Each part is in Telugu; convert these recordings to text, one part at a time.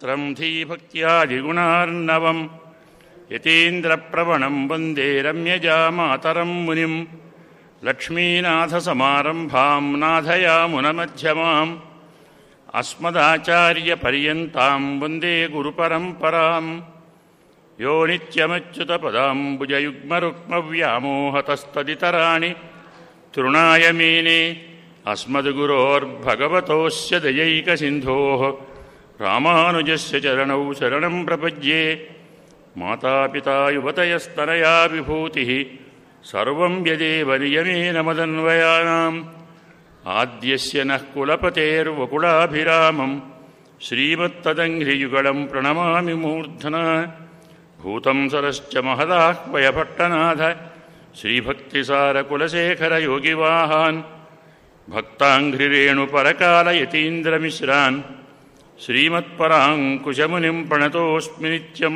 త్రం ధీభక్త్యాదిగుణార్ణవం యతీంద్రప్రవణం వందే రమ్యజామాతరం మునిం లక్ష్మీనాథసమారంభాం నాథయామునమధ్యమాం అస్మదాచార్యపర్యంతాం వందే గురుపరంపరాం యో నిత్యమచ్యుతపదాంబుజయుగ్మరుక్మవ్యామోహతస్తదితరాణి తృణాయ మేనే అస్మద్గురోర్భగవతోస్య దయైకసింధోः రామానుజస్య చరణౌ శరణం ప్రపద్యే మాతాపితా యువతయస్తనయా విభూతిः సర్వం యదేవ నియమేన మదన్వయానాम् ఆద్యస్య నః కులపతేర్వకులాభిరామం శ్రీమత్తదంఘ్రియుగళం ప్రణమామి మూర్ధనా భూతం సరశ్చ మహదాహ్వయపట్టనాథ శ్రీభక్తిసారకులశేఖరయోగివాహాన్ భక్తాంఘ్రిరేణుపరకాలయతీంద్రమిశ్రాన్ శ్రీమత్పరాङ्कुशमुनिं प्रणतोऽस्मि नित्यम्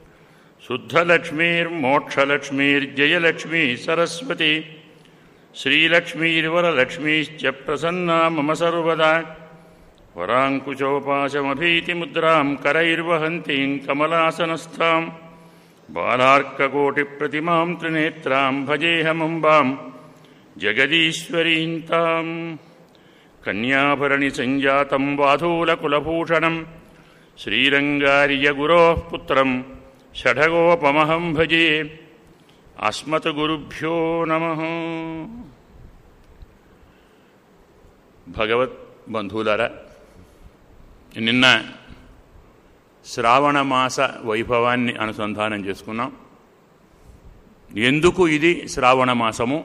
शुद्धलक्ष्मीर्मोक्षलक्ष्मीर्जयलक्ष्मी सरस्वती श्रीलक्ष्मीर्वरलक्ष्मीश्च प्रसन्ना मम सर्वदा वराङ्कुशोपाशमभीतिमुद्रां करैर्वहन्तीं कमलासनस्थां बालार्ककोटिप्रतिमां त्रिनेत्रां भजेऽहमम्बां जगदीश्वरीं ताम् कन्याभरणिसञ्जातं वाधूलकुलभूषणं श्रीरङ्गार्यगुरोः पुत्रं షఠగోపమహం భజే అస్మత్ గురుభ్యో నమ భగవత్ బంధువులారా నిన్న శ్రావణ మాస వైభవాన్ని అనుసంధానం చేసుకున్నాం ఎందుకు ఇది శ్రావణ మాసము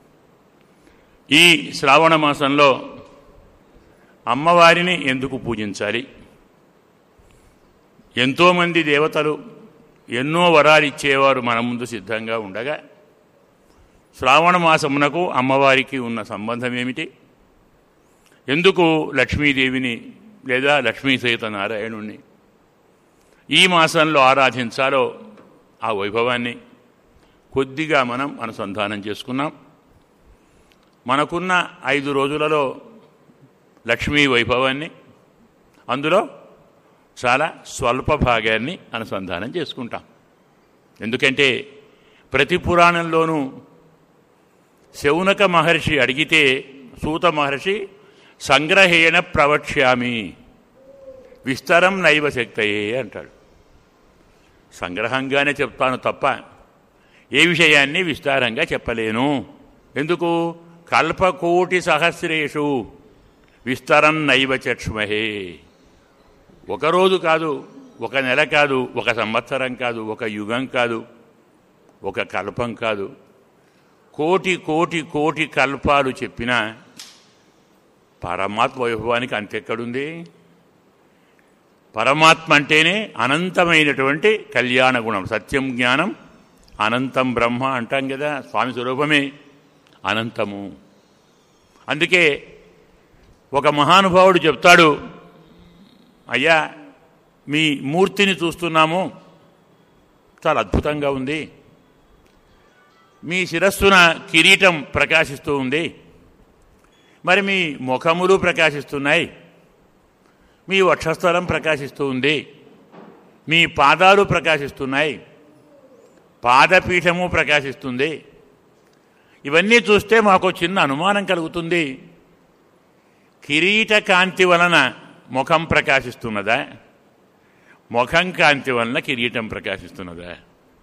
ఈ శ్రావణ మాసంలో అమ్మవారిని ఎందుకు పూజించాలి ఎంతోమంది దేవతలు ఎన్నో వరాలు ఇచ్చేవారు మన ముందు సిద్ధంగా ఉండగా శ్రావణ మాసమునకు అమ్మవారికి ఉన్న సంబంధం ఏమిటి ఎందుకు లక్ష్మీదేవిని లేదా లక్ష్మీ సహిత నారాయణుణ్ణి ఈ మాసంలో ఆరాధించాలో ఆ వైభవాన్ని కొద్దిగా మనం అనుసంధానం చేసుకున్నాం మనకున్న ఐదు రోజులలో లక్ష్మీ వైభవాన్ని అందులో చాలా స్వల్ప భాగాన్ని అనుసంధానం చేసుకుంటాం ఎందుకంటే ప్రతి పురాణంలోనూ శౌనక మహర్షి అడిగితే సూత మహర్షి సంగ్రహేణ ప్రవక్ష్యామి విస్తరం నైవ శక్తయే అంటాడు సంగ్రహంగానే చెప్తాను తప్ప ఏ విషయాన్ని విస్తారంగా చెప్పలేను ఎందుకు కల్పకోటి సహస్రేషు విస్తరం నైవ చక్ష్మహే ఒకరోజు కాదు ఒక నెల కాదు ఒక సంవత్సరం కాదు ఒక యుగం కాదు ఒక కల్పం కాదు కోటి కోటి కోటి కల్పాలు చెప్పినా పరమాత్మ వైభవానికి అంతెక్కడుంది పరమాత్మ అంటేనే అనంతమైనటువంటి కళ్యాణ గుణం సత్యం జ్ఞానం అనంతం బ్రహ్మ అంటాం కదా స్వామి స్వరూపమే అనంతము అందుకే ఒక మహానుభావుడు చెప్తాడు అయ్యా మీ మూర్తిని చూస్తున్నాము చాలా అద్భుతంగా ఉంది మీ శిరస్సున కిరీటం ప్రకాశిస్తూ ఉంది మరి మీ ముఖములు ప్రకాశిస్తున్నాయి మీ వక్షస్థలం ప్రకాశిస్తూ ఉంది మీ పాదాలు ప్రకాశిస్తున్నాయి పాదపీఠము ప్రకాశిస్తుంది ఇవన్నీ చూస్తే మాకు చిన్న అనుమానం కలుగుతుంది కిరీట కాంతి వలన ముఖం ప్రకాశిస్తున్నదా ముఖం కాంతి వలన కిరీటం ప్రకాశిస్తున్నదా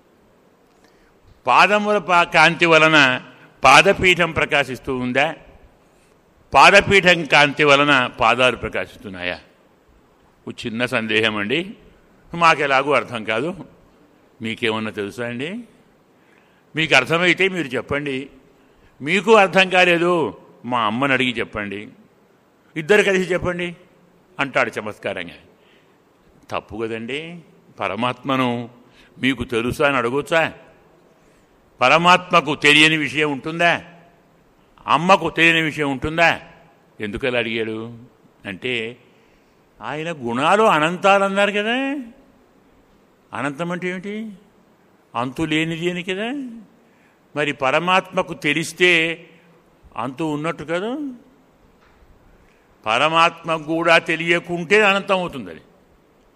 పాదముల పా కాంతి వలన పాదపీఠం ప్రకాశిస్తూ ఉందా పాదపీఠం కాంతి వలన పాదాలు ప్రకాశిస్తున్నాయా ఓ చిన్న సందేహం అండి మాకెలాగూ అర్థం కాదు మీకేమన్నా తెలుసా అండి మీకు అర్థమైతే మీరు చెప్పండి మీకు అర్థం కాలేదు మా అమ్మని అడిగి చెప్పండి ఇద్దరు కలిసి చెప్పండి అంటాడు చమత్కారంగా తప్పు కదండి పరమాత్మను మీకు తెలుసా అని అడగొచ్చా పరమాత్మకు తెలియని విషయం ఉంటుందా అమ్మకు తెలియని విషయం ఉంటుందా ఎందుకలా అడిగాడు అంటే ఆయన గుణాలు అనంతాలు అన్నారు కదా అనంతం అంటే ఏమిటి అంతు లేనిది అని కదా మరి పరమాత్మకు తెలిస్తే అంతు ఉన్నట్టు కదా పరమాత్మకు కూడా తెలియకుంటే అనంతం అవుతుంది అది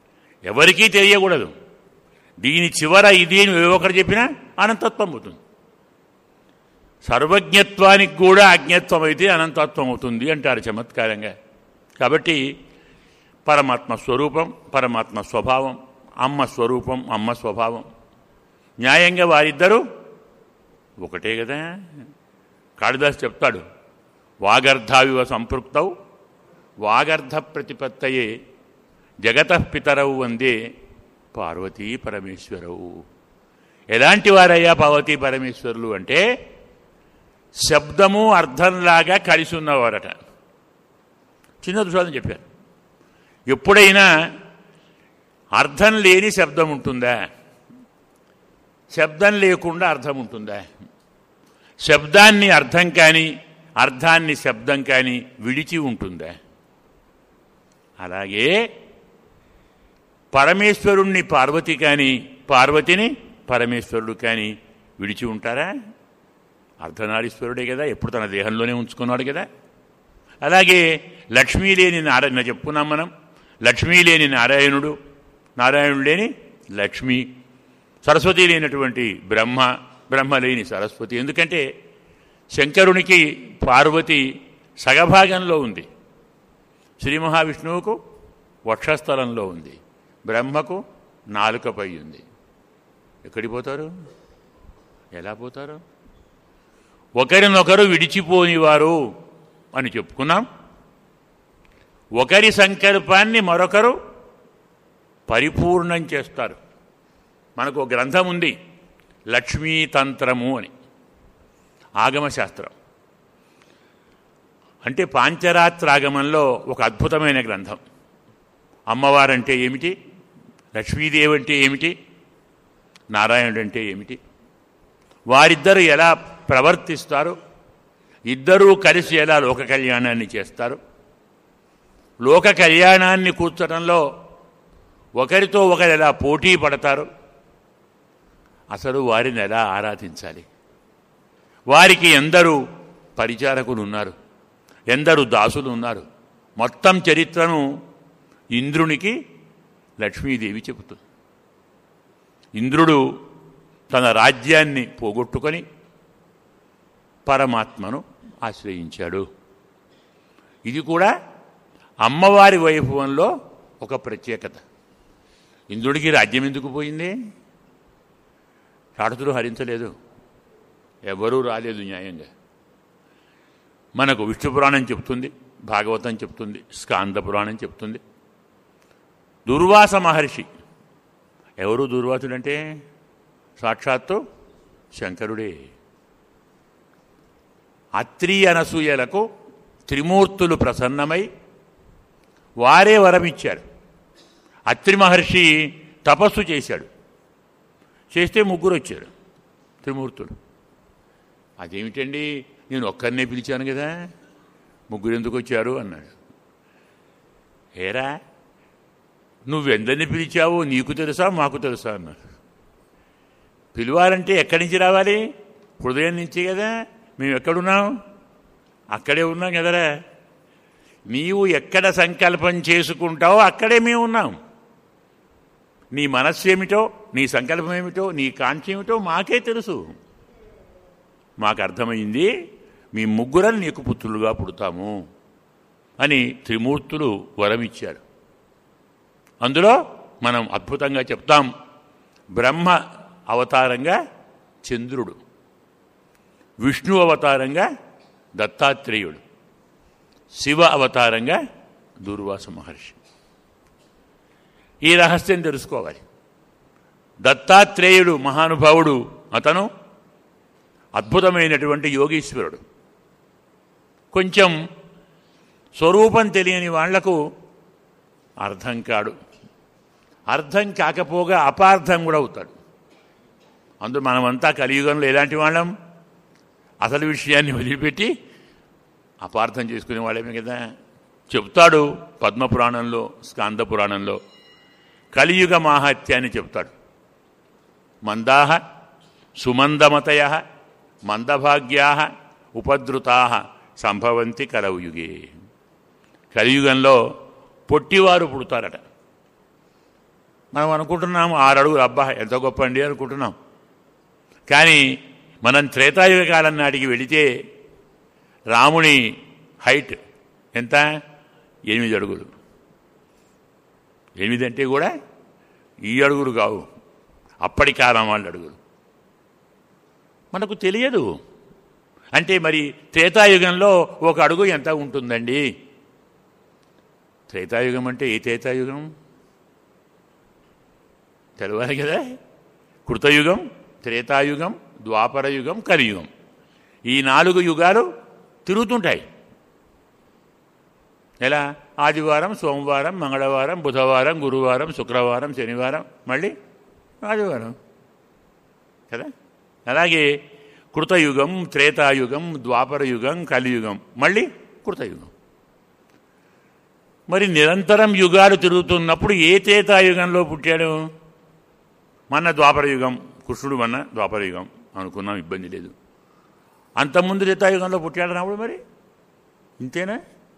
ఎవరికీ తెలియకూడదు దీని చివర ఇది అని ఏ ఒకరు చెప్పినా అనంతత్వం అవుతుంది సర్వజ్ఞత్వానికి కూడా అజ్ఞత్వం అయితే అనంతత్వం అవుతుంది అంటారు చమత్కారంగా కాబట్టి పరమాత్మ స్వరూపం పరమాత్మ స్వభావం అమ్మ స్వరూపం అమ్మ స్వభావం న్యాయంగా వారిద్దరూ ఒకటే కదా కాళిదాస్ చెప్తాడు వాగర్ధావివ సంపృక్తౌ వాగర్ధ ప్రతిపత్తయే జగత పితరవు వందే పార్వతీ పరమేశ్వరవు ఎలాంటి వారయ్యా పార్వతీ పరమేశ్వరులు అంటే శబ్దము అర్థంలాగా కలిసి ఉన్నవారట చిన్న దృష్టాంతం చెప్పారు ఎప్పుడైనా అర్థం లేని శబ్దం ఉంటుందా శబ్దం లేకుండా అర్థం ఉంటుందా శబ్దాన్ని అర్థం కానీ అర్థాన్ని శబ్దం కానీ విడిచి ఉంటుందా అలాగే పరమేశ్వరుణ్ణి పార్వతి కానీ పార్వతిని పరమేశ్వరుడు కానీ విడిచి ఉంటారా అర్ధనారీశ్వరుడే కదా ఎప్పుడు తన దేహంలోనే ఉంచుకున్నాడు కదా అలాగే లక్ష్మీ లేని నారాయణ చెప్పుకున్నాం మనం లక్ష్మీ లేని నారాయణుడు నారాయణుడు లేని లక్ష్మి సరస్వతి లేనటువంటి బ్రహ్మ బ్రహ్మ లేని సరస్వతి ఎందుకంటే శంకరునికి పార్వతి సగభాగంలో ఉంది శ్రీ మహావిష్ణువుకు వక్షస్థలంలో ఉంది బ్రహ్మకు నాలుకపై ఉంది ఎక్కడికి పోతారు ఎలా పోతారు ఒకరినొకరు విడిచిపోనివారు అని చెప్పుకున్నాం ఒకరి సంకల్పాన్ని మరొకరు పరిపూర్ణం చేస్తారు మనకు ఒక గ్రంథం ఉంది లక్ష్మీతంత్రము అని ఆగమశాస్త్రం అంటే పాంచరాత్రాగమంలో ఒక అద్భుతమైన గ్రంథం అమ్మవారంటే ఏమిటి లక్ష్మీదేవి అంటే ఏమిటి నారాయణుడు అంటే ఏమిటి వారిద్దరు ఎలా ప్రవర్తిస్తారు ఇద్దరూ కలిసి ఎలా లోక కళ్యాణాన్ని చేస్తారు లోక కళ్యాణాన్ని కూర్చడంలో ఒకరితో ఒకరు ఎలా పోటీ పడతారు అసలు వారిని ఎలా ఆరాధించాలి వారికి ఎందరు పరిచారకులు ఉన్నారు ఎందరు దాసులు ఉన్నారు మొత్తం చరిత్రను ఇంద్రునికి లక్ష్మీదేవి చెబుతుంది ఇంద్రుడు తన రాజ్యాన్ని పోగొట్టుకొని పరమాత్మను ఆశ్రయించాడు ఇది కూడా అమ్మవారి వైభవంలో ఒక ప్రత్యేకత ఇంద్రుడికి రాజ్యం ఎందుకు పోయింది రాటుతుడు హరించలేదు ఎవరూ రాలేదు న్యాయంగా మనకు విష్ణు పురాణం చెప్తుంది భాగవతం చెప్తుంది స్కాంద పురాణం చెప్తుంది దుర్వాస మహర్షి ఎవరు దుర్వాసుడంటే సాక్షాత్తు శంకరుడే అత్రి అనసూయలకు త్రిమూర్తులు ప్రసన్నమై వారే వరమిచ్చారు అత్రి మహర్షి తపస్సు చేశాడు చేస్తే ముగ్గురు వచ్చారు త్రిమూర్తులు అదేమిటండి నేను ఒక్కరినే పిలిచాను కదా ముగ్గురు ఎందుకు వచ్చారు అన్నాడు ఏరా నువ్వెందరిని పిలిచావో నీకు తెలుసా మాకు తెలుసా అన్నారు పిలవాలంటే ఎక్కడి నుంచి రావాలి హృదయం నుంచి కదా మేము ఎక్కడున్నాం అక్కడే ఉన్నాం కదరా నీవు ఎక్కడ సంకల్పం చేసుకుంటావో అక్కడే మేము ఉన్నాం నీ మనస్సు ఏమిటో నీ సంకల్పం ఏమిటో నీ కాంక్ష ఏమిటో మాకే తెలుసు మాకు అర్థమైంది మీ ముగ్గురం నీకు పుత్రులుగా పుడతాము అని త్రిమూర్తులు వరమిచ్చారు అందులో మనం అద్భుతంగా చెప్తాం బ్రహ్మ అవతారంగా చంద్రుడు విష్ణు అవతారంగా దత్తాత్రేయుడు శివ అవతారంగా దుర్వాస మహర్షి ఈ రహస్యం తెలుసుకోవాలి దత్తాత్రేయుడు మహానుభావుడు అతను అద్భుతమైనటువంటి యోగీశ్వరుడు కొంచెం స్వరూపం తెలియని వాళ్లకు అర్థం కాడు అర్థం కాకపోగా అపార్థం కూడా అవుతాడు అందులో మనమంతా కలియుగంలో ఎలాంటి వాళ్ళం అసలు విషయాన్ని వదిలిపెట్టి అపార్థం చేసుకునే వాళ్ళమే కదా చెప్తాడు పద్మపురాణంలో స్కాంద పురాణంలో కలియుగ మాహాత్యాన్ని చెప్తాడు మందాహ సుమందమతయ మందభాగ్యా ఉపద్రుతా సంభవంతి కలవుయుగే కలియుగంలో పొట్టివారు పుడతారట మనం అనుకుంటున్నాం ఆరు అడుగులు అబ్బా ఎంత గొప్ప అండి అనుకుంటున్నాం కానీ మనం త్రేతాయుగ కాలం నాటికి వెళితే రాముని హైట్ ఎంత ఎనిమిది అడుగులు ఎనిమిది అంటే కూడా ఈ అడుగులు కావు అప్పటి కాలం వాళ్ళ అడుగులు మనకు తెలియదు అంటే మరి త్రేతాయుగంలో ఒక అడుగు ఎంత ఉంటుందండి త్రేతాయుగం అంటే ఏ త్రేతాయుగం తెలవాలి కదా కృతయుగం త్రేతాయుగం ద్వాపరయుగం కలియుగం ఈ నాలుగు యుగాలు తిరుగుతుంటాయి ఎలా ఆదివారం సోమవారం మంగళవారం బుధవారం గురువారం శుక్రవారం శనివారం మళ్ళీ ఆదివారం కదా అలాగే కృతయుగం త్రేతాయుగం ద్వాపరయుగం కలియుగం మళ్ళీ కృతయుగం మరి నిరంతరం యుగాలు తిరుగుతున్నప్పుడు ఏ త్రేతాయుగంలో పుట్టాడు మన ద్వాపరయుగం కృష్ణుడు మన ద్వాపరయుగం అనుకున్నాం ఇబ్బంది లేదు అంతకుముందు త్రేతాయుగంలో పుట్టాడు రాముడు మరి ఇంతేనా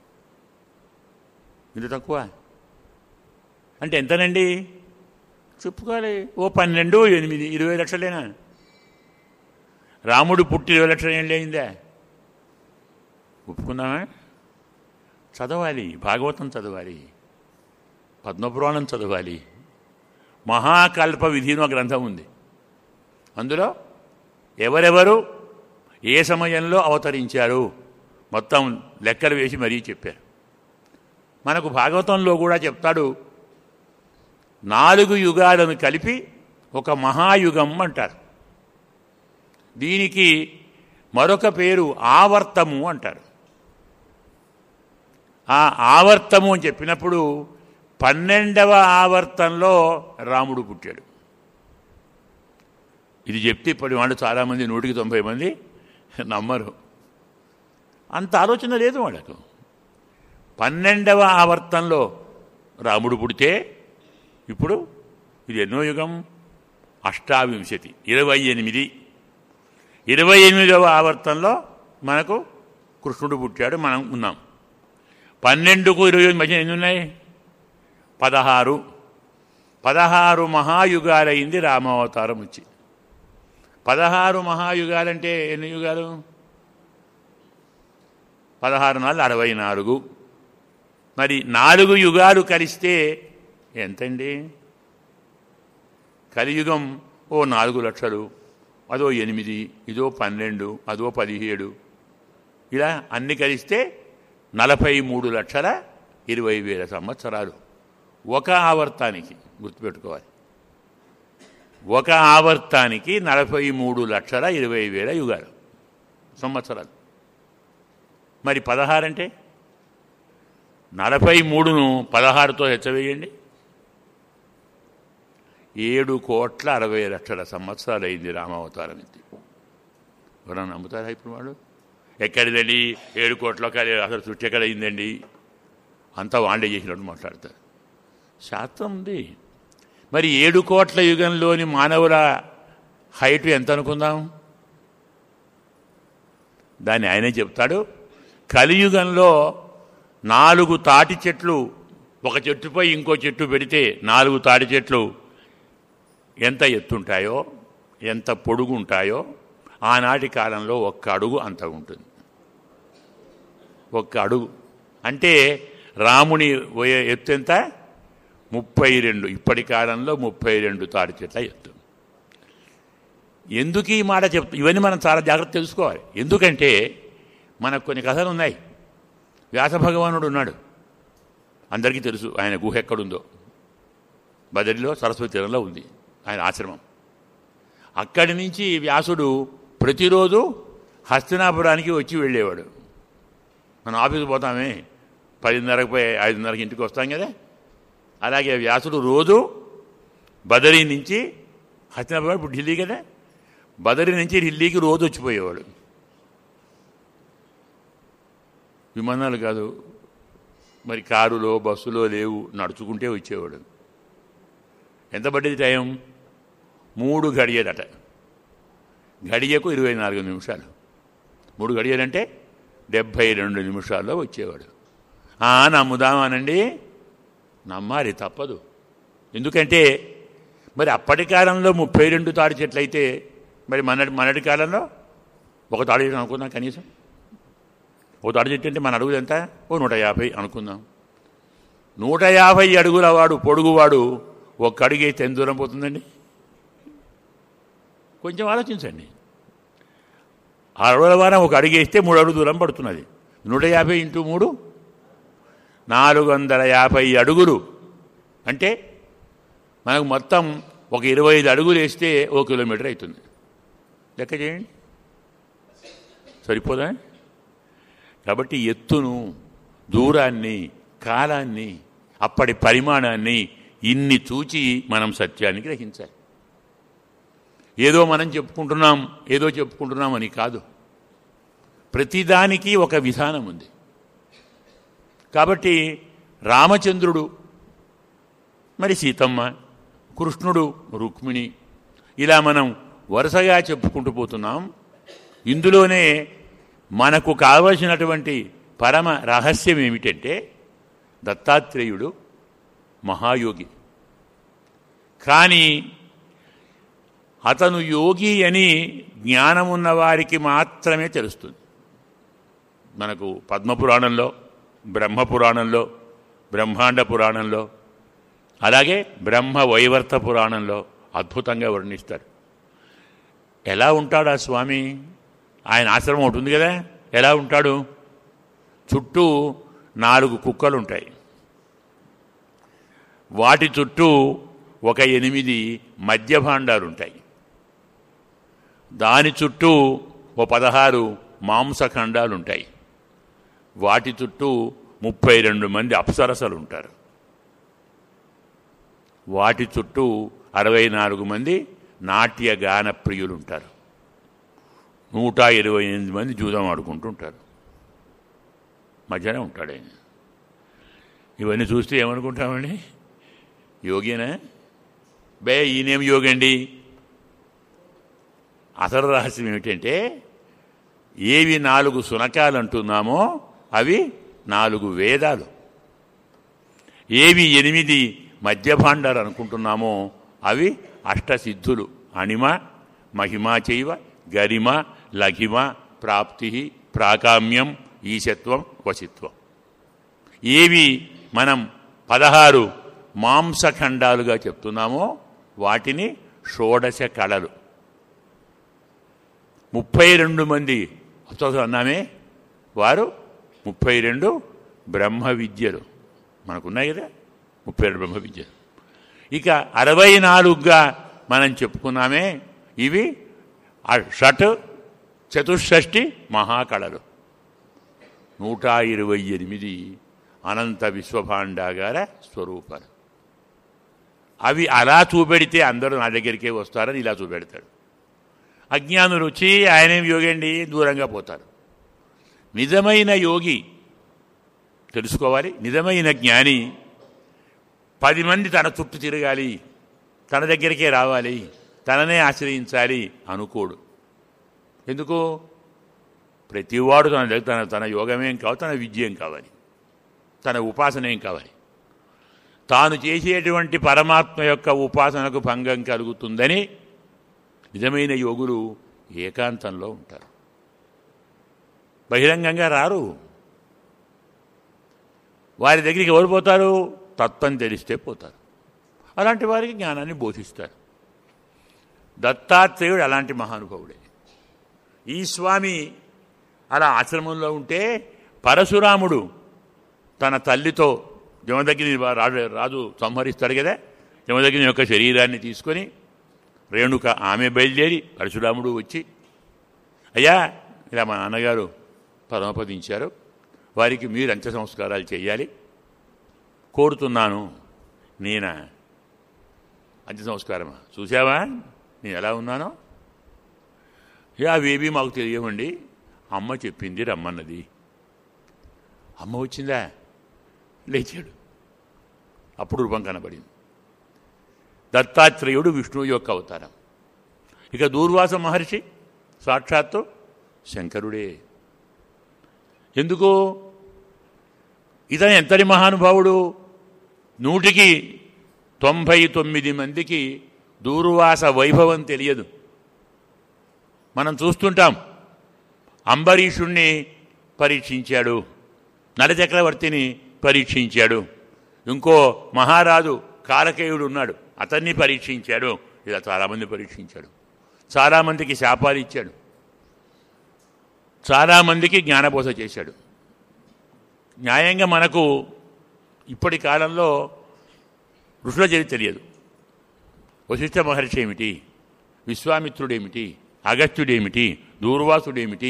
ఇంత తక్కువ అంటే ఎంతనండి చెప్పుకోవాలి ఓ పన్నెండు ఎనిమిది ఇరవై లక్షలేనా రాముడు పుట్టి ఇరవై లక్షలు ఏం లేయిందా ఒప్పుకుందామా చదవాలి భాగవతం చదవాలి పద్మపురాణం చదవాలి మహాకల్ప విధిని ఒక గ్రంథం ఉంది అందులో ఎవరెవరు ఏ సమయంలో అవతరించారు మొత్తం లెక్కలు వేసి మరీ చెప్పారు మనకు భాగవతంలో కూడా చెప్తాడు నాలుగు యుగాలను కలిపి ఒక మహాయుగం అంటారు దీనికి మరొక పేరు ఆవర్తము అంటారు ఆ ఆవర్తము అని చెప్పినప్పుడు పన్నెండవ ఆవర్తంలో రాముడు పుట్టాడు ఇది చెప్తే ఇప్పటి వాళ్ళు చాలామంది నూటికి తొంభై మంది నమ్మరు అంత ఆలోచన లేదు వాళ్ళకు పన్నెండవ ఆవర్తంలో రాముడు పుడితే ఇప్పుడు ఇది ఎన్నో యుగం అష్టావింశతి ఇరవై ఎనిమిది ఇరవై ఎనిమిదవ ఆవర్తంలో మనకు కృష్ణుడు పుట్టాడు మనం ఉన్నాం పన్నెండుకు ఇరవై మధ్య ఎన్ని ఉన్నాయి పదహారు పదహారు మహాయుగాలైంది రామావతారం వచ్చి పదహారు మహాయుగాలంటే ఎన్ని యుగాలు పదహారు నాలుగు అరవై నాలుగు మరి నాలుగు యుగాలు కలిస్తే ఎంతండి కలియుగం ఓ నాలుగు లక్షలు అదో ఎనిమిది ఇదో పన్నెండు అదో పదిహేడు ఇలా అన్ని కలిస్తే నలభై మూడు లక్షల ఇరవై వేల సంవత్సరాలు ఒక ఆవర్తానికి గుర్తుపెట్టుకోవాలి ఒక ఆవర్తానికి నలభై మూడు లక్షల ఇరవై వేల యుగాలు సంవత్సరాలు మరి పదహారంటే నలభై మూడును పదహారుతో హెచ్చవేయండి ఏడు కోట్ల అరవై లక్షల సంవత్సరాలు అయింది రామావతారం ఇది ఎవరన్నా నమ్ముతారా ఇప్పుడు వాడు ఎక్కడిదండి ఏడు కోట్ల కాదు, అసలు చుట్టూ ఎక్కడ అయిందండి అంతా వాండే చేసినట్టు మాట్లాడతారు శాస్త్రం ఉంది మరి ఏడు కోట్ల యుగంలోని మానవుల హైట్ ఎంత అనుకుందాం దాన్ని ఆయనే చెప్తాడు కలియుగంలో నాలుగు తాటి చెట్లు ఒక చెట్టుపై ఇంకో చెట్టు పెడితే నాలుగు తాటి చెట్లు ఎంత ఎత్తుంటాయో ఎంత పొడుగు ఉంటాయో ఆనాటి కాలంలో ఒక్క అడుగు అంత ఉంటుంది ఒక్క అడుగు అంటే రాముని వయ- ఎత్తు ఎంత ముప్పై రెండు ఇప్పటి కాలంలో ముప్పై రెండు తాడి చెట్ల ఎత్తు ఎందుకు ఈ మాట చెప్తా ఇవన్నీ మనం చాలా జాగ్రత్త తెలుసుకోవాలి ఎందుకంటే మనకు కొన్ని కథలు ఉన్నాయి వ్యాస భగవానుడు ఉన్నాడు అందరికీ తెలుసు ఆయన గుహ ఎక్కడుందో బదరిలో సరస్వతి తీరంలో ఉంది ఆయన ఆశ్రమం అక్కడి నుంచి వ్యాసుడు ప్రతిరోజు హస్తినాపురానికి వచ్చి వెళ్ళేవాడు మనం ఆఫీసు పోతామే పదిన్నరకు పోయి ఐదున్నరకి ఇంటికి వస్తాం కదా అలాగే వ్యాసుడు రోజు బదరీ నుంచి హస్తినాపురం ఇప్పుడు ఢిల్లీ కదా బదరీ నుంచి ఢిల్లీకి రోజు వచ్చిపోయేవాడు విమానాలు కాదు మరి కారులో బస్సులో లేవు నడుచుకుంటే వచ్చేవాడు ఎంత పడ్డది టైం మూడు గడియలట గడియకు ఇరవై నాలుగు నిమిషాలు మూడు గడియలంటే డెబ్భై రెండు నిమిషాల్లో వచ్చేవాడు ఆ నమ్ముదామానండి నమ్మాలి తప్పదు ఎందుకంటే మరి అప్పటి కాలంలో ముప్పై రెండు తాడి చెట్లు అయితే మరి మన మనటి కాలంలో ఒక తాడి చెట్టు అనుకుందాం కనీసం ఓ తాడి చెట్టు అంటే మన అడుగులు ఎంత ఓ నూట యాభై అనుకుందాం నూట యాభై అడుగుల వాడు పొడుగువాడు ఒక్క అడుగు అయితే ఎంత దూరం పోతుందండి కొంచెం ఆలోచించండి ఆ అడుగుల వారం ఒక అడుగు వేస్తే మూడు అడుగు దూరం పడుతున్నది నూట యాభై ఇంటూ మూడు నాలుగు వందల యాభై అడుగులు అంటే మనకు మొత్తం ఒక ఇరవై ఐదు అడుగులు వేస్తే ఓ కిలోమీటర్ అవుతుంది లెక్క చేయండి సరిపోదా కాబట్టి ఎత్తును దూరాన్ని కాలాన్ని అప్పటి పరిమాణాన్ని ఇన్ని చూచి మనం సత్యాన్ని గ్రహించాలి ఏదో మనం చెప్పుకుంటున్నాం ఏదో చెప్పుకుంటున్నాం అని కాదు ప్రతిదానికి ఒక విధానం ఉంది కాబట్టి రామచంద్రుడు మరి సీతమ్మ కృష్ణుడు రుక్మిణి ఇలా మనం వరుసగా చెప్పుకుంటూ పోతున్నాం ఇందులోనే మనకు కావలసినటువంటి పరమ రహస్యం ఏమిటంటే దత్తాత్రేయుడు మహాయోగి కానీ అతను యోగి అని జ్ఞానమున్న వారికి మాత్రమే తెలుస్తుంది మనకు పద్మపురాణంలో బ్రహ్మపురాణంలో బ్రహ్మాండ పురాణంలో అలాగే బ్రహ్మ వైవర్త పురాణంలో అద్భుతంగా వర్ణిస్తారు ఎలా ఉంటాడు ఆ స్వామి ఆయన ఆశ్రమం ఉంటుంది కదా ఎలా ఉంటాడు చుట్టూ నాలుగు కుక్కలు ఉంటాయి వాటి చుట్టూ ఒక ఎనిమిది మద్య భాండాలు ఉంటాయి దాని చుట్టూ ఓ పదహారు మాంసఖండాలు ఉంటాయి వాటి చుట్టూ ముప్పై రెండు మంది అప్సరసలు ఉంటారు వాటి చుట్టూ అరవై నాలుగు మంది నాట్య గాన ప్రియులు ఉంటారు నూట ఇరవై ఎనిమిది మంది జూదం ఆడుకుంటుంటారు మధ్యనే ఉంటాడు ఆయన ఇవన్నీ చూస్తే ఏమనుకుంటామండి యోగినా బే ఈయనేం యోగండి అసలు రహస్యం ఏమిటంటే ఏవి నాలుగు సునకాలు అంటున్నామో అవి నాలుగు వేదాలు ఏవి ఎనిమిది మద్యభాండాలు అనుకుంటున్నామో అవి అష్టసిద్ధులు అణిమ మహిమా చైవ గరిమ లఘిమ ప్రాప్తి ప్రాకామ్యం ఈశత్వం వసిత్వం ఏవి మనం పదహారు మాంసఖండాలుగా చెప్తున్నామో వాటిని షోడశ కళలు ముప్పై రెండు మంది అప్సరసలు అన్నామే వారు ముప్పై రెండు బ్రహ్మ విద్యలు మనకున్నాయి కదా ముప్పై రెండు బ్రహ్మ విద్యలు ఇక అరవై నాలుగుగా మనం చెప్పుకున్నామే ఇవి ఆ షట్ చతుషష్ఠి మహాకళలు నూట ఇరవై ఎనిమిది అనంత విశ్వభాండాగార స్వరూపాలు అవి అలా చూపెడితే అందరూ నా దగ్గరికే వస్తారని ఇలా చూపెడతాడు అజ్ఞానులు వచ్చి ఆయనేం యోగి అండి దూరంగా పోతారు నిజమైన యోగి తెలుసుకోవాలి నిజమైన జ్ఞాని పది మంది తన చుట్టూ తిరగాలి తన దగ్గరికే రావాలి తననే ఆశ్రయించాలి అనుకోడు ఎందుకు ప్రతివాడు తన దగ్గర తన తన యోగమేం కావాలి తన విద్య ఏం కావాలి తన ఉపాసన ఏం కావాలి తాను చేసేటువంటి పరమాత్మ యొక్క ఉపాసనకు భంగం కలుగుతుందని నిజమైన యోగులు ఏకాంతంలో ఉంటారు బహిరంగంగా రారు వారి దగ్గరికి ఎవరు పోతారు తత్వం తెలిస్తే పోతారు అలాంటి వారికి జ్ఞానాన్ని బోధిస్తారు దత్తాత్రేయుడు అలాంటి మహానుభావుడే ఈ స్వామి అలా ఆశ్రమంలో ఉంటే పరశురాముడు తన తల్లితో జమదగ్ని రాజు రాజు సంహరిస్తాడు కదా జమదగ్ని యొక్క శరీరాన్ని తీసుకొని రేణుక ఆమె బయలుదేరి పరశురాముడు వచ్చి అయ్యా ఇలా మా నాన్నగారు పరమపదించారు వారికి మీరు అంత్య సంస్కారాలు చేయాలి కోరుతున్నాను నేనా అంత్య సంస్కారమా చూసావా నేను ఎలా ఉన్నానో ఏ అవేవి మాకు తెలియవండి అమ్మ చెప్పింది రమ్మన్నది అమ్మ వచ్చిందా లేచాడు అప్పుడు రూపం కనబడింది దత్తాత్రేయుడు విష్ణువు యొక్క అవతారం ఇక దూర్వాస మహర్షి సాక్షాత్తు శంకరుడే ఎందుకు ఇతను ఎంతటి మహానుభావుడు నూటికి తొంభై తొమ్మిది మందికి దూర్వాస వైభవం తెలియదు మనం చూస్తుంటాం అంబరీషుణ్ణి పరీక్షించాడు నలచక్రవర్తిని పరీక్షించాడు ఇంకో మహారాజు కాలకేయుడు ఉన్నాడు అతన్ని పరీక్షించాడు ఇలా చాలామంది పరీక్షించాడు చాలామందికి శాపాలు ఇచ్చాడు చాలామందికి జ్ఞానబోధ చేశాడు న్యాయంగా మనకు ఇప్పటి కాలంలో ఋషుల చరిత్ర తెలియదు వశిష్ఠ మహర్షి ఏమిటి విశ్వామిత్రుడేమిటి అగస్త్యుడేమిటి దూర్వాసుడేమిటి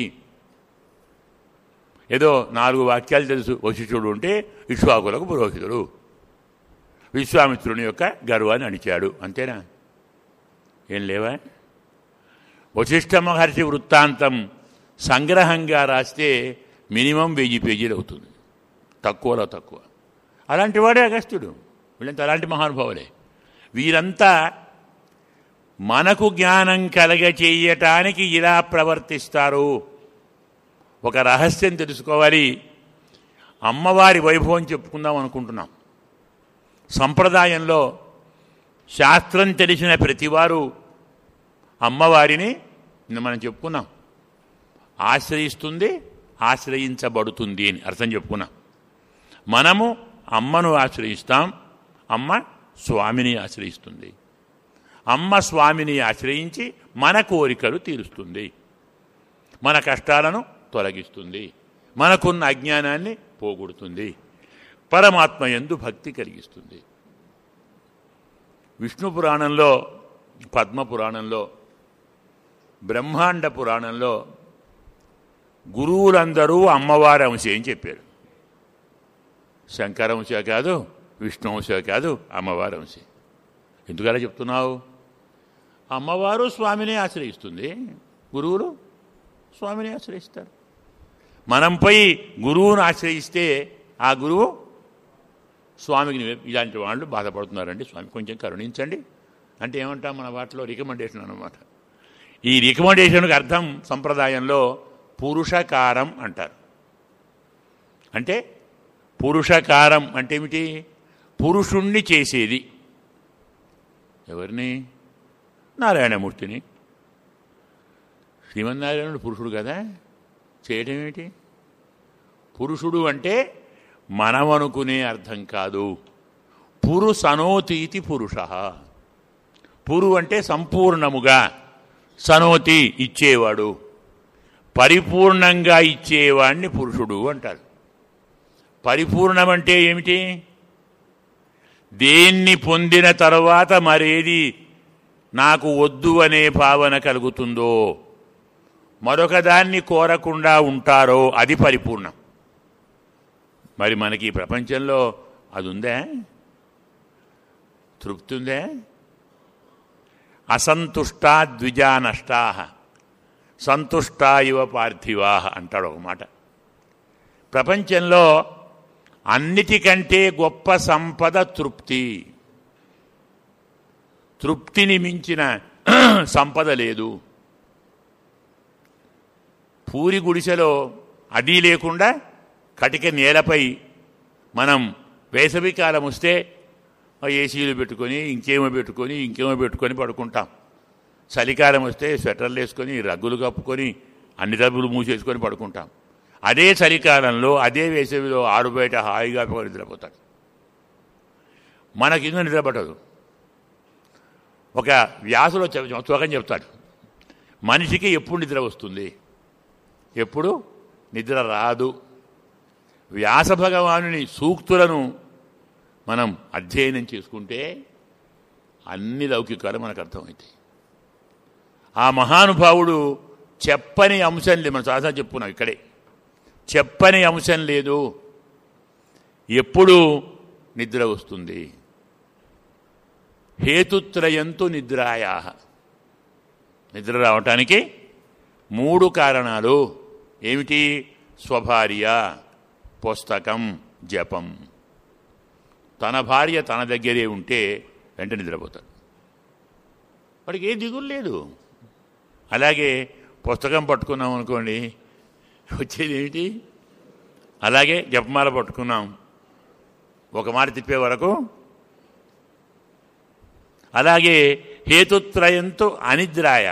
ఏదో నాలుగు వాక్యాలు తెలుసు వశిష్ఠుడు ఉంటే విశ్వాకులకు పురోహితుడు విశ్వామిత్రుని యొక్క గర్వాన్ని అణిచాడు అంతేనా ఏం లేవా వశిష్ఠ మహర్షి వృత్తాంతం సంగ్రహంగా రాస్తే మినిమం వెయ్యి పేజీలు అవుతుంది తక్కువలో తక్కువ అలాంటి వాడే అగస్త్యుడు వీళ్ళంతా అలాంటి మహానుభావులే వీరంతా మనకు జ్ఞానం కలగచేయటానికి ఇలా ప్రవర్తిస్తారు ఒక రహస్యం తెలుసుకోవాలి అమ్మవారి వైభవం చెప్పుకుందాం అనుకుంటున్నాం సంప్రదాయంలో శాస్త్రం తెలిసిన ప్రతివారు అమ్మవారిని నిన్న మనం చెప్పుకున్నాం ఆశ్రయిస్తుంది ఆశ్రయించబడుతుంది అని అర్థం చెప్పుకున్నాం మనము అమ్మను ఆశ్రయిస్తాం అమ్మ స్వామిని ఆశ్రయిస్తుంది అమ్మ స్వామిని ఆశ్రయించి మన కోరికలు తీరుస్తుంది మన కష్టాలను తొలగిస్తుంది మనకున్న అజ్ఞానాన్ని పోగొడుతుంది పరమాత్మ ఎందు భక్తి కలిగిస్తుంది విష్ణు పురాణంలో పద్మ పురాణంలో బ్రహ్మాండ పురాణంలో గురువులందరూ అమ్మవారి అంశే అని చెప్పారు శంకరంశ కాదు విష్ణువంశ కాదు అమ్మవారి అంశే ఎందుకలా చెప్తున్నావు అమ్మవారు స్వామిని ఆశ్రయిస్తుంది గురువులు స్వామిని ఆశ్రయిస్తారు మనం పోయి గురువును ఆశ్రయిస్తే ఆ గురువు స్వామికి నివే- ఇలాంటి వాళ్ళు బాధపడుతున్నారండి స్వామి కొంచెం కరుణించండి అంటే ఏమంటాం మన వాటిలో రికమెండేషన్ అన్నమాట ఈ రికమెండేషన్కి అర్థం సంప్రదాయంలో పురుషకారం అంటారు అంటే పురుషకారం అంటే ఏమిటి పురుషుణ్ణి చేసేది ఎవరిని నారాయణమూర్తిని శ్రీమన్నారాయణుడు పురుషుడు కదా చేయటం ఏమిటి పురుషుడు అంటే మనం అనుకునే అర్థం కాదు పురు సనోతీతి పురుష పురు అంటే సంపూర్ణముగా సనోతి ఇచ్చేవాడు పరిపూర్ణంగా ఇచ్చేవాడిని పురుషుడు అంటారు పరిపూర్ణమంటే ఏమిటి దేన్ని పొందిన తర్వాత మరేది నాకు వద్దు అనే భావన కలుగుతుందో మరొక దాన్ని కోరకుండా ఉంటారో అది పరిపూర్ణం మరి మనకి ఈ ప్రపంచంలో అది ఉందా తృప్తి ఉందా అసంతుష్టా ద్విజానష్టా సంతుష్టా ఇవ పార్థివా అంటాడు ఒక మాట ప్రపంచంలో అన్నిటికంటే గొప్ప సంపద తృప్తి తృప్తిని మించిన సంపద లేదు పూరి గుడిసెలో అది లేకుండా కటిక నేలపై మనం వేసవికాలం వస్తే ఆ ఏసీలు పెట్టుకొని ఇంకేమో పెట్టుకొని ఇంకేమో పెట్టుకొని పడుకుంటాం చలికాలం వస్తే స్వెటర్లు వేసుకొని రగ్గులు కప్పుకొని అన్ని డబ్బులు మూసేసుకొని పడుకుంటాం అదే చలికాలంలో అదే వేసవిలో ఆరు బయట హాయిగా పడుకొని నిద్రపోతాడు మనకి ఇంకా నిద్రపట్టదు ఒక వ్యాసులో చెప్ శ్లోకం చెప్తాడు మనిషికి ఎప్పుడు నిద్ర వస్తుంది ఎప్పుడు నిద్ర రాదు వ్యాస భగవానుని సూక్తులను మనం అధ్యయనం చేసుకుంటే అన్ని లౌకికాలు మనకు అర్థమవుతాయి ఆ మహానుభావుడు చెప్పని అంశం లేదు మనం చాలా చెప్పుకున్నాం ఇక్కడే చెప్పని అంశం లేదు ఎప్పుడు నిద్ర వస్తుంది హేతుత్రయంతు నిద్రాయా నిద్ర రావటానికి మూడు కారణాలు ఏమిటి స్వభార్య పుస్తకం జపం తన భార్య తన దగ్గరే ఉంటే వెంట నిద్రపోతాడు వాడికి ఏ దిగులు లేదు అలాగే పుస్తకం పట్టుకున్నాం అనుకోండి వచ్చేది ఏమిటి అలాగే జపమాల పట్టుకున్నాం ఒక మాట తిప్పే వరకు అలాగే హేతుత్రయంతో అనిద్రాయ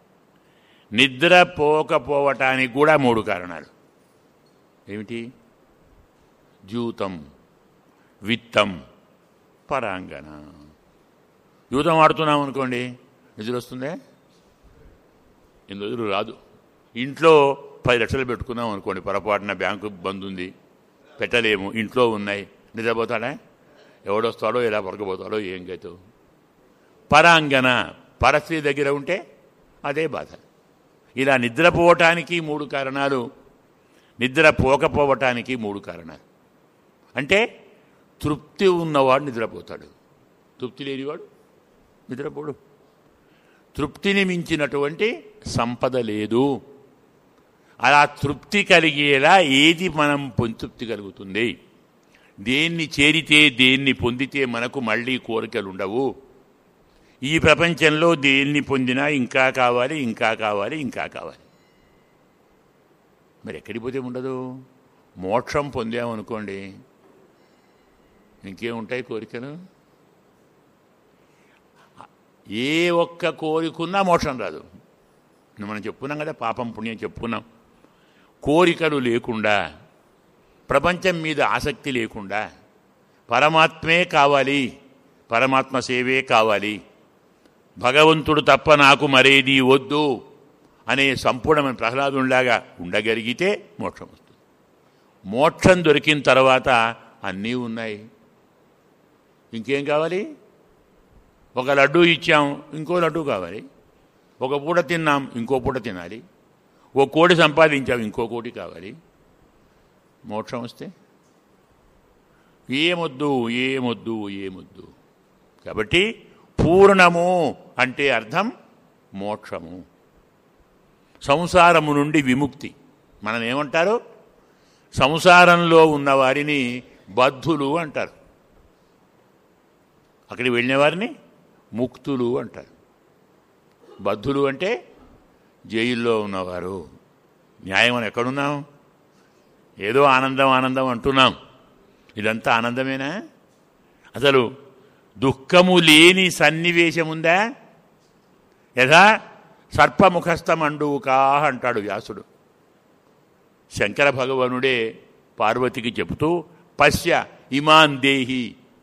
నిద్రపోకపోవటానికి కూడా మూడు కారణాలు ఏమిటి జూతం విత్తం పరాంగణ జూతం ఆడుతున్నాం అనుకోండి నిద్ర వస్తుందే ఎన్ని రోజులు రాదు ఇంట్లో పది లక్షలు పెట్టుకున్నాం అనుకోండి పొరపాటున బ్యాంకు బంద్ ఉంది పెట్టలేము ఇంట్లో ఉన్నాయి నిద్రపోతాడా ఎవడొస్తాడో ఎలా పొరకపోతాడో ఏం గతో పరాంగన పరస్త్రీ దగ్గర ఉంటే అదే బాధ ఇలా నిద్రపోవటానికి మూడు కారణాలు నిద్రపోకపోవటానికి మూడు కారణాలు అంటే తృప్తి ఉన్నవాడు నిద్రపోతాడు తృప్తి లేనివాడు నిద్రపోడు తృప్తిని మించినటువంటి సంపద లేదు అలా తృప్తి కలిగేలా ఏది మనం తృప్తి కలుగుతుంది దేన్ని చేరితే దేన్ని పొందితే మనకు మళ్ళీ కోరికలు ఉండవు ఈ ప్రపంచంలో దేన్ని పొందినా ఇంకా కావాలి ఇంకా కావాలి ఇంకా కావాలి మరి ఎక్కడికి పోతే ఉండదు మోక్షం పొందామనుకోండి ఇంకేముంటాయి కోరికలు ఏ ఒక్క కోరికున్నా మోక్షం రాదు మనం చెప్పుకున్నాం కదా పాపం పుణ్యం చెప్పుకున్నాం కోరికలు లేకుండా ప్రపంచం మీద ఆసక్తి లేకుండా పరమాత్మే కావాలి పరమాత్మ సేవే కావాలి భగవంతుడు తప్ప నాకు మరేది వద్దు అనే సంపూర్ణమైన ప్రహ్లాదులాగా ఉండగలిగితే మోక్షం వస్తుంది మోక్షం దొరికిన తర్వాత అన్నీ ఉన్నాయి ఇంకేం కావాలి ఒక లడ్డు ఇచ్చాం ఇంకో లడ్డు కావాలి ఒక పూట తిన్నాం ఇంకో పూట తినాలి ఓ కోడి సంపాదించాం ఇంకో కోటి కావాలి మోక్షం వస్తే ఏమొద్దు ఏమొద్దు ఏమొద్దు కాబట్టి పూర్ణము అంటే అర్థం మోక్షము సంసారము నుండి విముక్తి మనం ఏమంటారు సంసారంలో ఉన్న వారిని బద్ధులు అంటారు అక్కడికి వెళ్ళిన వారిని ముక్తులు అంటారు బద్ధులు అంటే జైల్లో ఉన్నవారు న్యాయం అని ఎక్కడున్నాం ఏదో ఆనందం ఆనందం అంటున్నాం ఇదంతా ఆనందమేనా అసలు దుఃఖము లేని సన్నివేశముందా యథా సర్పముఖస్థమండువుకా అంటాడు వ్యాసుడు శంకర భగవానుడే పార్వతికి చెబుతూ పశ్య ఇమాన్ దేహి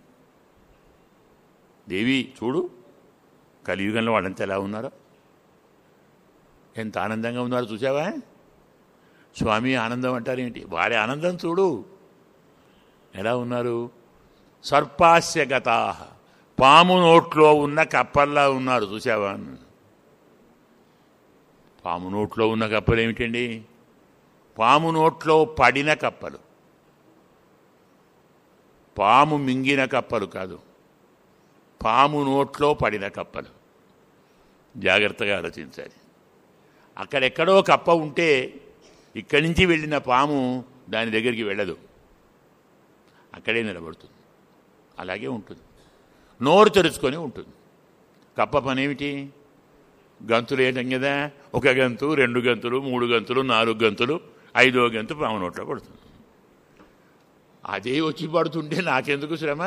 దేవి చూడు కలియుగంలో వాళ్ళంతా ఎలా ఉన్నారో ఎంత ఆనందంగా ఉన్నారో చూసావా స్వామి ఆనందం అంటారేంటి వారి ఆనందం చూడు ఎలా ఉన్నారు సర్పాస్యగత పాము నోట్లో ఉన్న కప్పల్లా ఉన్నారు చూసావా పాము నోట్లో ఉన్న కప్పలు ఏమిటండి పాము నోట్లో పడిన కప్పలు పాము మింగిన కప్పలు కాదు పాము నోట్లో పడిన కప్పలు జాగ్రత్తగా ఆలోచించాలి అక్కడెక్కడో కప్ప ఉంటే ఇక్కడి నుంచి వెళ్ళిన పాము దాని దగ్గరికి వెళ్ళదు అక్కడే నిలబడుతుంది అలాగే ఉంటుంది నోరు తెరుచుకొని ఉంటుంది కప్ప పని ఏమిటి గంతులు ఏంటం కదా ఒక గంతు రెండు గంతులు మూడు గంతులు నాలుగు గంతులు ఐదో గంతు పాము నోట్లో పడుతుంది అదే వచ్చి పడుతుంటే నాకెందుకు శ్రమ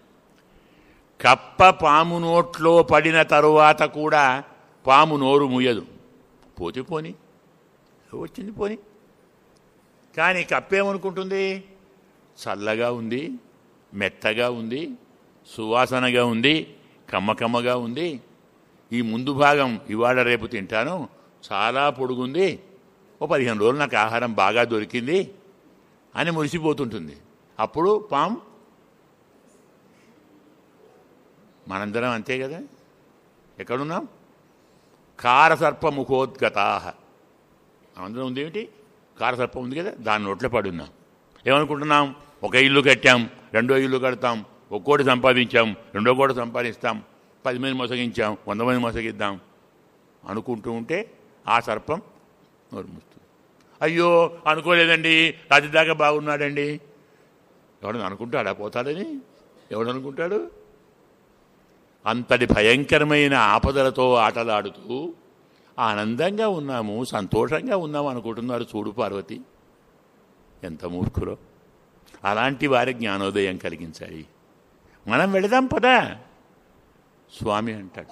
కప్ప పాము నోట్లో పడిన తరువాత కూడా పాము నోరు ముయ్యదు పోతే పోని వచ్చింది పోని కానీ కప్పేమనుకుంటుంది చల్లగా ఉంది మెత్తగా ఉంది సువాసనగా ఉంది కమ్మకమ్మగా ఉంది ఈ ముందు భాగం ఇవాళ రేపు తింటాను చాలా పొడుగుంది ఓ పదిహేను రోజులు నాకు ఆహారం బాగా దొరికింది అని మురిసిపోతుంటుంది అప్పుడు పాం మనందరం అంతే కదా ఎక్కడున్నాం కారసర్ప ముఖోద్గతా మనందరం ఉంది ఏమిటి కారసర్పం ఉంది కదా దాని నోట్లో పడున్నాం ఏమనుకుంటున్నాం ఒక ఇల్లు కట్టాం రెండో ఇల్లు కడతాం ఒక కోటి సంపాదించాం రెండో కోటి సంపాదిస్తాం పది మంది మోసగించాం వంద మంది మోసగిద్దాం అనుకుంటూ ఉంటే ఆ సర్పం నోరుముస్తుంది అయ్యో అనుకోలేదండి రాత్రి దాకా బాగున్నాడండి ఎవడని అనుకుంటాడా పోతాడని ఎవడు అనుకుంటాడు అంతటి భయంకరమైన ఆపదలతో ఆటలాడుతూ ఆనందంగా ఉన్నాము సంతోషంగా ఉన్నాము అనుకుంటున్నారు చూడు పార్వతి ఎంత మూర్ఖులో అలాంటి వారి జ్ఞానోదయం కలిగించాలి మనం వెళదాం పదా స్వామి అంటాడు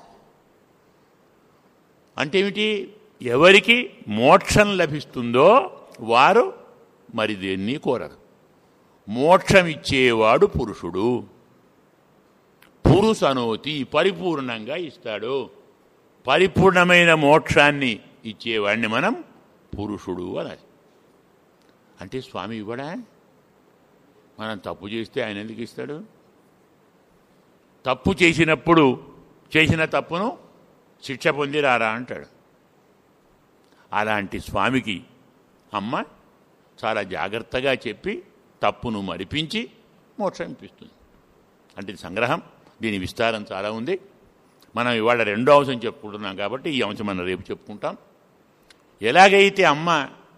అంటే ఏమిటి ఎవరికి మోక్షం లభిస్తుందో వారు మరి దేన్ని కోరరు మోక్షం ఇచ్చేవాడు పురుషుడు పురుషనోతి పరిపూర్ణంగా ఇస్తాడు పరిపూర్ణమైన మోక్షాన్ని ఇచ్చేవాడిని మనం పురుషుడు అనాలి అంటే స్వామి ఇవ్వడా మనం తప్పు చేస్తే ఆయన ఎందుకు ఇస్తాడు తప్పు చేసినప్పుడు చేసిన తప్పును శిక్ష పొంది రారా అంటాడు అలాంటి స్వామికి అమ్మ చాలా జాగ్రత్తగా చెప్పి తప్పును మరిపించి మోక్షం ఇప్పిస్తుంది అంటే ఇది సంగ్రహం దీని విస్తారం చాలా ఉంది మనం ఇవాళ రెండో అంశం చెప్పుకుంటున్నాం కాబట్టి ఈ అంశం మనం రేపు చెప్పుకుంటాం ఎలాగైతే అమ్మ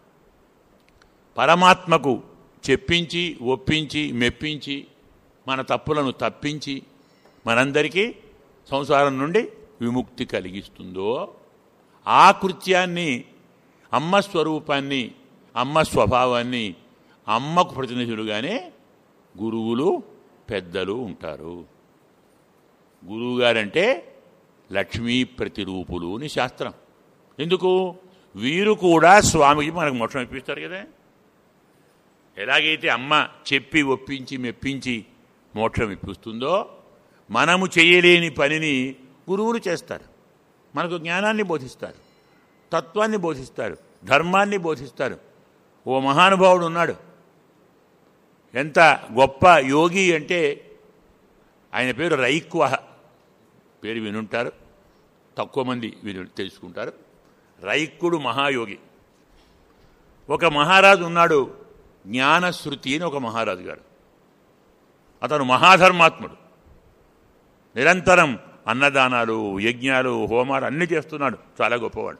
పరమాత్మకు చెప్పించి ఒప్పించి మెప్పించి మన తప్పులను తప్పించి మనందరికీ సంసారం నుండి విముక్తి కలిగిస్తుందో ఆ కృత్యాన్ని అమ్మ స్వరూపాన్ని అమ్మ స్వభావాన్ని అమ్మకు ప్రతినిధులుగానే గురువులు పెద్దలు ఉంటారు గురువుగారంటే లక్ష్మీ ప్రతిరూపులు అని శాస్త్రం ఎందుకు వీరు కూడా స్వామికి మనకు మోక్షం ఇప్పిస్తారు కదా ఎలాగైతే అమ్మ చెప్పి ఒప్పించి మెప్పించి మోక్షం ఇప్పిస్తుందో మనము చేయలేని పనిని గురువులు చేస్తారు మనకు జ్ఞానాన్ని బోధిస్తారు తత్వాన్ని బోధిస్తారు ధర్మాన్ని బోధిస్తారు ఓ మహానుభావుడు ఉన్నాడు ఎంత గొప్ప యోగి అంటే ఆయన పేరు రైక్వహ పేరు వినుంటారు తక్కువ మంది విను తెలుసుకుంటారు రైక్కుడు మహాయోగి ఒక మహారాజు ఉన్నాడు జ్ఞానశ్రుతి అని ఒక మహారాజు గారు అతను మహాధర్మాత్ముడు నిరంతరం అన్నదానాలు యజ్ఞాలు హోమాలు అన్నీ చేస్తున్నాడు చాలా గొప్పవాడు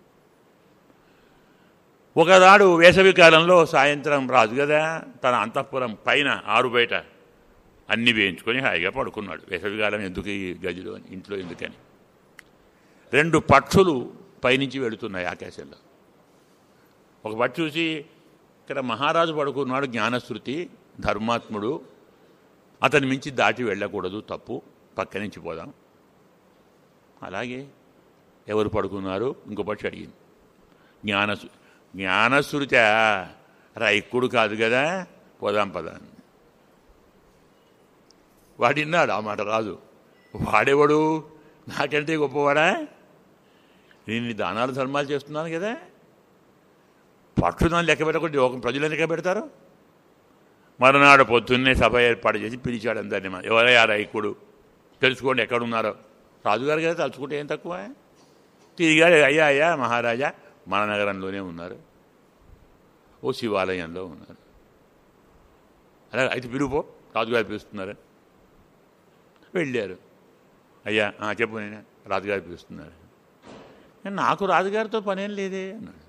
ఒకనాడు వేసవి కాలంలో సాయంత్రం రాజు కదా తన అంతఃపురం పైన ఆరు బయట అన్ని వేయించుకొని హాయిగా పడుకున్నాడు వేసవికాలం ఎందుకు ఈ గదిలో ఇంట్లో ఎందుకని రెండు పక్షులు పైనుంచి వెళుతున్నాయి ఆకాశంలో ఒక పక్షి చూసి ఇక్కడ మహారాజు పడుకున్నాడు జ్ఞానశ్రుతి ధర్మాత్ముడు అతని మించి దాటి వెళ్ళకూడదు తప్పు పక్క నుంచి పోదాం అలాగే ఎవరు పడుకున్నారు ఇంకో పక్షి అడిగింది జ్ఞానసు జ్ఞానశ్రుత రైక్కుడు కాదు కదా పోదాం పదా వాడిన్నాడు ఆ మాట రాజు వాడేవాడు నాకంటే గొప్పవాడా నేను ఈ దానాలు ధర్మాలు చేస్తున్నాను కదా పక్షులను లెక్క పెట్టకుండా ఒక ప్రజలు లెక్క పెడతారు మరునాడు పొద్దున్నే సభ ఏర్పాటు చేసి పిలిచాడు అందరినీ మన ఎవరయ్యా రైకుడు తెలుసుకోండి ఎక్కడున్నారో రాజుగారు కదా తలుచుకుంటే ఏం తక్కువ తిరిగాడు అయ్యా అయ్యా మహారాజా మన నగరంలోనే ఉన్నారు ఓ శివాలయంలో ఉన్నారు అలా అయితే పిలుపో రాజుగారు పిలుస్తున్నారు వెళ్ళారు అయ్యా ఆ, చెప్పు నేను రాజుగారు పిలుస్తున్నారు నాకు రాజుగారితో పనేం లేదే అన్నాడు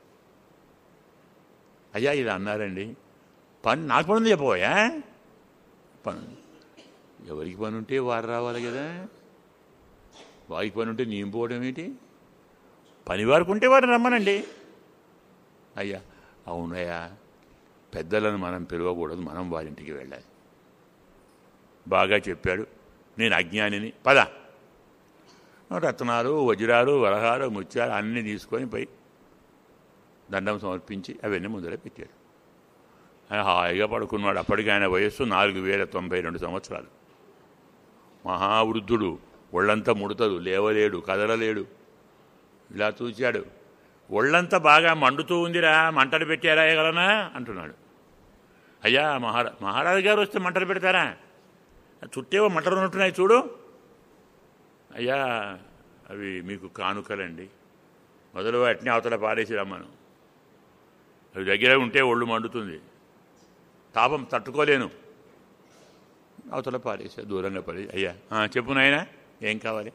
అయ్యా ఇది అన్నారండి పని నాకు పని ఉంది చెప్పబోయా పని ఎవరికి పని ఉంటే వారు రావాలి కదా వారికి పని ఉంటే నేను పోవడం ఏంటి పని వారికి ఉంటే వారిని రమ్మనండి అయ్యా అవునయ్యా పెద్దలను మనం పిలవకూడదు మనం వారింటికి వెళ్ళాలి బాగా చెప్పాడు నేను అజ్ఞానిని పద రత్నాలు వజ్రాలు వరహాలు ముత్యాలు అన్నీ తీసుకొని పోయి దండం సమర్పించి అవన్నీ ముందర పెట్టాడు ఆయన హాయిగా పడుకున్నాడు అప్పటికి ఆయన వయస్సు నాలుగు వేల తొంభై రెండు సంవత్సరాలు మహావృద్ధుడు ఒళ్ళంతా ముడతలు లేవలేడు కదలలేడు ఇలా చూశాడు ఒళ్ళంతా బాగా మండుతూ ఉందిరా మంటలు పెట్టారా గలనా అంటున్నాడు అయ్యా మహారా మహారాజు గారు వస్తే మంటలు పెడతారా చుట్టేవో మంటలు ఉన్నట్టున్నాయి చూడు అయ్యా అవి మీకు కానుకలండి మొదలు వాటిని అవతల పారేసి రమ్మను అవి దగ్గర ఉంటే ఒళ్ళు మండుతుంది తాపం తట్టుకోలేను అవతల పారేసా దూరంగా పడి అయ్యా "ఆ, చెప్పు నాయనా ఏం కావాలి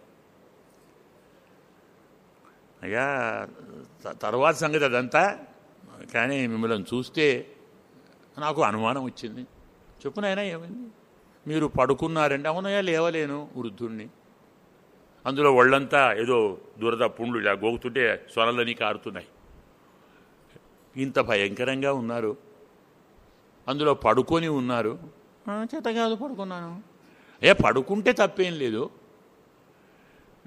అయ్యా త- తర్వాత సంగతి అదంతా కానీ మిమ్మల్ని చూస్తే నాకు అనుమానం వచ్చింది చెప్పు నాయనా ఏమైంది మీరు పడుకున్నారంటే అవునయ్యా లేవలేను వృద్ధుణ్ణి అందులో ఒళ్ళంతా ఏదో దురద పుండ్లు ఇలా గోగుతుంటే స్వరలని కారుతున్నాయి ఇంత భయంకరంగా ఉన్నారు అందులో పడుకొని ఉన్నారు "ఆ, చేత కాదు పడుకున్నాను ఏ పడుకుంటే తప్పేం లేదు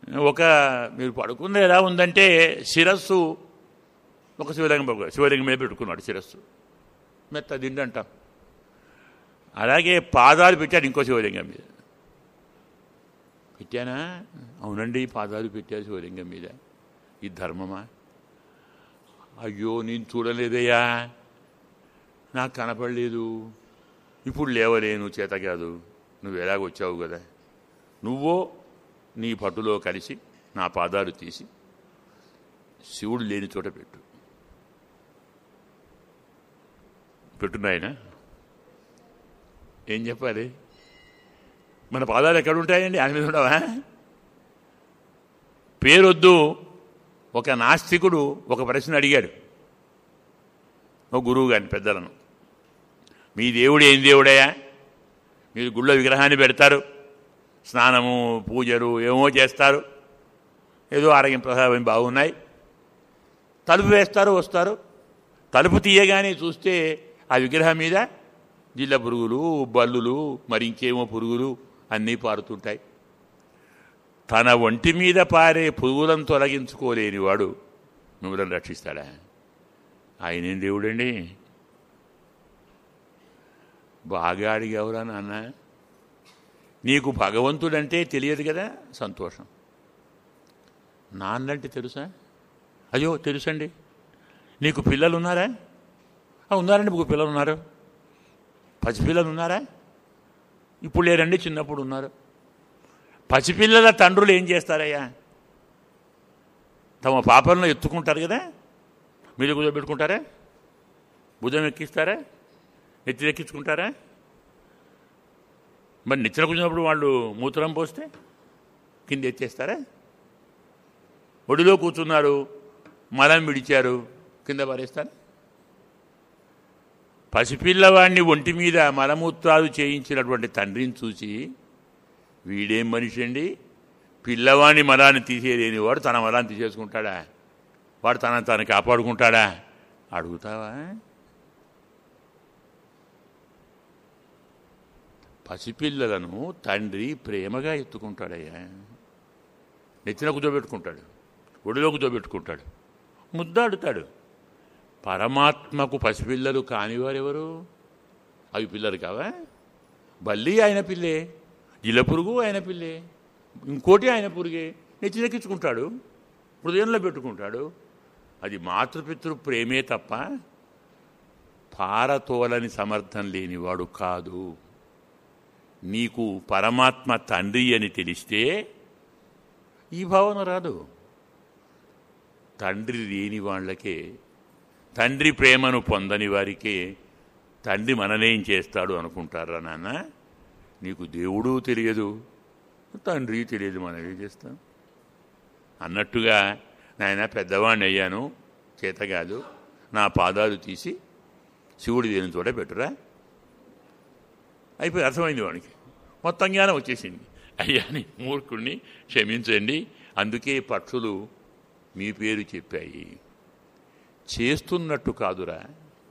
ఒక మీరు పడుకుంది ఎలా ఉందంటే శిరస్సు ఒక శివలింగం పడుకో- శివలింగం మీద పెట్టుకున్నాడు శిరస్సు మెత్త దిండు అంటాం అలాగే పాదాలు పెట్టాడు ఇంకో శివలింగం మీద పెట్టానా అవునండి పాదాలు పెట్టారు శివలింగం మీద ఇది ధర్మమా అయ్యో నేను చూడలేదయ్యా నాకు కనపడలేదు ఇప్పుడు లేవలేను చేత కాదు నువ్వు ఎలాగొచ్చావు కదా నువ్వో నీ పట్టులో కలిసి నా పాదాలు తీసి శివుడు లేని చోట పెట్టు పెట్టున్నాయన ఏం చెప్పాలి మన పాదాలు ఎక్కడ ఉంటాయండి ఆయన మీద ఉండవా పేరొద్దు ఒక నాస్తికుడు ఒక ప్రశ్న అడిగాడు ఒక గురువు గారిని పెద్దలను మీ దేవుడు ఏం దేవుడయ్యా మీరు గుళ్ళో విగ్రహాన్ని పెడతారు స్నానము పూజలు ఏమో చేస్తారు ఏదో ఆరోగ్యం ప్రసాదం బాగున్నాయి తలుపు వేస్తారు వస్తారు తలుపు తీయగానే చూస్తే ఆ విగ్రహం మీద జిల్ల పురుగులు బల్లులు మరి ఇంకేమో పురుగులు అన్నీ పారుతుంటాయి తన ఒంటి మీద పారే పురుగులను తొలగించుకోలేని వాడు మిమ్మల్ని రక్షిస్తాడా ఆయనేం దేవుడండి బాగా అడిగావురా నాన్న నీకు భగవంతుడంటే తెలియదు కదా సంతోషం నాన్నంటే తెలుసా అయ్యో తెలుసండి నీకు పిల్లలు ఉన్నారా "ఆ, ఉన్నారండి ముగ్గురు పిల్లలు ఉన్నారు పసిపిల్లలు ఉన్నారా ఇప్పుడు లేరండి చిన్నప్పుడు ఉన్నారు పసిపిల్లల తండ్రులు ఏం చేస్తారయ్యా తమ పాపలను ఎత్తుకుంటారు కదా మీరు కూర్చోబెట్టుకుంటారా భుజం ఎక్కిస్తారా నెత్తి ఎక్కించుకుంటారా మరి నెత్తిన కూర్చున్నప్పుడు వాళ్ళు మూత్రం పోస్తే కింద ఎత్తేస్తారా ఒడిలో కూర్చున్నారు మలం విడిచారు కింద పారేస్తారు పసిపిల్లవాడిని ఒంటి మీద మలమూత్రాలు చేయించినటువంటి తండ్రిని చూసి వీడేం మనిషి అండి పిల్లవాడిని మలాన్ని తీసేయలేని వాడు తన మలాన్ని తీసేసుకుంటాడా వాడు తనని తాను కాపాడుకుంటాడా అడుగుతావా పసిపిల్లలను తండ్రి ప్రేమగా ఎత్తుకుంటాడయ్యా నెత్తిన కూర్చోబెట్టుకుంటాడు ఒడిలో కూర్చోబెట్టుకుంటాడు ముద్దాడుతాడు పరమాత్మకు పసిపిల్లలు కానివారెవరు అవి పిల్లలు కావా బల్లి ఆయన పిల్లే జిల పురుగు ఆయన పిల్లే ఇంకోటి ఆయన పురుగే నెచ్చినెక్కించుకుంటాడు హృదయంలో పెట్టుకుంటాడు అది మాతృపితృ ప్రేమే తప్ప పారతోలని సమర్థం లేనివాడు కాదు నీకు పరమాత్మ తండ్రి అని తెలిస్తే ఈ భావన రాదు తండ్రి లేని వాళ్ళకే తండ్రి ప్రేమను పొందని వారికే తండ్రి మననేం చేస్తాడు అనుకుంటారా నాన్న నీకు దేవుడు తెలియదు తండ్రి తెలియదు మనం ఏం చేస్తాం అన్నట్టుగా నాయన పెద్దవాడిని అయ్యాను చేత కాదు నా పాదాలు తీసి శివుడు దేని చోట పెట్టురా అయిపోయి అర్థమైంది వాడికి మొత్తం జ్ఞానం వచ్చేసింది అయ్యాని మూర్ఖుణ్ణి క్షమించండి అందుకే పక్షులు మీ పేరు చెప్పాయి చేస్తున్నట్టు కాదురా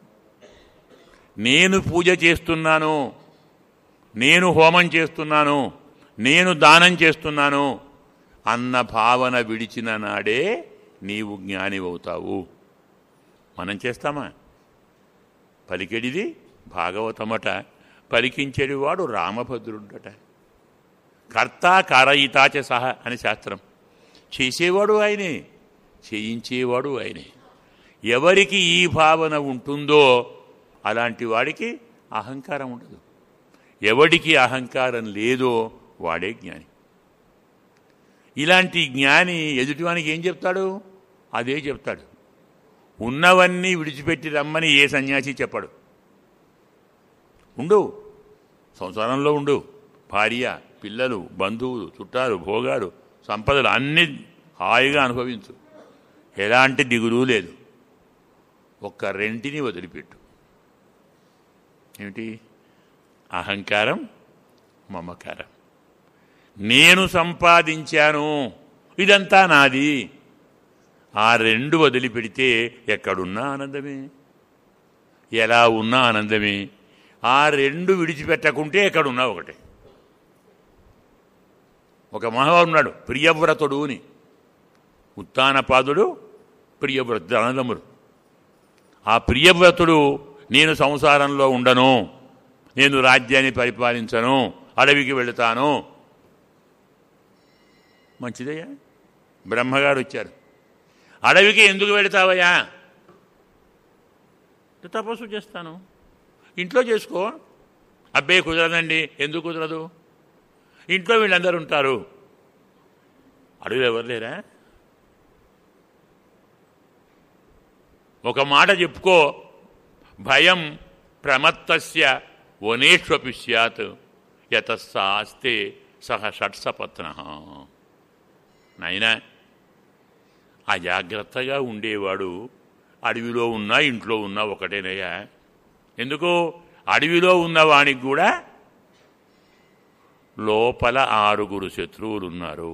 నేను పూజ చేస్తున్నాను నేను హోమం చేస్తున్నాను నేను దానం చేస్తున్నాను అన్న భావన విడిచిన నాడే నీవు జ్ఞానివవుతావు మనం చేస్తామా పలికెడిది భాగవతమట పలికించేడివాడు రామభద్రుడట కర్త కారయితాచ సహ అని శాస్త్రం చేసేవాడు ఆయనే చేయించేవాడు ఆయనే ఎవరికి ఈ భావన ఉంటుందో అలాంటి వాడికి అహంకారం ఉండదు ఎవడికి అహంకారం లేదో వాడే జ్ఞాని ఇలాంటి జ్ఞాని ఎదుటివానికి ఏం చెప్తాడు అదే చెప్తాడు ఉన్నవన్నీ విడిచిపెట్టి రమ్మని ఏ సన్యాసి చెప్పడు ఉండు సంసారంలో ఉండు భార్య పిల్లలు బంధువులు చుట్టాలు భోగాలు సంపదలు అన్ని హాయిగా అనుభవించు ఎలాంటి దిగులు లేదు ఒక్క రెంటిని వదిలిపెట్టు ఏమిటి అహంకారం మమకారం నేను సంపాదించాను ఇదంతా నాది ఆ రెండు వదిలిపెడితే ఎక్కడున్నా ఆనందమే ఎలా ఉన్నా ఆనందమే ఆ రెండు విడిచిపెట్టకుంటే ఎక్కడున్నా ఒకటే ఒక మహానుడు ఉన్నాడు ప్రియవ్రతుడు అని ఉత్తానపాదుడు ప్రియవ్రతుడు అన్నదమ్ముడు ఆ ప్రియవ్రతుడు నేను సంసారంలో ఉండను నేను రాజ్యాన్ని పరిపాలించను అడవికి వెళుతాను మంచిదయ్యా బ్రహ్మగారు వచ్చారు అడవికి ఎందుకు వెళతావయ్యా తపస్సు చేస్తాను ఇంట్లో చేసుకో అబ్బే కుదరదండి ఎందుకు కుదరదు ఇంట్లో వీళ్ళందరూ ఉంటారు అడవిలో ఎవరు లేరా ఒక మాట చెప్పుకో భయం ప్రమత్తస్య వనేష్వపి సత్ యతస్సాస్తే సహ షట్సపత్న నాయనా అజాగ్రత్తగా ఉండేవాడు అడవిలో ఉన్నా ఇంట్లో ఉన్నా ఒకటేనయ్యా ఎందుకు అడవిలో ఉన్నవానికి కూడా లోపల ఆరుగురు శత్రువులు ఉన్నారు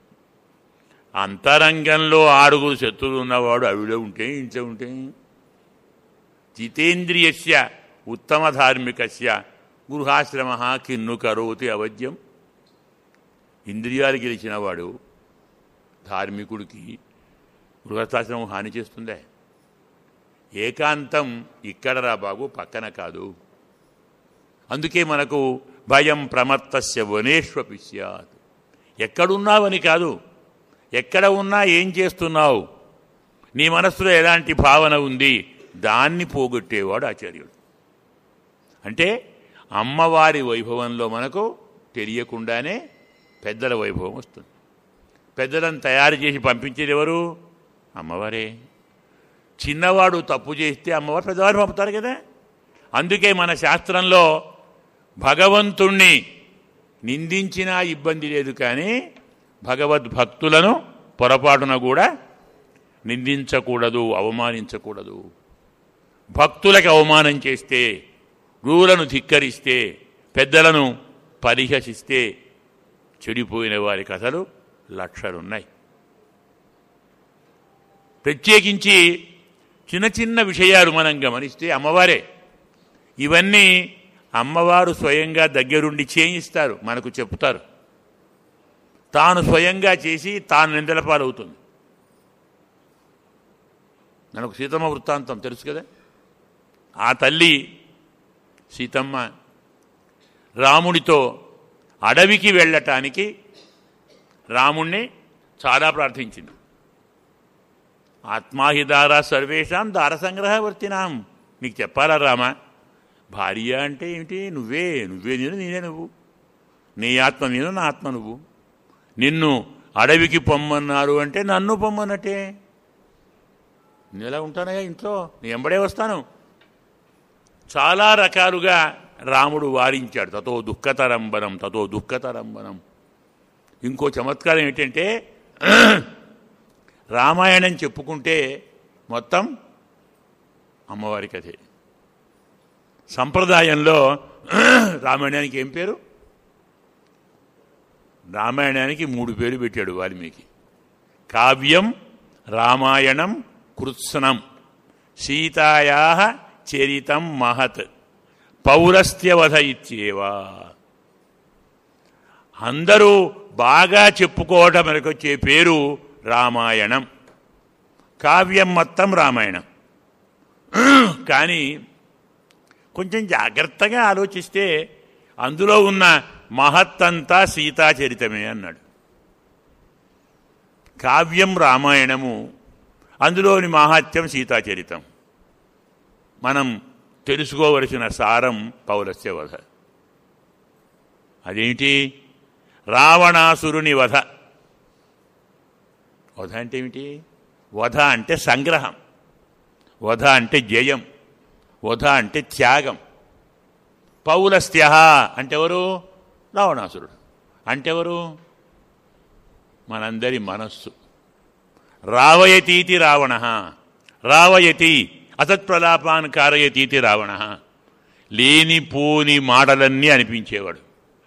అంతరంగంలో ఆరుగురు శత్రువులు ఉన్నవాడు అడవిలో ఉంటే ఇంట్లో ఉంటే జితేంద్రియస్య ఉత్తమ ధార్మికస్య గృహాశ్రమ కిన్ను కరోతి అవధ్యం ఇంద్రియాలు గెలిచినవాడు ధార్మికుడికి గృహస్థాశ్రమం హాని చేస్తుందే ఏకాంతం ఇక్కడ రా బాబు పక్కన కాదు అందుకే మనకు భయం ప్రమత్తస్య వనేష్వపి స్యాత్ ఎక్కడున్నావని కాదు ఎక్కడ ఉన్నా ఏం చేస్తున్నావు నీ మనస్సులో ఎలాంటి భావన ఉంది దాన్ని పోగొట్టేవాడు ఆచార్యుడు అంటే అమ్మవారి వైభవంలో మనకు తెలియకుండానే పెద్దల వైభవం వస్తుంది పెద్దలను తయారు చేసి పంపించేది ఎవరు అమ్మవారే చిన్నవాడు తప్పు చేస్తే అమ్మవారు పెద్దవారు పంపుతారు కదా అందుకే మన శాస్త్రంలో భగవంతుణ్ణి నిందించినా ఇబ్బంది లేదు కానీ భగవద్భక్తులను పొరపాటున కూడా నిందించకూడదు అవమానించకూడదు భక్తులకు అవమానం చేస్తే గురువులను ధిక్కరిస్తే పెద్దలను పరిహసిస్తే చెడిపోయిన వారి కథలు లక్షలున్నాయి ప్రత్యేకించి చిన్న చిన్న విషయాలు మనం గమనిస్తే అమ్మవారే ఇవన్నీ అమ్మవారు స్వయంగా దగ్గరుండి చేయిస్తారు మనకు చెప్తారు తాను స్వయంగా చేసి తాను నిందల పాలవుతుంది మనకు సీతమ్మ వృత్తాంతం తెలుసు కదా ఆ తల్లి సీతమ్మ రాముడితో అడవికి వెళ్ళటానికి రాముణ్ణి చాలా ప్రార్థించింది ఆత్మాహిదార సర్వేషాం దారసంగ్రహవర్తినాం నీకు చెప్పాలా రామా భార్య అంటే ఏమిటి నువ్వే నువ్వే నేను నేనే నువ్వు నీ ఆత్మ నేను నా ఆత్మ నువ్వు నిన్ను అడవికి పొమ్మన్నారు అంటే నన్ను పొమ్మన్నట్టే నేను ఎలా ఉంటానయ్యా ఇంట్లో నీ ఎంబడే వస్తాను చాలా రకాలుగా రాముడు వారించాడు తతో దుఃఖతరంబనం తతో దుఃఖతరంబనం ఇంకో చమత్కారం ఏంటంటే రామాయణం చెప్పుకుంటే మొత్తం అమ్మవారి కథే సంప్రదాయంలో రామాయణానికి ఏం పేరు రామాయణానికి మూడు పేరు పెట్టాడు వాల్మీకి కావ్యం రామాయణం కృత్సనం సీతాయా చరితం మహత్ పౌరస్త్యవధ ఇచ్చేవా అందరూ బాగా చెప్పుకోవటం మనకొచ్చే పేరు రామాయణం కావ్యం మొత్తం రామాయణం కానీ కొంచెం జాగ్రత్తగా ఆలోచిస్తే అందులో ఉన్న మహత్తంతా సీతాచరితమే అన్నాడు కావ్యం రామాయణము అందులోని మహాత్యం సీతాచరితం మనం తెలుసుకోవలసిన సారం పౌరస్య వధ అదేంటి రావణాసురుని వధ వధ అంటే ఏమిటి వధ అంటే సంగ్రహం వధ అంటే జయం వధ అంటే త్యాగం పౌలస్త్య అంటే ఎవరు రావణాసురుడు అంటే ఎవరు మనందరి మనస్సు రావయతీతి రావణ రావయతి అసత్ప్రలాపాన్ కారయతీతి రావణ లేనిపోని మాటలన్నీ అనిపించేవాడు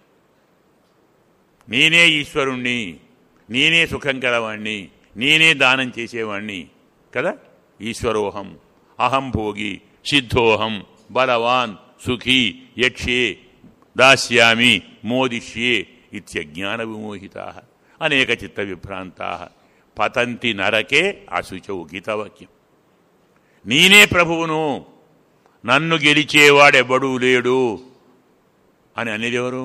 నేనే ఈశ్వరుణ్ణి నేనే సుఖం కలవాణ్ణి నేనే దానం చేసేవాణ్ణి కదా ఈశ్వరోహం అహం భోగి సిద్ధోహం బలవాన్ సుఖీ యక్షే దాస్యామి మోదిష్యే ఇత్యజ్ఞాన విమోహితా అనేక చిత్త విభ్రాంతా పతంతి నరకే అశుచౌ గీతవాక్యం నేనే ప్రభువును నన్ను గెలిచేవాడెవడూ లేడు అని అనేది ఎవరు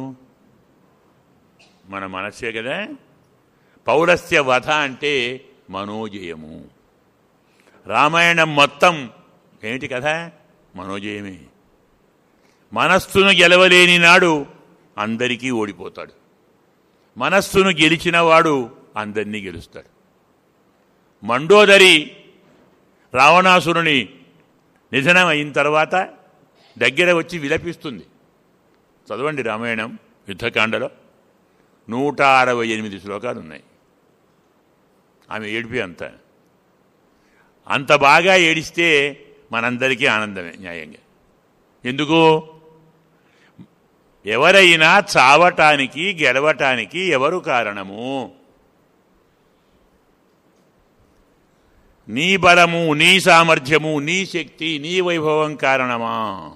మన మనస్సే కదా పౌరస్య వధ అంటే మనోజయము రామాయణం మొత్తం ఏంటి కదా మనోజయమే మనస్సును గెలవలేని నాడు అందరికీ ఓడిపోతాడు మనస్సును గెలిచిన వాడు అందరినీ గెలుస్తాడు మండోదరి రావణాసురుని నిధనం అయిన తర్వాత దగ్గర వచ్చి విలపిస్తుంది చదవండి రామాయణం యుద్ధకాండలో నూట అరవై ఎనిమిది శ్లోకాలు ఉన్నాయి ఆమె ఏడిపి అంత అంత బాగా ఏడిస్తే మనందరికీ ఆనందమే న్యాయంగా ఎందుకు ఎవరైనా చావటానికి గెలవటానికి ఎవరు కారణము నీ బలము నీ సామర్థ్యము నీ శక్తి నీ వైభవం కారణమా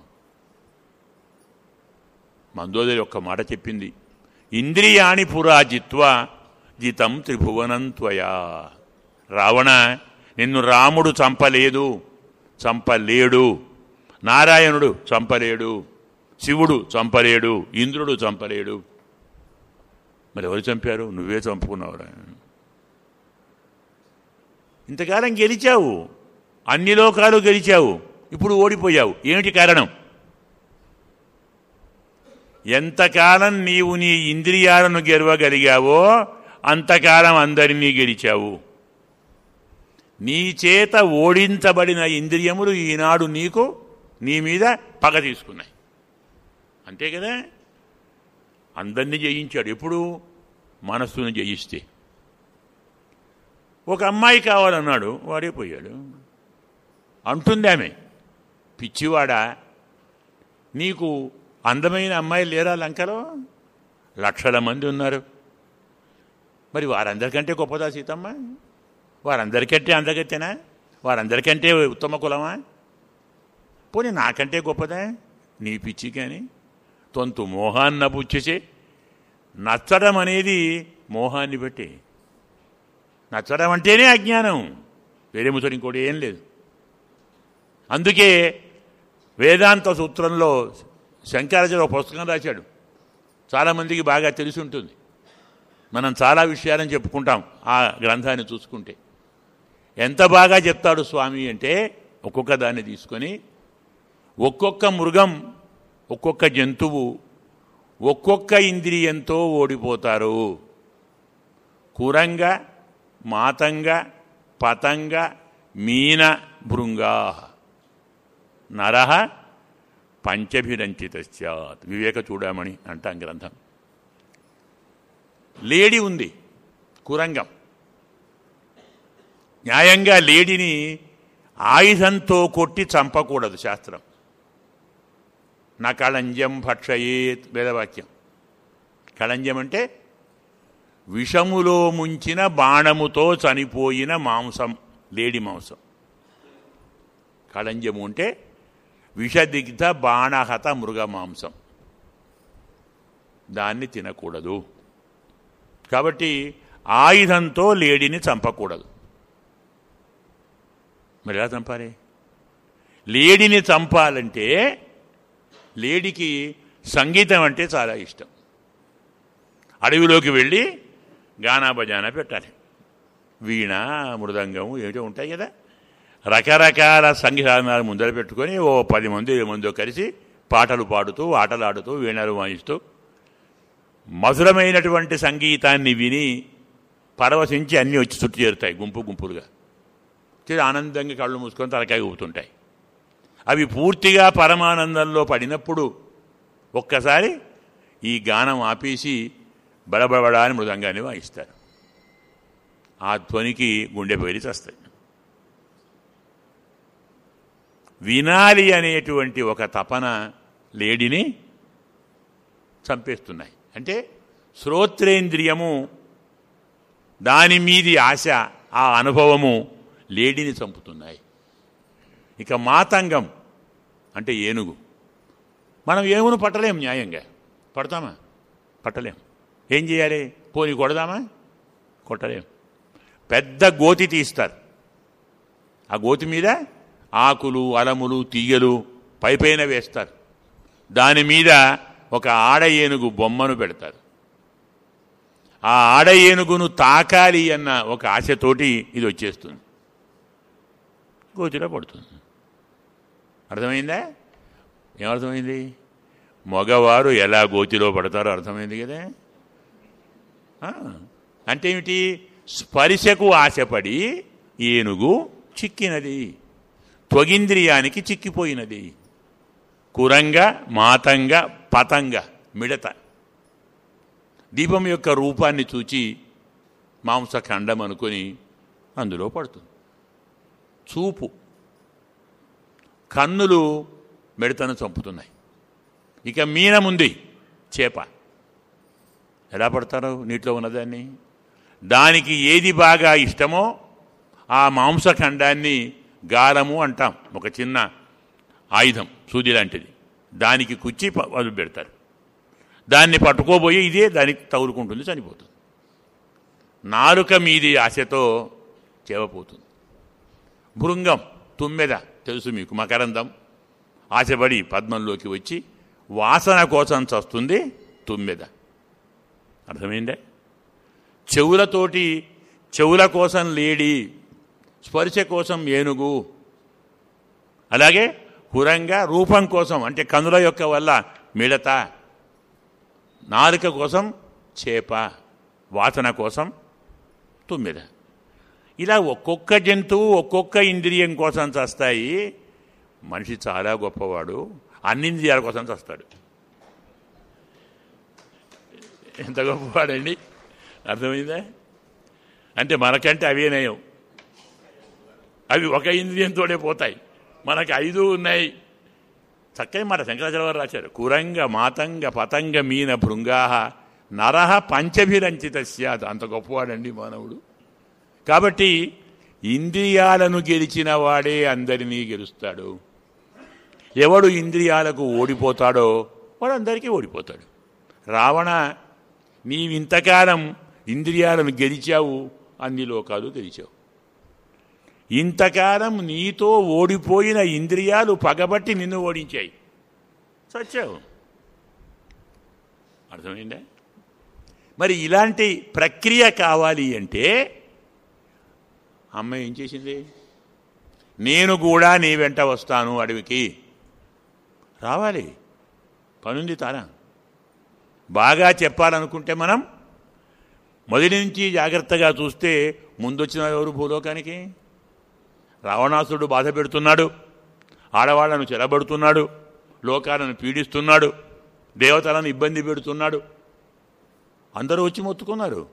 మందోదరి ఒక్క మాట చెప్పింది ఇంద్రియాణి పురాజిత్వ జితం త్రిభువనం త్వయా రావణ నిన్ను రాముడు చంపలేదు చంపలేడు నారాయణుడు చంపలేడు శివుడు చంపలేడు ఇంద్రుడు చంపలేడు మరి ఎవరు చంపారు నువ్వే చంపుకున్నావురా ఇంతకాలం గెలిచావు అన్ని లోకాలు గెలిచావు ఇప్పుడు ఓడిపోయావు ఏమిటి కారణం ఎంతకాలం నీవు నీ ఇంద్రియాలను గెలవగలిగావో అంతకాలం అందరినీ గెలిచావు నీ చేత ఓడించబడిన ఇంద్రియములు ఈనాడు నీకు నీ మీద పగ తీసుకున్నాయి అంతే కదా అందరినీ జయించాడు ఎప్పుడు మనస్సును జయిస్తే ఒక అమ్మాయి కావాలన్నాడు వాడే పోయాడు అంటుంది ఆమె పిచ్చివాడా నీకు అందమైన అమ్మాయి లేరా లంకలో లక్షల మంది ఉన్నారు మరి వారందరికంటే గొప్పదా సీతమ్మ వారందరికంటే అందగత్తెనా వారందరికంటే ఉత్తమ కులమా పోనీ నాకంటే గొప్పదా నీ పిచ్చి కానీ తొంతు మోహాన్న పుచ్చేసే నచ్చడం అనేది మోహాన్ని బట్టి నచ్చడం అంటేనే అజ్ఞానం వేరే ముసలి ఇంకోటి ఏం లేదు అందుకే వేదాంత సూత్రంలో శంకరాచార్య ఒక పుస్తకం రాశాడు చాలామందికి బాగా తెలిసి ఉంటుంది మనం చాలా విషయాలను చెప్పుకుంటాం ఆ గ్రంథాన్ని చూసుకుంటే ఎంత బాగా చెప్తాడు స్వామి అంటే ఒక్కొక్క దాన్ని తీసుకొని ఒక్కొక్క మృగం ఒక్కొక్క జంతువు ఒక్కొక్క ఇంద్రియంతో ఓడిపోతారు కురంగ మాతంగ పతంగ మీన భృంగా నరహ పంచభిరంచిత సత్ వివేక చూడమని అంటాం గ్రంథం లేడి ఉంది కురంగం న్యాయంగా లేడిని ఆయుధంతో కొట్టి చంపకూడదు శాస్త్రం నా కళంజం భక్షయేత్ వేదవాక్యం కళంజం అంటే విషములో ముంచిన బాణముతో చనిపోయిన మాంసం లేడి మాంసం కళంజము అంటే విషదిగ్ధ బాణహత మృగ మాంసం దాన్ని తినకూడదు కాబట్టి ఆయుధంతో లేడిని చంపకూడదు మరి ఎలా చంపాలి లేడిని చంపాలంటే లేడికి సంగీతం అంటే చాలా ఇష్టం అడవిలోకి వెళ్ళి గానా బజానా పెట్టాలి వీణ మృదంగం ఏమిటో ఉంటాయి కదా రకరకాల సంగీతాలు ముందర పెట్టుకొని ఓ పది మంది ఇరవై మందో కలిసి పాటలు పాడుతూ ఆటలాడుతూ వీణలు వాయిస్తూ మధురమైనటువంటి సంగీతాన్ని విని పరవశించి అన్నీ వచ్చి చుట్టూ చేరుతాయి గుంపు గుంపులుగా చేరి ఆనందంగా కళ్ళు మూసుకొని తలకాయ ఊపుతుంటాయి అవి పూర్తిగా పరమానందంలో పడినప్పుడు ఒక్కసారి ఈ గానం ఆపేసి బడబడబడా అని మృదంగాన్ని వాయిస్తారు ఆ ధ్వనికి గుండె పేరి చస్తాయి వినాలి అనేటువంటి ఒక తపన లేడిని చంపేస్తున్నాయి అంటే శ్రోత్రేంద్రియము దాని మీది ఆశ ఆ అనుభవము లేడిని చంపుతున్నాయి ఇక మాతంగం అంటే ఏనుగు మనం ఏనుగును పట్టలేం న్యాయంగా పడతామా పట్టలేం ఏం చేయాలి పోనీ కొడదామా కొట్టలేం పెద్ద గోతి తీస్తారు ఆ గోతి మీద ఆకులు అలములు తీగలు పైపైన వేస్తారు దాని మీద ఒక ఆడ ఏనుగు బొమ్మను పెడతారు ఆ ఆడ ఏనుగును తాకాలి అన్న ఒక ఆశతోటి ఇది వచ్చేస్తుంది గోతిలో పడుతుంది అర్థమైందా ఏమర్థమైంది మగవారు ఎలా గోతిలో పడతారో అర్థమైంది కదా ఆ, అంటే ఏమిటి స్పర్శకు ఆశపడి ఏనుగు చిక్కినది త్వగింద్రియానికి చిక్కిపోయినది కురంగ మాతంగ పతంగ మిడత దీపం యొక్క రూపాన్ని చూచి మాంసఖండం అనుకొని అందులో పడుతుంది చూపు కన్నులు మిడతను చంపుతున్నాయి ఇక మీనముంది చేప ఎలా పడతారు నీటిలో ఉన్నదాన్ని దానికి ఏది బాగా ఇష్టమో ఆ మాంసఖండాన్ని గాలము అంటాం ఒక చిన్న ఆయుధం సూది లాంటిది దానికి కుచ్చి ప- వదిలి పెడతారు దాన్ని పట్టుకోబోయి ఇదే దానికి తగులుకుంటుంది చనిపోతుంది నాలుక మీది ఆశతో చేవపోతుంది భృంగం తుమ్మెద తెలుసు మీకు మకరందం ఆశపడి పద్మంలోకి వచ్చి వాసన కోసం చస్తుంది తుమ్మెద అర్థమైందే చెవులతోటి చెవుల కోసం లేడి స్పర్శ కోసం ఏనుగు అలాగే కురంగా రూపం కోసం అంటే కనుల యొక్క వల్ల మిడత నాలుక కోసం చేప వాసన కోసం తుమ్మెద ఇలా ఒక్కొక్క జంతువు ఒక్కొక్క ఇంద్రియం కోసం చస్తాయి మనిషి చాలా గొప్పవాడు అన్ని ఇంద్రియాల కోసం చస్తాడు ఎంత గొప్పవాడండి అర్థమైందా అంటే మనకంటే అవే నయం అవి ఒక ఇంద్రియంతోనే పోతాయి మనకు ఐదు ఉన్నాయి చక్కని మాట శంకరాచార్య వారు రాశారు కురంగ మాతంగ పతంగ మీన భృంగాహ నరహ పంచభిరంచిత స్యాత్ అంత గొప్పవాడండి మానవుడు కాబట్టి ఇంద్రియాలను గెలిచిన వాడే అందరినీ గెలుస్తాడు ఎవడు ఇంద్రియాలకు ఓడిపోతాడో వాడు అందరికీ ఓడిపోతాడు రావణ నీవింతకాలం ఇంద్రియాలను గెలిచావు అన్ని లోకాలు గెలిచావు ఇంతకాలం నీతో ఓడిపోయిన ఇంద్రియాలు పగబట్టి నిన్ను ఓడించాయి చచ్చావు అర్థమైందా మరి ఇలాంటి ప్రక్రియ కావాలి అంటే అమ్మ ఏం చేసింది నేను కూడా నీ వెంట వస్తాను అడవికి రావాలి పనుంది తారా బాగా చెప్పాలనుకుంటే మనం మొదటి నుంచి జాగ్రత్తగా చూస్తే ముందొచ్చిన ఎవరు భూలోకానికి రావణాసురుడు బాధ పెడుతున్నాడు ఆడవాళ్లను చెరబడుతున్నాడు లోకాలను పీడిస్తున్నాడు దేవతలను ఇబ్బంది పెడుతున్నాడు అందరూ వచ్చి మొత్తుకున్నారు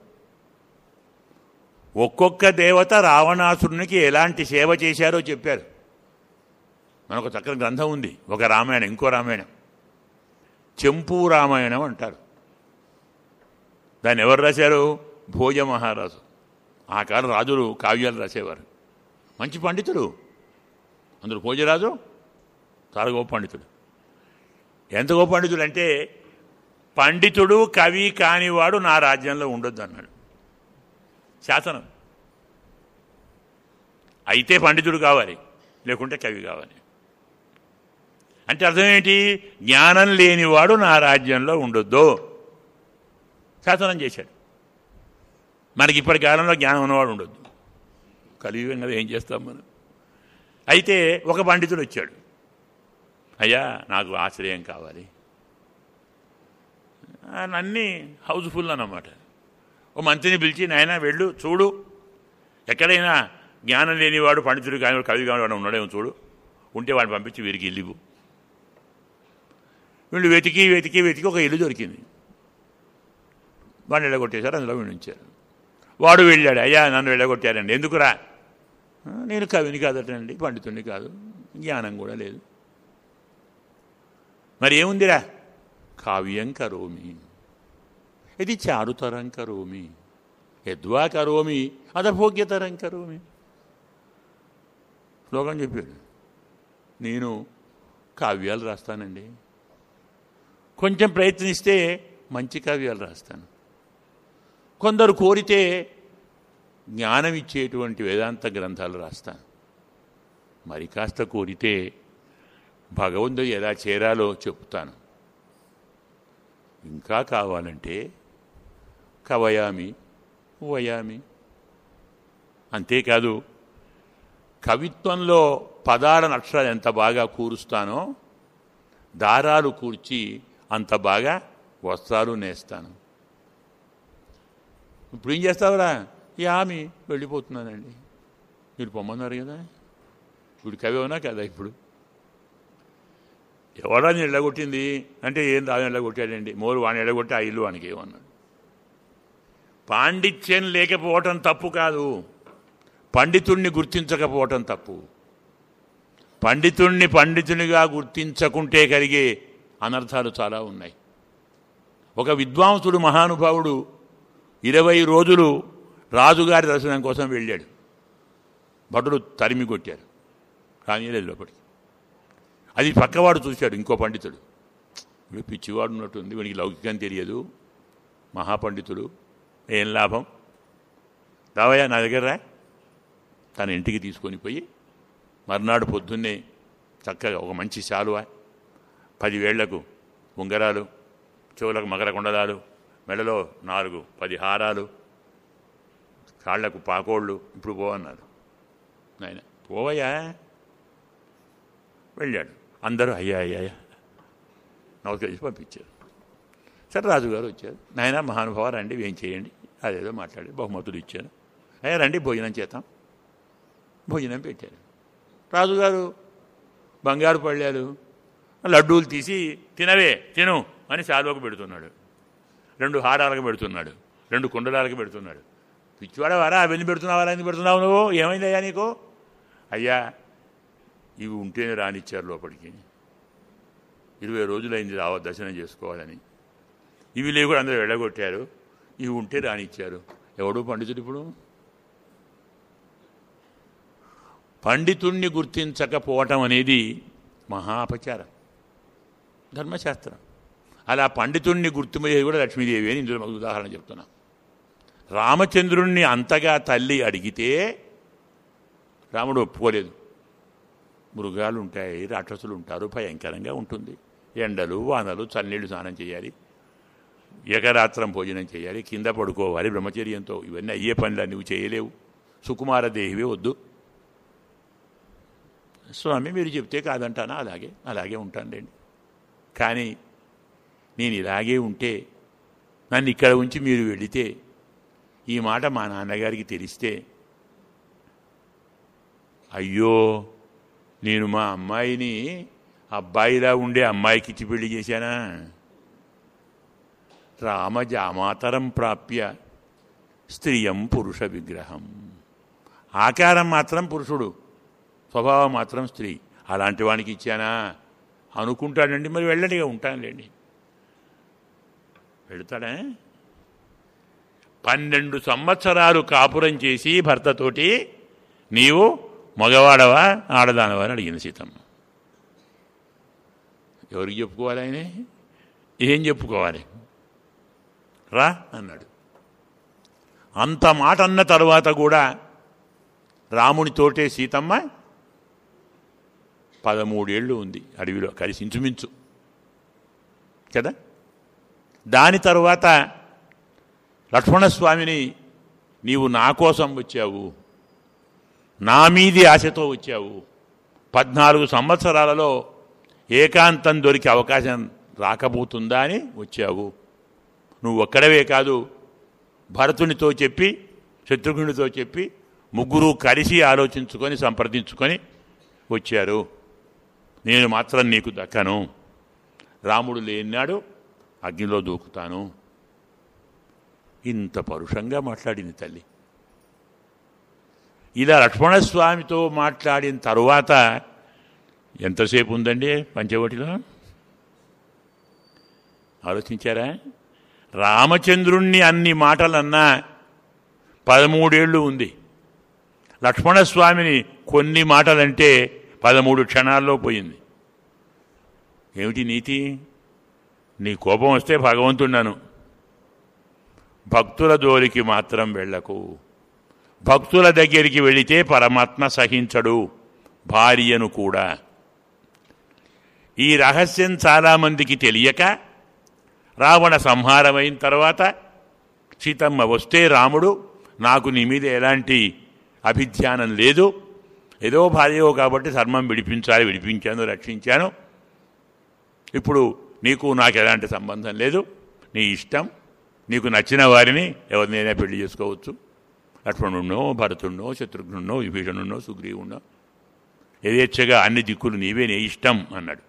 ఒక్కొక్క దేవత రావణాసురునికి ఎలాంటి సేవ చేశారో చెప్పారు మనకు చక్కని గ్రంథం ఉంది ఒక రామాయణం ఇంకో రామాయణం చెంపు రామాయణం అంటారు దాన్ని ఎవరు రాశారు భోజ మహారాజు ఆ కాలం రాజులు కావ్యాలు రాసేవారు మంచి పండితుడు అందులో భోజరాజు చాలా గొప్ప పండితుడు ఎంత గొప్ప పండితుడు అంటే పండితుడు కవి కానివాడు నా రాజ్యంలో ఉండొద్దు అన్నాడు శాసనం అయితే పండితుడు కావాలి లేకుంటే కవి కావాలి అంటే అర్థం ఏంటి జ్ఞానం లేనివాడు నా రాజ్యంలో ఉండొద్దు శాసనం చేశాడు మనకి ఇప్పటి కాలంలో జ్ఞానం ఉన్నవాడు ఉండొద్దు కలియుగం కదా ఏం చేస్తాం మనం అయితే ఒక పండితుడు వచ్చాడు అయ్యా నాకు ఆశ్రయం కావాలి ఆయన అన్నీ హౌస్ఫుల్ అన్నమాట ఓ మంత్రిని పిలిచి నాయన వెళ్ళు చూడు ఎక్కడైనా జ్ఞానం లేనివాడు పండితుడు కానివాడు కవి కానివాడు ఉన్నాడేమో చూడు ఉంటే వాడిని పంపించి వీరికి ఇల్లు వీళ్ళు వెతికి వెతికి వెతికి ఒక ఇల్లు దొరికింది వాడిని వెళ్ళగొట్టేశారు అందులో వీళ్ళు ఉంచారు వాడు వెళ్ళాడు అయ్యా నన్ను వెళ్ళగొట్టారండి ఎందుకురా "ఆ, నేను కవిని కాదటండి పండితుడిని కాదు జ్ఞానం కూడా లేదు మరి ఏముందిరా కావ్యం కరోమి ఇది చారుతరం కరోమి యద్వా కరోమి అదభోగ్యతరం కరోమి శ్లోకం చెప్పాడు నేను కావ్యాలు రాస్తానండి కొంచెం ప్రయత్నిస్తే మంచి కావ్యాలు రాస్తాను కొందరు కోరితే జ్ఞానం ఇచ్చేటువంటి వేదాంత గ్రంథాలు రాస్తాను మరి కాస్త కోరితే భగవంతుడు ఎలా చేరాలో చెప్తాను ఇంకా కావాలంటే కవయామి వయామి అంతేకాదు కవిత్వంలో పదాల అక్షరాలు ఎంత బాగా కూరుస్తానో దారాలు కూర్చి అంత బాగా వస్త్రాలు నేస్తాను ఇప్పుడు ఏం చేస్తావురా యామి వెళ్ళిపోతున్నానండి మీరు పొమ్మన్నారు కదా ఇప్పుడు కవి అవునా కదా ఇప్పుడు ఎవడా నేను ఎళ్ళగొట్టింది అంటే ఏం రాజు ఎళ్ళగొట్టాడండి మోరు వాడిని ఎళ్ళగొట్టి ఆ ఇల్లు వానికి ఏమన్నాడు పాండిత్యం లేకపోవటం తప్పు కాదు పండితుణ్ణి గుర్తించకపోవటం తప్పు పండితుణ్ణి పండితునిగా గుర్తించకుంటే కలిగే అనర్థాలు చాలా ఉన్నాయి ఒక విద్వాంసుడు మహానుభావుడు ఇరవై రోజులు రాజుగారి దర్శనం కోసం వెళ్ళాడు భటులు తరిమి కొట్టారు కానీ లేదు లోపలికి అది పక్కవాడు చూశాడు ఇంకో పండితుడు వీడు పిచ్చివాడు ఉన్నట్టుంది వీడికి లౌకికం తెలియదు మహాపండితుడు ఏం లాభం రావయ్యా నా దగ్గర రా తన ఇంటికి తీసుకొని పోయి మర్నాడు పొద్దున్నే చక్కగా ఒక మంచి శాలువ పదివేళ్లకు ఉంగరాలు చెవులకు మకర కుండలాలు మెడలో నాలుగు పది హారాలు కాళ్లకు పాకోళ్ళు ఇప్పుడు పోవన్నారు నాయన పోవయ్యా వెళ్ళాడు అందరూ అయ్యా అయ్యా అయ్యా నమస్కరించి పంపించారు సరే రాజుగారు వచ్చారు నాయన మహానుభావ రండి ఏం చేయండి అదేదో మాట్లాడి బహుమతులు ఇచ్చాను అయ్యా రండి భోజనం చేద్దాం భోజనం పెట్టారు రాజుగారు బంగారు పళ్ళాలు లడ్డూలు తీసి తినవే తిను అని శాలువకు పెడుతున్నాడు రెండు హారాలకు పెడుతున్నాడు రెండు కుండలాలకు పెడుతున్నాడు పిచ్చివాడవారా అవన్నీ పెడుతున్నావారా ఎందుకు పెడుతున్నావు నువ్వు ఏమైందయ్యా నీకు అయ్యా ఇవి ఉంటేనే రానిచ్చారు లోపలికి ఇరవై రోజులైంది రావ దర్శనం చేసుకోవాలని ఇవి లేవు కూడా అందరూ వెళ్ళగొట్టారు ఇవి ఉంటే రానిచ్చారు ఎవడు పండితుడు ఇప్పుడు పండితుణ్ణి గుర్తించకపోవటం అనేది మహా అపచారం ధర్మశాస్త్రం అలా పండితుణ్ణి గుర్తుమయ్యేది కూడా లక్ష్మీదేవి అని ఇందులో ఒక ఉదాహరణ చెప్తున్నా రామచంద్రుణ్ణి అంతగా తల్లి అడిగితే రాముడు ఒప్పుకోలేదు మృగాలు ఉంటాయి రాక్షసులు ఉంటారు భయంకరంగా ఉంటుంది ఎండలు వానలు చన్నీళ్లు స్నానం చేయాలి ఏకరాత్రం భోజనం చేయాలి కింద పడుకోవాలి బ్రహ్మచర్యంతో ఇవన్నీ అయ్యే పనులు నువ్వు చేయలేవు సుకుమార దేహివే వద్దు స్వామి మీరు చెప్తే కాదంటానా అలాగే అలాగే ఉంటానులేండి కానీ నేను ఇలాగే ఉంటే నన్ను ఇక్కడ ఉంచి మీరు వెళితే ఈ మాట మా నాన్నగారికి తెలిస్తే అయ్యో నేను మా అమ్మాయిని అబ్బాయిలా ఉండే అమ్మాయికి ఇచ్చి పెళ్లి చేశానా రామజామాతరం ప్రాప్య స్త్రియం పురుష విగ్రహం ఆకారం మాత్రం పురుషుడు స్వభావం మాత్రం స్త్రీ అలాంటి వానికి ఇచ్చానా అనుకుంటాడండి మరి వెళ్ళండిగా ఉంటానులేండి వెళుతాడా పన్నెండు సంవత్సరాలు కాపురం చేసి భర్తతోటి నీవు మగవాడవా ఆడదానవా అని అడిగింది సీతమ్మ ఎవరికి చెప్పుకోవాలి ఆయనే ఏం చెప్పుకోవాలి రా అన్నాడు అంత మాట అన్న తరువాత కూడా రామునితోటే సీతమ్మ పదమూడేళ్ళు ఉంది అడవిలో కలిసి ఇంచుమించు కదా దాని తరువాత లక్ష్మణస్వామిని నీవు నా కోసం వచ్చావు నా మీది ఆశతో వచ్చావు పద్నాలుగు సంవత్సరాలలో ఏకాంతం దొరికి అవకాశం రాకబోతుందా అని వచ్చావు నువ్వు ఒక్కడవే కాదు భరతునితో చెప్పి శత్రుఘ్నుడితో చెప్పి ముగ్గురు కలిసి ఆలోచించుకొని సంప్రదించుకొని వచ్చారు నేను మాత్రం నీకు దక్కను రాముడు లేనాడు అగ్నిలో దూకుతాను ఇంత పరుషంగా మాట్లాడింది తల్లి ఇలా లక్ష్మణస్వామితో మాట్లాడిన తరువాత ఎంతసేపు ఉందండి పంచవటిలో ఆలోచించారా రామచంద్రుణ్ణి అన్ని మాటలన్నా పదమూడేళ్ళు ఉంది లక్ష్మణస్వామిని కొన్ని మాటలంటే పదమూడు క్షణాల్లో పోయింది ఏమిటి నీతి నీ కోపం వస్తే భగవంతున్నాను భక్తుల జోలికి మాత్రం వెళ్ళకు భక్తుల దగ్గరికి వెళితే పరమాత్మ సహించడు భార్యను కూడా ఈ రహస్యం చాలామందికి తెలియక రావణ సంహారమైన తర్వాత సీతమ్మ వస్తే రాముడు నాకు నీ మీద ఎలాంటి అభిధ్యానం లేదు ఏదో భార్యవో కాబట్టి ధర్మం విడిపించాలి విడిపించాను రక్షించాను ఇప్పుడు నీకు నాకు ఎలాంటి సంబంధం లేదు నీ ఇష్టం నీకు నచ్చిన వారిని ఎవరినైనా పెళ్లి చేసుకోవచ్చు లక్ష్మణున్నో భరతున్నో శత్రుఘ్నున్నో విభీషణున్నో సుగ్రీవున్నో యథేచ్ఛగా అన్ని దిక్కులు నీవే నీ ఇష్టం అన్నాడు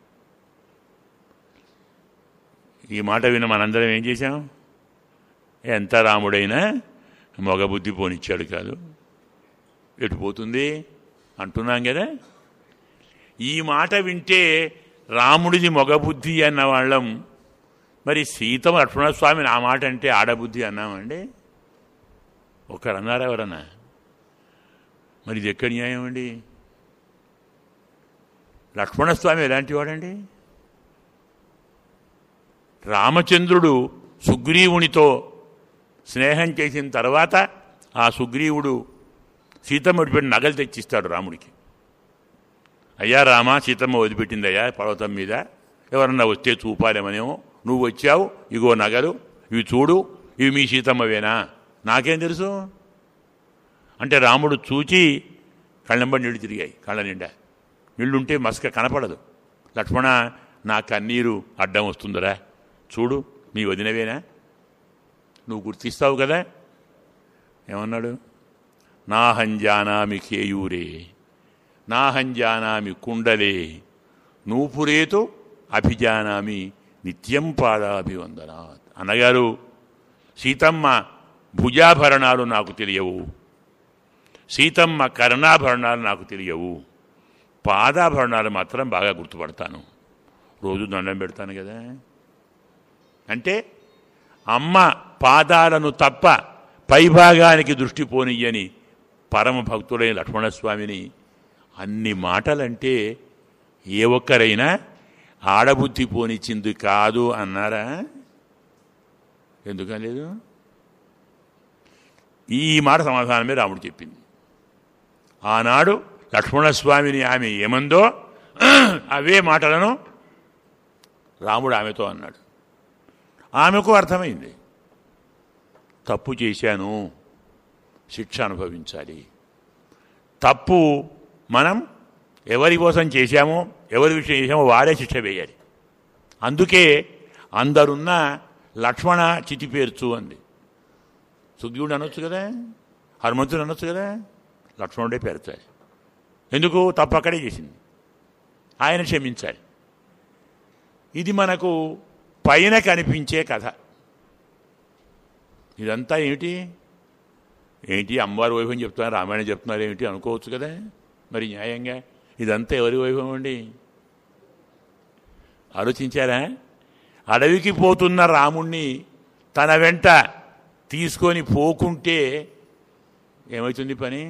ఈ మాట విన్న మనందరం ఏం చేశాం ఎంత రాముడైనా మగబుద్ధి పోనిచ్చాడు కాదు ఎటు పోతుంది అంటున్నాం కదా ఈ మాట వింటే రాముడిది మగబుద్ధి అన్న వాళ్ళం మరి సీతమ లక్ష్మణస్వామిని ఆ మాట అంటే ఆడబుద్ధి అన్నామండి ఒకరు అన్నారా ఎవరన్నా మరి ఇది ఎక్కడ న్యాయం అండి లక్ష్మణస్వామి ఎలాంటి వాడండి రామచంద్రుడు సుగ్రీవునితో స్నేహం చేసిన తర్వాత ఆ సుగ్రీవుడు సీతమ్మ వదిలిపెట్టి నగలు తెచ్చిస్తాడు రాముడికి అయ్యా రామ సీతమ్మ వదిలిపెట్టిందయ్యా పర్వతం మీద ఎవరన్నా వస్తే చూపాలేమనేమో నువ్వు వచ్చావు ఇగో నగలు ఇవి చూడు ఇవి మీ సీతమ్మవేనా నాకేం తెలుసు అంటే రాముడు చూచి కళ్ళెంబడి నీళ్లు తిరిగాయి కళ్ళ నిండా నీళ్లుంటే మసక కనపడదు లక్ష్మణ నా కన్నీరు అడ్డం వస్తుందిరా చూడు మీ వదినవేనా నువ్వు గుర్తిస్తావు కదా ఏమన్నాడు నాహంజానామి కేయూరే నాహంజానామి కుండలే నూపురేతో అభిజానామి నిత్యం పాదాభివందనాత్ అన్నగారు సీతమ్మ భుజాభరణాలు నాకు తెలియవు సీతమ్మ కర్ణాభరణాలు నాకు తెలియవు పాదాభరణాలు మాత్రం బాగా గుర్తుపడతాను రోజు దండం పెడతాను కదా అంటే అమ్మ పాదాలను తప్ప పైభాగానికి దృష్టి పోనియ్యని పరమ భక్తుడైన లక్ష్మణస్వామిని అన్ని మాటలంటే ఏ ఒక్కరైనా ఆడబుద్ధి పోనిచ్చింది కాదు అన్నారా ఎందుకని లేదు ఈ మాట సమాధానమే రాముడు చెప్పింది ఆనాడు లక్ష్మణస్వామిని ఆమె ఏమందో అవే మాటలను రాముడు ఆమెతో అన్నాడు ఆమెకు అర్థమైంది తప్పు చేశాను శిక్ష అనుభవించాలి తప్పు మనం ఎవరి కోసం చేశామో ఎవరి విషయం చేశామో వాడే శిక్ష వేయాలి అందుకే అందరున్న లక్ష్మణ చితి పేర్చు అంది సుగ్రీవుడు అనొచ్చు కదా హనుమంతుడు అనొచ్చు కదా లక్ష్మణుడే పేర్చాలి ఎందుకు తప్పు అక్కడే చేసింది ఆయన క్షమించాలి ఇది మనకు పైన కనిపించే కథ ఇదంతా ఏమిటి ఏంటి అమ్మవారి వైభవం చెప్తున్నారు రామాయణం చెప్తున్నారు ఏమిటి అనుకోవచ్చు కదా మరి న్యాయంగా ఇదంతా ఎవరి వైభవం అండి ఆలోచించారా అడవికి పోతున్న రాముణ్ణి తన వెంట తీసుకొని పోకుంటే ఏమవుతుంది పని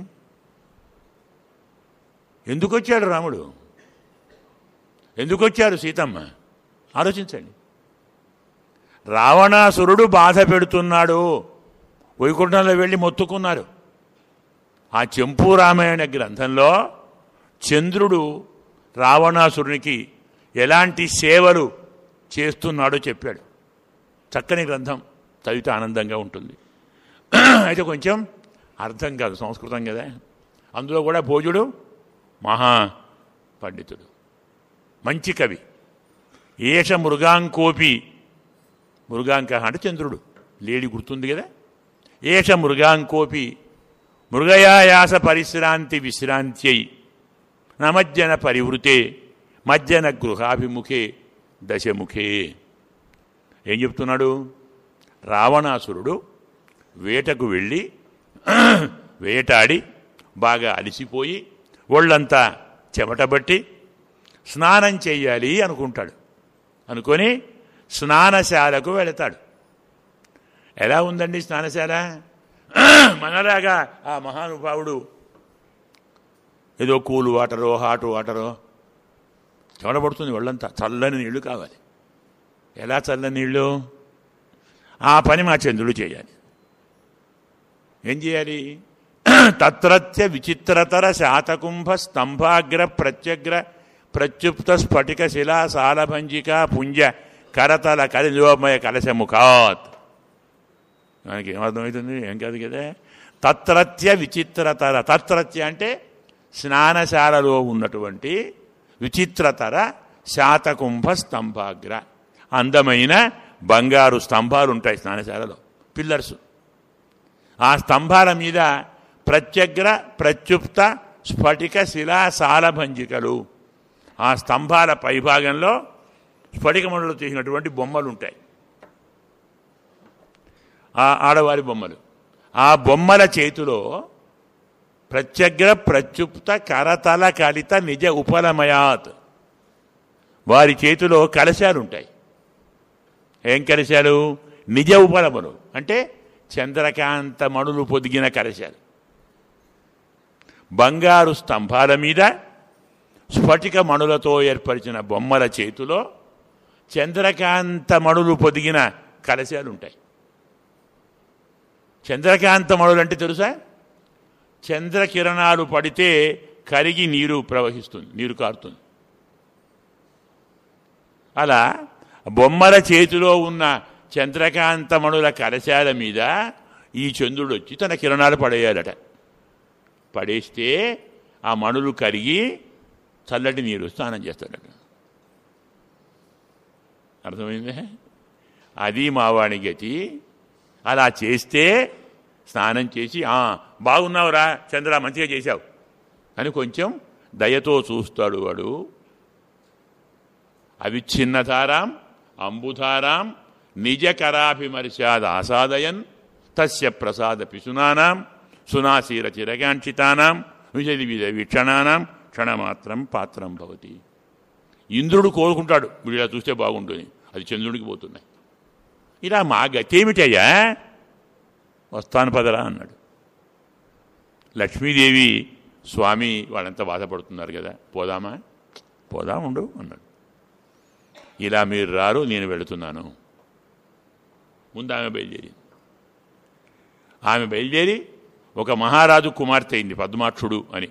ఎందుకు వచ్చాడు రాముడు ఎందుకు వచ్చాడు సీతమ్మ ఆలోచించండి రావణాసురుడు బాధ పెడుతున్నాడు వైకుంఠంలో వెళ్ళి మొత్తుకున్నారు ఆ చెంపు రామాయణ గ్రంథంలో చంద్రుడు రావణాసురునికి ఎలాంటి సేవలు చేస్తున్నాడో చెప్పాడు చక్కని గ్రంథం చదివితే ఆనందంగా ఉంటుంది అయితే కొంచెం అర్థం కాదు సంస్కృతం కదా అందులో కూడా భోజుడు మహా పండితుడు మంచి కవి ఏష మృగాంకోపి మృగాంక అంటే చంద్రుడు లేడి గుర్తుంది కదా ఏష మృగాంకోపి మృగయాయాస పరిశ్రాంతి విశ్రాంత్యై నమజ్జన పరివృతే మజ్జన గృహాభిముఖే దశముఖే ఏం చెప్తున్నాడు రావణాసురుడు వేటకు వెళ్ళి వేటాడి బాగా అలిసిపోయి ఒళ్ళంతా చెమటబట్టి స్నానం చెయ్యాలి అనుకుంటాడు అనుకొని స్నానశాలకు వెళతాడు ఎలా ఉందండి స్నానశాల మనలాగా ఆ మహానుభావుడు ఏదో కూల్ వాటరో హాట్ వాటరో చెమటపడుతుంది ఒళ్ళంతా చల్లని నీళ్లు కావాలి ఎలా చల్లని నీళ్ళు ఆ పని మా చంద్రుడు చేయాలి ఏం చేయాలి తత్రత్య విచిత్రతర శాతకుంభ స్తంభాగ్ర ప్రత్యగ్ర ప్రత్యుప్త స్ఫటిక శిలా సాలభంజిక పుంజ కరతల కలిలోమయ కలశముఖాత్ మనకి ఏమర్థమవుతుంది ఏం కాదు కదా తత్రత్య విచిత్రతర తత్రత్య అంటే స్నానశాలలో ఉన్నటువంటి విచిత్రతర శాతకుంభ స్తంభాగ్ర అందమైన బంగారు స్తంభాలు ఉంటాయి స్నానశాలలో పిల్లర్స్ ఆ స్తంభాల మీద ప్రత్యగ్ర ప్రత్యుప్త స్ఫటిక శిలా సాలభంజికలు ఆ స్తంభాల పైభాగంలో స్ఫటికమణులు చేసినటువంటి బొమ్మలు ఉంటాయి ఆ ఆడవారి బొమ్మలు ఆ బొమ్మల చేతిలో ప్రత్యగ్ర ప్రత్యుప్త కరతల కలిత నిజ ఉపలమయాత్ వారి చేతిలో కలశాలు ఉంటాయి ఏం కలశాలు నిజ ఉపలమలు అంటే చంద్రకాంత మణులు పొదిగిన కలశాలు బంగారు స్తంభాల మీద స్ఫటిక మణులతో ఏర్పరిచిన బొమ్మల చేతిలో చంద్రకాంత మణులు పొదిగిన కలశాలు ఉంటాయి చంద్రకాంత మణులు అంటే తెలుసా చంద్రకిరణాలు పడితే కరిగి నీరు ప్రవహిస్తుంది నీరు కారుతుంది అలా బొమ్మల చేతిలో ఉన్న చంద్రకాంతమణుల కలశాల మీద ఈ చంద్రుడు వచ్చి తన కిరణాలు పడేయాలట పడేస్తే ఆ మణులు కరిగి చల్లటి నీరు స్నానం చేస్తాడట అర్థమైందే అది మావాణి గతి అలా చేస్తే స్నానం చేసి "ఆ, బాగున్నావురా చంద్ర మంచిగా చేశావు అని కొంచెం దయతో చూస్తాడు వాడు అవిచ్ఛిన్నధారాం అంబుధారాం నిజకరాభిమర్శాద్ ఆసాదయన్ తస్య ప్రసాద పిశునానాం సునాశీర చిరగాంక్షితానాం విజలి విధ వీక్షణానాం క్షణమాత్రం పాత్రం భవతి ఇంద్రుడు కోరుకుంటాడు వీడు ఇలా చూస్తే బాగుంటుంది అది చంద్రుడికి పోతున్నాయి ఇలా మా గతేమిటయ్యా వస్తాను పదరా అన్నాడు లక్ష్మీదేవి స్వామి వాళ్ళంతా బాధపడుతున్నారు కదా పోదామా పోదా ఉండు అన్నాడు ఇలా మీరు రారు నేను వెళుతున్నాను ముందు ఆమె బయలుదేరి ఆమె బయలుదేరి ఒక మహారాజు కుమార్తె అయింది పద్మాక్షుడు అని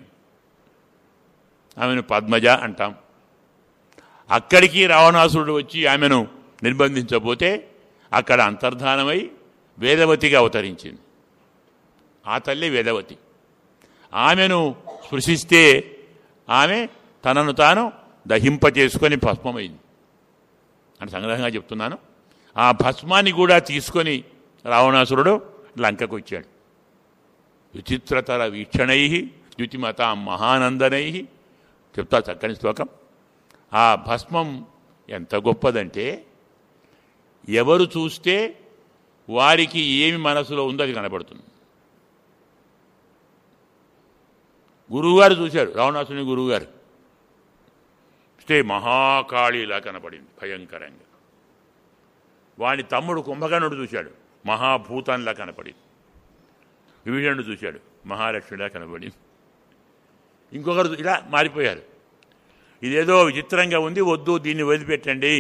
ఆమెను పద్మజ అంటాం అక్కడికి రావణాసురుడు వచ్చి ఆమెను నిర్బంధించబోతే అక్కడ అంతర్ధానమై వేదవతిగా అవతరించింది ఆ తల్లి వేదవతి ఆమెను స్పృశిస్తే ఆమె తనను తాను దహింపచేసుకొని భస్మమైంది అని సంగ్రహంగా చెప్తున్నాను ఆ భస్మాన్ని కూడా తీసుకొని రావణాసురుడు లంకకు వచ్చాడు విచిత్రతర వీక్షణై ద్యుతిమత మహానందనై చెప్తా చక్కని శ్లోకం ఆ భస్మం ఎంత గొప్పదంటే ఎవరు చూస్తే వారికి ఏమి మనసులో ఉందో అది కనబడుతుంది గురువుగారు చూశాడు రావణాసుని గురువుగారు చూస్తే మహాకాళిలా కనపడింది భయంకరంగా వాని తమ్ముడు కుంభకర్ణుడు చూశాడు మహాభూతంలా కనపడింది విభీషణుడు చూశాడు మహాలక్ష్మిలా కనపడింది ఇంకొకరు ఇలా మారిపోయారు ఇదేదో విచిత్రంగా ఉంది వద్దు దీన్ని వదిలిపెట్టండి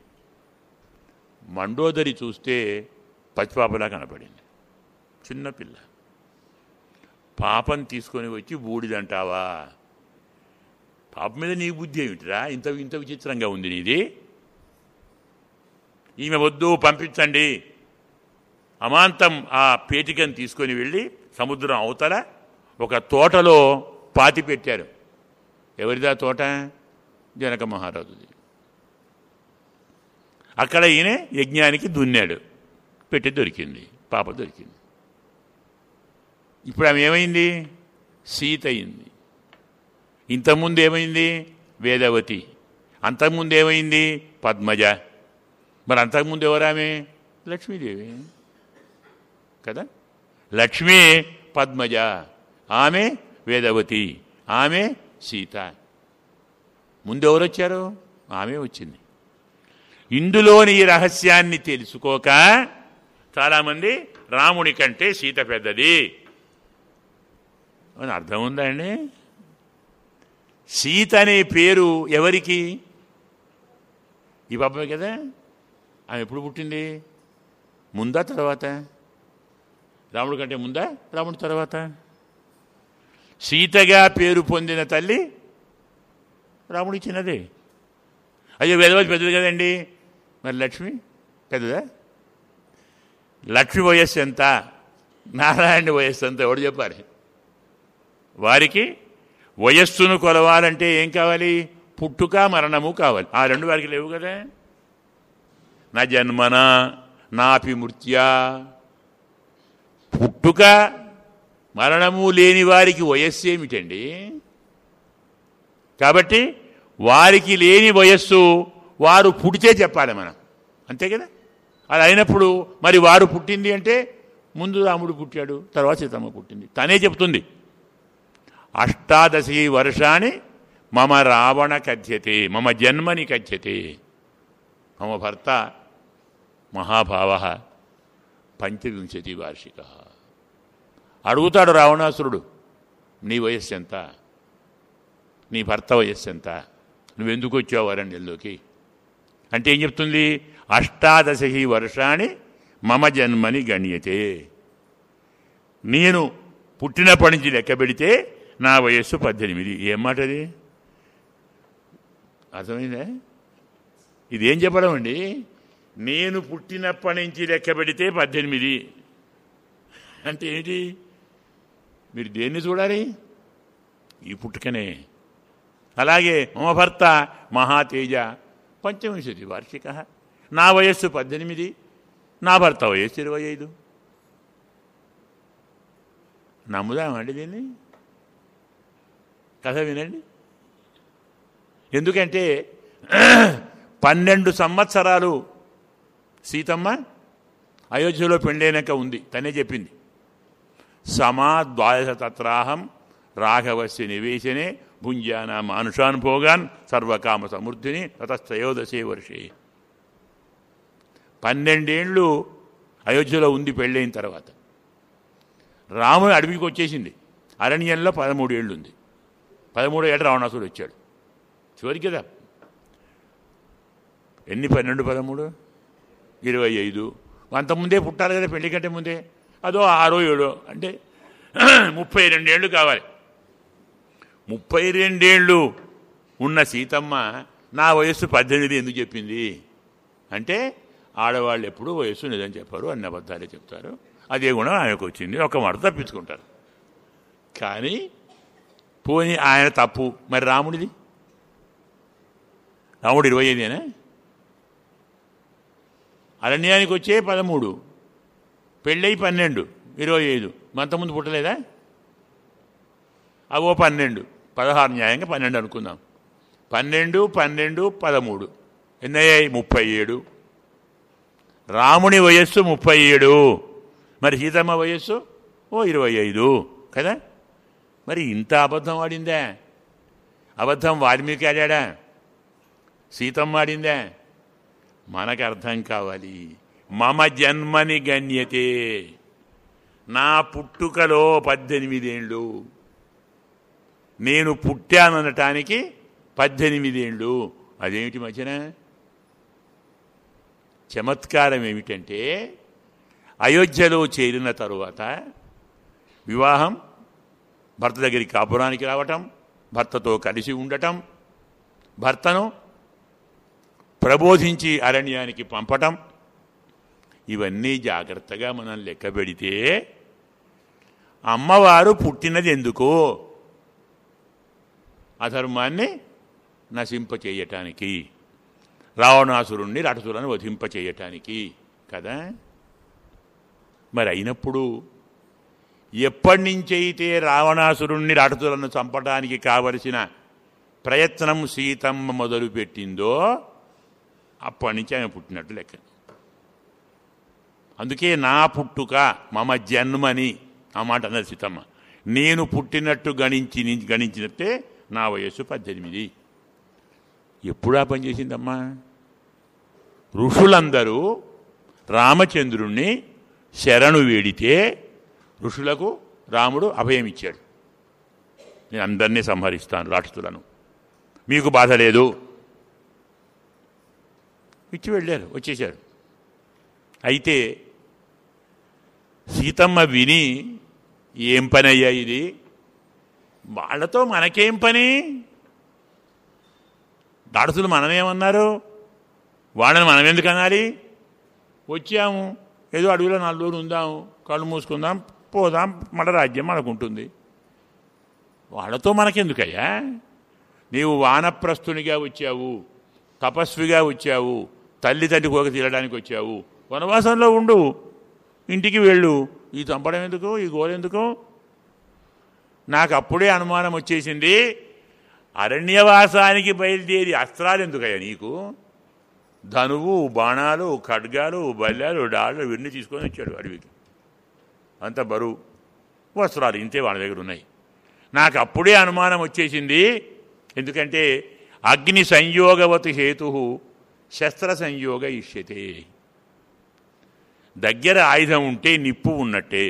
మండోదరి చూస్తే పచ్చిపాపలా కనపడింది చిన్నపిల్ల పాపం తీసుకొని వచ్చి బూడిదంటావా పాప మీద నీ బుద్ధి ఏమిటిరా ఇంత ఇంత విచిత్రంగా ఉంది నీది ఈమె వద్దు పంపించండి అమాంతం ఆ పేటికను తీసుకొని వెళ్ళి సముద్రం అవతల ఒక తోటలో పాతి పెట్టారు ఎవరిదా తోట జనక మహారాజుది అక్కడ ఈయన యజ్ఞానికి దున్నాడు పెట్టి దొరికింది పాప దొరికింది ఇప్పుడు ఆమె ఏమైంది సీత అయింది ఇంతకుముందు ఏమైంది వేదవతి అంతకుముందు ఏమైంది పద్మజ మరి అంతకుముందు ఎవరామె లక్ష్మీదేవి కదా లక్ష్మి పద్మజ ఆమె వేదవతి ఆమె సీత ముందు ఎవరు వచ్చారు ఆమె వచ్చింది ఇందులోని ఈ రహస్యాన్ని తెలుసుకోక చాలామంది రాముడి కంటే సీత పెద్దది అని అర్థం ఉందా అండి సీత అనే పేరు ఎవరికి ఈ పాపమే కదా ఆమె ఎప్పుడు పుట్టింది ముందా తర్వాత రాముడి కంటే ముందా రాముడి తర్వాత సీతగా పేరు పొందిన తల్లి రాముడి చిన్నదే అయ్యో వేదవతి పెద్దది కదండి మరి లక్ష్మి పెద్దదా లక్ష్మి వయస్సు ఎంత నారాయణ వయస్సు ఎంత ఎవడు చెప్పాలి వారికి వయస్సును కొలవాలంటే ఏం కావాలి పుట్టుక మరణము కావాలి ఆ రెండు వారికి లేవు కదా నా జన్మన నాపి మృత్యా పుట్టుక మరణము లేని వారికి వయస్సు ఏమిటండి కాబట్టి వారికి లేని వయస్సు వారు పుడితే చెప్పాలి మనం అంతే కదా అది అయినప్పుడు మరి వారు పుట్టింది అంటే ముందు రాముడు పుట్టాడు తర్వాత సీతమ్మ పుట్టింది తనే చెప్తుంది అష్టాదశి వర్షాన్ని మమ రావణ కథ్యతే మమ జన్మని కథ్యతే మమ భర్త మహాభావ పంచవింశతి వార్షిక అడుగుతాడు రావణాసురుడు నీ వయస్సు ఎంత నీ భర్త వయస్సు ఎంత నువ్వెందుకు వచ్చావు అరణ్యంలోకి అంటే ఏం చెప్తుంది అష్టాదశి వర్షాన్ని మమ జన్మని గణ్యతే నేను పుట్టినప్పటి నుంచి లెక్క పెడితే నా వయస్సు పద్దెనిమిది ఏం మాట అది అర్థమైందా ఇదేం చెప్పడం అండి నేను పుట్టినప్పటి నుంచి లెక్క పెడితే పద్దెనిమిది అంటే ఏంటి మీరు దేన్ని చూడాలి ఈ పుట్టుకనే అలాగే మమ భర్త మహాతేజ పంచవింశతి వార్షిక నా వయస్సు పద్దెనిమిది నా భర్త వయస్సు ఇరవై ఐదు నమ్ముదామండి దీన్ని కథ వినండి ఎందుకంటే పన్నెండు సంవత్సరాలు సీతమ్మ అయోధ్యలో పెళ్ళైనాక ఉంది తనే చెప్పింది సమా ద్వాదశ తత్రాహం రాఘవస్య నివేశనే భుంజాన మానుషాన్ భోగాన్ సర్వకామ సమృద్ధిని తతస్త్రయోదశే వర్షే పన్నెండేండ్లు అయోధ్యలో ఉంది పెళ్ళైన తర్వాత రాముడు అడవికి వచ్చేసింది అరణ్యంలో పదమూడు ఏళ్ళు ఉంది పదమూడో ఏట రావణాసుడు వచ్చాడు చివరికి కదా ఎన్ని పన్నెండు పదమూడు ఇరవై ఐదు అంతకుముందే పుట్టాలి కదా పెళ్లి కంటే ముందే అదో ఆరో ఏడో అంటే ముప్పై రెండేళ్ళు కావాలి ముప్పై రెండేళ్ళు ఉన్న సీతమ్మ నా వయస్సు పద్దెనిమిది ఎందుకు చెప్పింది అంటే ఆడవాళ్ళు ఎప్పుడూ వయస్సు నిజం చెప్పారు అన్ని అబద్ధాలే చెప్తారు అదే గుణం ఆయనకు వచ్చింది ఒక మాట తప్పించుకుంటారు కానీ పోని ఆయన తప్పు మరి రాముడిది రాముడు ఇరవై ఐదేనా అరణ్యానికి వచ్చే పదమూడు పెళ్ళయి పన్నెండు ఇరవై ఐదు అంతకుముందు పుట్టలేదా అవో పన్నెండు పదహారు న్యాయంగా పన్నెండు అనుకుందాం పన్నెండు పన్నెండు పదమూడు ఎన్నయ్యాయి ముప్పై ఏడు రాముని వయస్సు ముప్పై ఏడు మరి సీతమ్మ వయస్సు ఓ ఇరవై ఐదు కదా మరి ఇంత అబద్ధం ఆడిందా అబద్ధం వాల్మీకి ఆడాడా సీతమ్మ ఆడిందా మనకు అర్థం కావాలి మమ జన్మని గణ్యతే నా పుట్టుకలో పద్దెనిమిదేళ్ళు నేను పుట్టాననటానికి పద్దెనిమిదేళ్ళు అదేమిటి మధ్యన చమత్కారం ఏమిటంటే అయోధ్యలో చేరిన తరువాత వివాహం భర్త దగ్గరికి కాపురానికి రావటం భర్తతో కలిసి ఉండటం భర్తను ప్రబోధించి అరణ్యానికి పంపటం ఇవన్నీ జాగ్రత్తగా మనం లెక్క పెడితే అమ్మవారు పుట్టినది ఎందుకు అధర్మాన్ని నశింపచేయటానికి రావణాసురుణ్ణి రటసులను వధింపచేయటానికి కదా మరి అయినప్పుడు ఎప్పటి నుంచైతే రావణాసురుణ్ణి రటసులను చంపడానికి కావలసిన ప్రయత్నం సీతమ్మ మొదలుపెట్టిందో అప్పటి నుంచి ఆమె పుట్టినట్టు లెక్క అందుకే నా పుట్టుక మమ జన్మని ఆ మాట అన్నది సీతమ్మ నేను పుట్టినట్టు గణించి గణించినట్టే నా వయస్సు పద్దెనిమిది ఎప్పుడు ఆ పని చేసిందమ్మా ఋషులందరూ రామచంద్రుణ్ణి శరణు వేడితే ఋషులకు రాముడు అభయం ఇచ్చాడు నేను అందరినీ సంహరిస్తాను రాక్షసులను మీకు బాధ లేదు ఇచ్చి వెళ్ళారు వచ్చేశారు అయితే సీతమ్మ విని ఏం పని అయ్యా ఇది వాళ్ళతో మనకేం పని దాడుతులు మనమేమన్నారు వాళ్ళని మనం ఎందుకు అనాలి వచ్చాము ఏదో అడవిలో నాలుగు రోజులు ఉందాము కళ్ళు మూసుకుందాం పోదాం మన రాజ్యం మనకుంటుంది వాళ్ళతో మనకెందుకయ్యా నీవు వానప్రస్థునిగా వచ్చావు తపస్విగా వచ్చావు తల్లి తండ్రి కోక తీరడానికి వచ్చావు వనవాసంలో ఉండు ఇంటికి వెళ్ళు ఈ చంపడం ఎందుకు ఈ గోలెందుకు నాకు అప్పుడే అనుమానం వచ్చేసింది అరణ్యవాసానికి బయలుదేరి అస్త్రాలు ఎందుకయ్యా నీకు ధనువు బాణాలు ఖడ్గాలు బల్యాలు డాళ్ళు ఇవన్నీ తీసుకొని వచ్చాడు అడవికి అంత బరువు వస్త్రాలు ఇంతే వాళ్ళ దగ్గర ఉన్నాయి నాకు అప్పుడే అనుమానం వచ్చేసింది ఎందుకంటే అగ్ని సంయోగవతి హేతు శస్త్ర సంయోగ ఇష్యతే దగ్గర ఆయుధం ఉంటే నిప్పు ఉన్నట్టే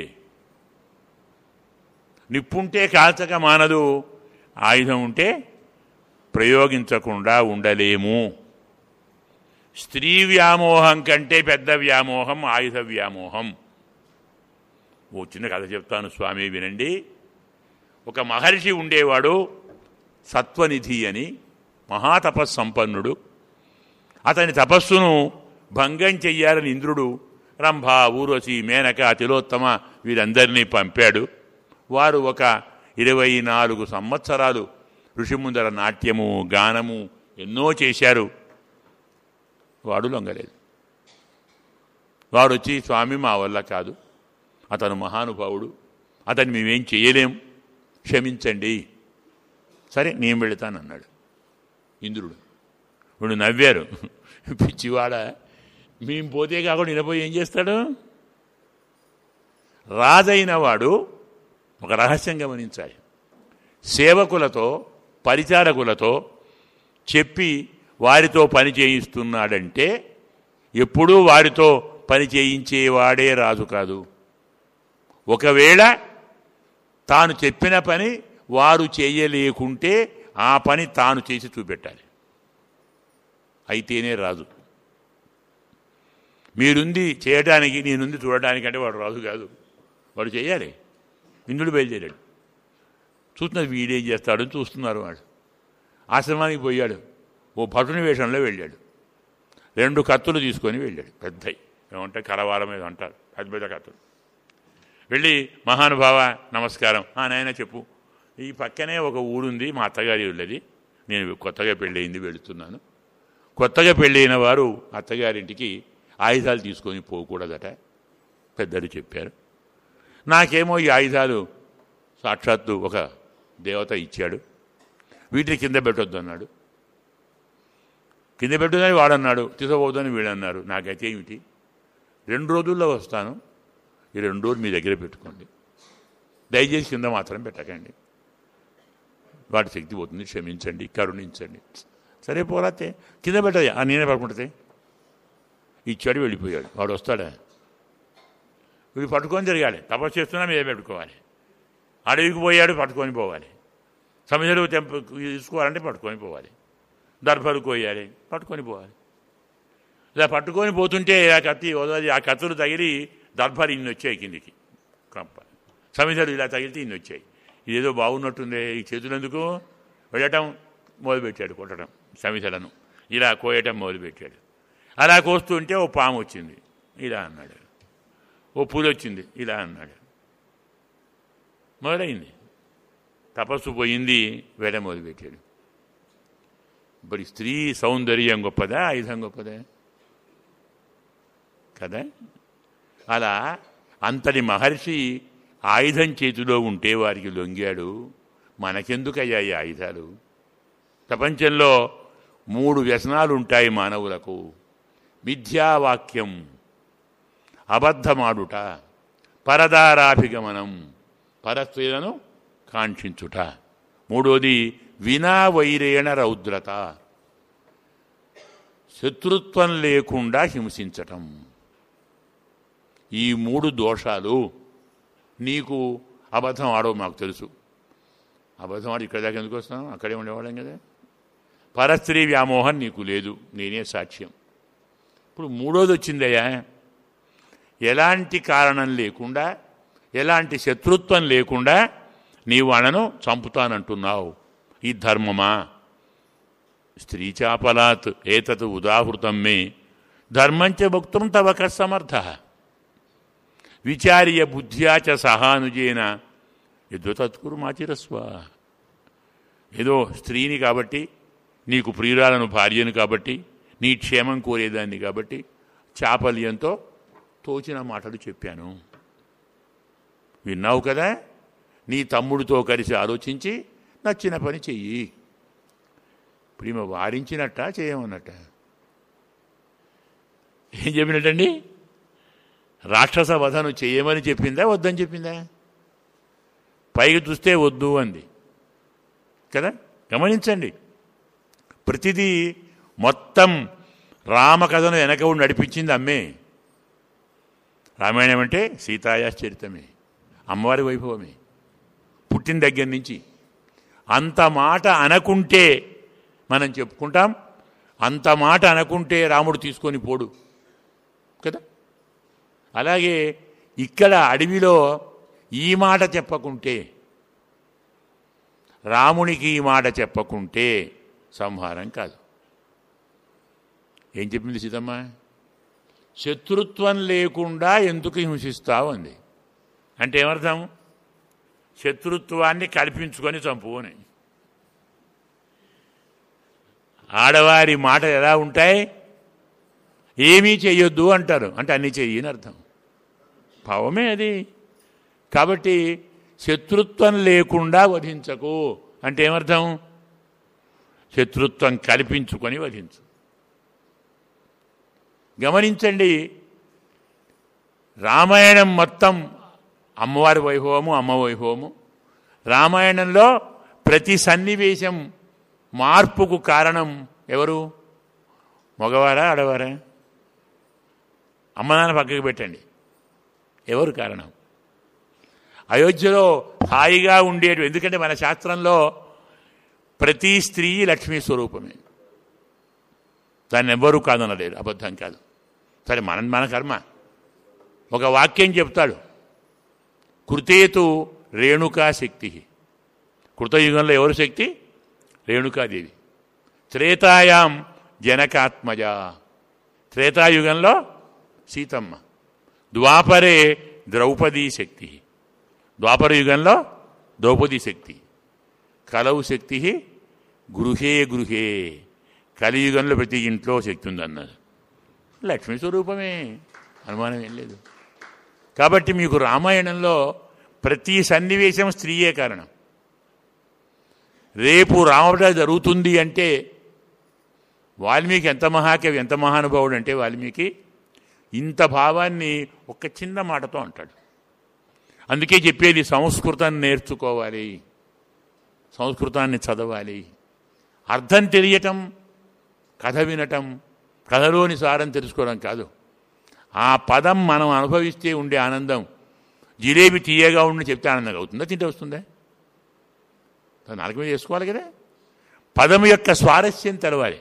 నిప్పుంటే కాల్చక మానదు ఆయుధం ఉంటే ప్రయోగించకుండా ఉండలేము స్త్రీ వ్యామోహం కంటే పెద్ద వ్యామోహం ఆయుధ వ్యామోహం ఓ చిన్న కథ చెప్తాను స్వామి వినండి ఒక మహర్షి ఉండేవాడు సత్వనిధి అని మహాతపస్సంపన్నుడు అతని తపస్సును భంగం చెయ్యాలని ఇంద్రుడు రంభ ఊర్వశి మేనక తిలోత్తమ వీరందరినీ పంపాడు వారు ఒక ఇరవై నాలుగు సంవత్సరాలు ఋషిముందర నాట్యము గానము ఎన్నో చేశారు వాడు లొంగలేదు వాడు వచ్చి స్వామి మా వల్ల కాదు అతను మహానుభావుడు అతన్ని మేమేం చేయలేం క్షమించండి సరే నేను వెళతానన్నాడు ఇంద్రుడు వీడు నవ్వారు పిచ్చివాడ మేము పోతే కాకుండా వినపోయి ఏం చేస్తాడు రాజైన వాడు ఒక రహస్యం గమనించాలి సేవకులతో పరిచారకులతో చెప్పి వారితో పని చేయిస్తున్నాడంటే ఎప్పుడూ వారితో పని చేయించేవాడే రాజు కాదు ఒకవేళ తాను చెప్పిన పని వారు చేయలేకుంటే ఆ పని తాను చేసి చూపెట్టాలి అయితేనే రాజు మీరుంది చేయడానికి నేనుంది చూడడానికి అంటే వాడు రాజు కాదు వాడు చేయాలి ఇంద్రుడు బయలుదేరాడు చూస్తున్నారు వీడేం చేస్తాడని చూస్తున్నారు వాడు ఆశ్రమానికి పోయాడు ఓ భటుని వేషంలో వెళ్ళాడు రెండు కత్తులు తీసుకొని వెళ్ళాడు పెద్దవి ఏమంటే కరవారం మీద అంటారు పెద్ద పెద్ద కత్తులు వెళ్ళి మహానుభావ నమస్కారం ఆ నాయన చెప్పు ఈ పక్కనే ఒక ఊరుంది మా అత్తగారి వెళ్ళది నేను కొత్తగా పెళ్ళయింది వెళుతున్నాను కొత్తగా పెళ్ళైన వారు అత్తగారింటికి ఆయుధాలు తీసుకొని పోకూడదట పెద్దలు చెప్పారు నాకేమో ఈ ఆయుధాలు సాక్షాత్తు ఒక దేవత ఇచ్చాడు వీటిని కింద పెట్టొద్దు అన్నాడు కింద పెట్టొద్దని వాడన్నాడు తీసుకోవద్దని వీడన్నారు నాకైతే ఏమిటి రెండు రోజుల్లో వస్తాను ఈ రెండు రోజులు మీ దగ్గర పెట్టుకోండి దయచేసి కింద మాత్రం పెట్టకండి వాటి శక్తి పోతుంది క్షమించండి కరుణించండి సరే పోరాతే కింద పెట్టయ్యా ఆ నేనే పడుకుంటుంది ఇచ్చాడు వెళ్ళిపోయాడు వాడు వస్తాడా వీడు పట్టుకొని తిరగాలి తపస్సు చేస్తున్నా మీద పెట్టుకోవాలి అడవికి పోయాడు పట్టుకొని పోవాలి సమిధలు తెంప తీసుకోవాలంటే పట్టుకొని పోవాలి దర్భలు కోయాలి పట్టుకొని పోవాలి ఇలా పట్టుకొని పోతుంటే ఆ కత్తి వదలది ఆ కత్తులు తగిలి దర్భాలు ఇన్ని వచ్చాయి కిందికి కంప సమిధలు ఇలా తగిలితే ఇన్ని వచ్చాయి ఇదేదో బాగున్నట్టుంది ఈ చేతులు ఎందుకు వెళ్ళటం మొదలుపెట్టాడు కొట్టడం సమిధలను ఇలా కోయటం మొదలుపెట్టాడు అలా కోస్తుంటే ఓ పాము వచ్చింది ఇలా అన్నాడు ఓ పూలు వచ్చింది ఇలా అన్నాడు మొదలైంది తపస్సు పోయింది వేడ మొదలుపెట్టాడు మరి స్త్రీ సౌందర్యం గొప్పదా ఆయుధం గొప్పదా కదా అలా అంతటి మహర్షి ఆయుధం చేతిలో ఉంటే వారికి లొంగాడు మనకెందుకయ్యా ఈ ఆయుధాలు ప్రపంచంలో మూడు వ్యసనాలు ఉంటాయి మానవులకు మిథ్యావాక్యం అబద్ధమాడుట పరదారాభిగమనం పరస్త్రీలను కాంక్షించుట మూడోది వినా వైరేణ రౌద్రత శత్రుత్వం లేకుండా హింసించటం ఈ మూడు దోషాలు నీకు అబద్ధం ఆడవు మాకు తెలుసు అబద్ధం ఆడి ఇక్కడ దాకా ఎందుకు వస్తాం అక్కడే ఉండేవాళ్ళం కదా పరస్త్రీ వ్యామోహం నీకు లేదు నేనే సాక్ష్యం ఇప్పుడు మూడోది వచ్చిందయ్యా ఎలాంటి కారణం లేకుండా ఎలాంటి శత్రుత్వం లేకుండా నీవు వాళ్ళను చంపుతానంటున్నావు ఈ ధర్మమా స్త్రీచాపలాత్ ఏతత్ ఉదాహృతం మే ధర్మంచ భక్తుం తవ కస్సమర్థ విచార్య బుద్ధ్యా చ సహానుజేన ఎదో తత్కురు మాచిరస్వ ఏదో స్త్రీని కాబట్టి నీకు ప్రియురాలను భార్యను కాబట్టి నీ క్షేమం కోరేదాన్ని కాబట్టి చాపల్యంతో తోచిన మాటలు చెప్పాను విన్నావు కదా నీ తమ్ముడితో కలిసి ఆలోచించి నచ్చిన పని చెయ్యి ఇప్పుడు ఈమె వారించినట్ట చేయమన్నట్ట ఏం చెప్పినట్టండి రాక్షస వధను చేయమని చెప్పిందా వద్దని చెప్పిందా పైకి చూస్తే వద్దు అంది కదా గమనించండి ప్రతిదీ మొత్తం రామకథను వెనక ఉండి నడిపించింది అమ్మే రామాయణం అంటే సీతాయాశ్చరితమే అమ్మవారి వైభవమే పుట్టిన దగ్గర నుంచి అంత మాట అనకుంటే మనం చెప్పుకుంటాం అంత మాట అనకుంటే రాముడు తీసుకొని పోడు కదా అలాగే ఇక్కడ అడవిలో ఈ మాట చెప్పకుంటే రామునికి ఈ మాట చెప్పకుంటే సంహారం కాదు ఏం చెప్పింది సీతమ్మ శత్రుత్వం లేకుండా ఎందుకు హింసిస్తావు అంది అంటే ఏమర్థం శత్రుత్వాన్ని కల్పించుకొని చంపు అని ఆడవారి మాటలు ఎలా ఉంటాయి ఏమీ చెయ్యొద్దు అంటారు అంటే అన్నీ చెయ్యని అర్థం భావమే అది కాబట్టి శత్రుత్వం లేకుండా వధించకు అంటే ఏమర్థం శత్రుత్వం కల్పించుకొని వధించు గమనించండి రామాయణం మొత్తం అమ్మవారి వైభవము అమ్మ వైభవము రామాయణంలో ప్రతి సన్నివేశం మార్పుకు కారణం ఎవరు మగవారా ఆడవారా అమ్మ నాన్న పక్కకి పెట్టండి ఎవరు కారణం అయోధ్యలో హాయిగా ఉండేటు ఎందుకంటే మన శాస్త్రంలో ప్రతి స్త్రీ లక్ష్మీ స్వరూపమే దాన్ని ఎవ్వరూ కాదనలేరు అబద్ధం కాదు సరే మన మన కర్మ ఒక వాక్యం చెప్తాడు కృతేతు రేణుకా శక్తి కృతయుగంలో ఎవరు శక్తి రేణుకాదేవి త్రేతాయాం జనకాత్మజ త్రేతాయుగంలో సీతమ్మ ద్వాపరే ద్రౌపదీ శక్తి ద్వాపర యుగంలో ద్రౌపదీ శక్తి కలవు శక్తి గృహే గృహే కలియుగంలో ప్రతి ఇంట్లో శక్తి ఉందన్నారు లక్ష్మీ స్వరూపమే అనుమానం ఏం లేదు కాబట్టి మీకు రామాయణంలో ప్రతి సన్నివేశం స్త్రీయే కారణం రేపు రామట జరుగుతుంది అంటే వాల్మీకి ఎంత మహాకవి ఎంత మహానుభావుడు అంటే వాల్మీకి ఇంత భావాన్ని ఒక చిన్న మాటతో అంటాడు అందుకే చెప్పేది సంస్కృతాన్ని నేర్చుకోవాలి సంస్కృతాన్ని చదవాలి అర్థం తెలియటం కథ వినటం కథలోని సారం తెలుసుకోవడం కాదు ఆ పదం మనం అనుభవిస్తే ఉండే ఆనందం జిలేబీ తీయగా ఉండి చెప్తే ఆనందంగా అవుతుందా తింటే వస్తుందా దాన్ని నాలుగు మీద చేసుకోవాలి కదా పదం యొక్క స్వారస్యం తెలవాలి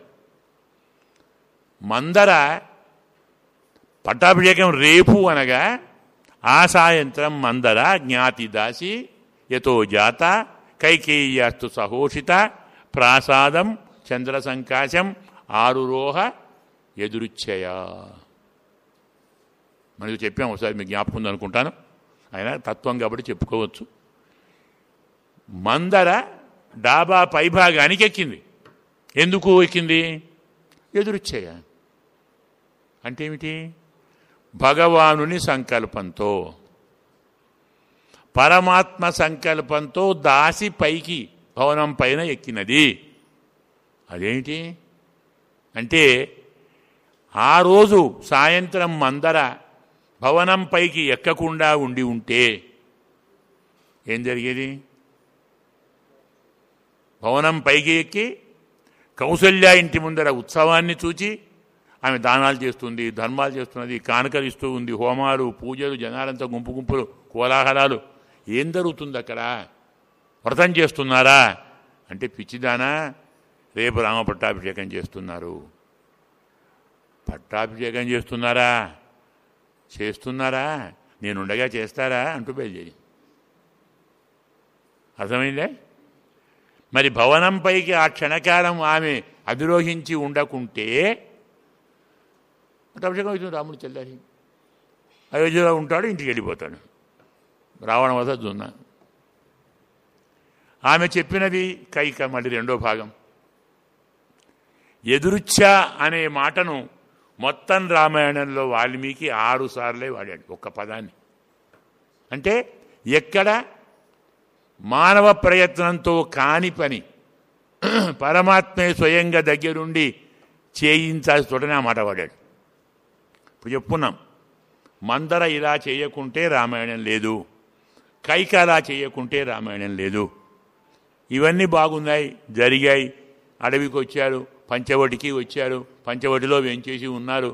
మందర పట్టాభిషేకం రేపు అనగా ఆ సాయంత్రం మందర జ్ఞాతి దాసి యతో జాత కైకేయ్యాస్తు సహోషిత ప్రాసాదం చంద్ర సంకాశం ఆరురోహ ఎదురుచ్చయ మనకు చెప్పాం ఒకసారి మీకు జ్ఞాపకం ఉంది అనుకుంటాను ఆయన తత్వం కాబట్టి చెప్పుకోవచ్చు మందర డాబా పైభాగానికి ఎక్కింది ఎందుకు ఎక్కింది ఎదురుచ్చేయ అంటే ఏమిటి భగవానుని సంకల్పంతో పరమాత్మ సంకల్పంతో దాసి పైకి భవనం పైన ఎక్కినది అదేమిటి అంటే ఆ రోజు సాయంత్రం మందర భవనం పైకి ఎక్కకుండా ఉండి ఉంటే ఏం జరిగేది భవనం పైకి ఎక్కి కౌసల్య ఇంటి ముందర ఉత్సవాన్ని చూచి ఆమె దానాలు చేస్తుంది ధర్మాలు చేస్తున్నది కానుకలు ఇస్తూ ఉంది హోమాలు పూజలు జనాలంతా గుంపు గుంపులు కోలాహలాలు ఏం జరుగుతుంది అక్కడ వ్రతం చేస్తున్నారా అంటే పిచ్చిదానా రేపు రామ పట్టాభిషేకం చేస్తున్నారు పట్టాభిషేకం చేస్తున్నారా చేస్తున్నారా నేనుండగా చేస్తారా అంటూ బయలుదేరి అర్థమైందే మరి భవనంపైకి ఆ క్షణకాలం ఆమె అధిరోహించి ఉండకుంటే అభిషేకం అవుతుంది రాముడు చెల్లారి అయోధ్యలో ఉంటాడు ఇంటికి వెళ్ళిపోతాడు రావణ వద్ద దున్న ఆమె చెప్పినది కైక మళ్ళీ రెండో భాగం ఎదురుచ్చ అనే మాటను మొత్తం రామాయణంలో వాల్మీకి ఆరు సార్లే వాడాడు ఒక్క పదాన్ని అంటే ఎక్కడ మానవ ప్రయత్నంతో కాని పని పరమాత్మే స్వయంగా దగ్గరుండి చేయించాల్సి చూడనే ఆ మాట వాడాడు ఇప్పుడు చెప్పుకున్నాం మందర ఇలా చేయకుంటే రామాయణం లేదు కైక అలా చేయకుంటే రామాయణం లేదు ఇవన్నీ బాగున్నాయి జరిగాయి అడవికి వచ్చారు పంచవటికి వచ్చారు పంచవటిలో వెంచేసి ఉన్నారు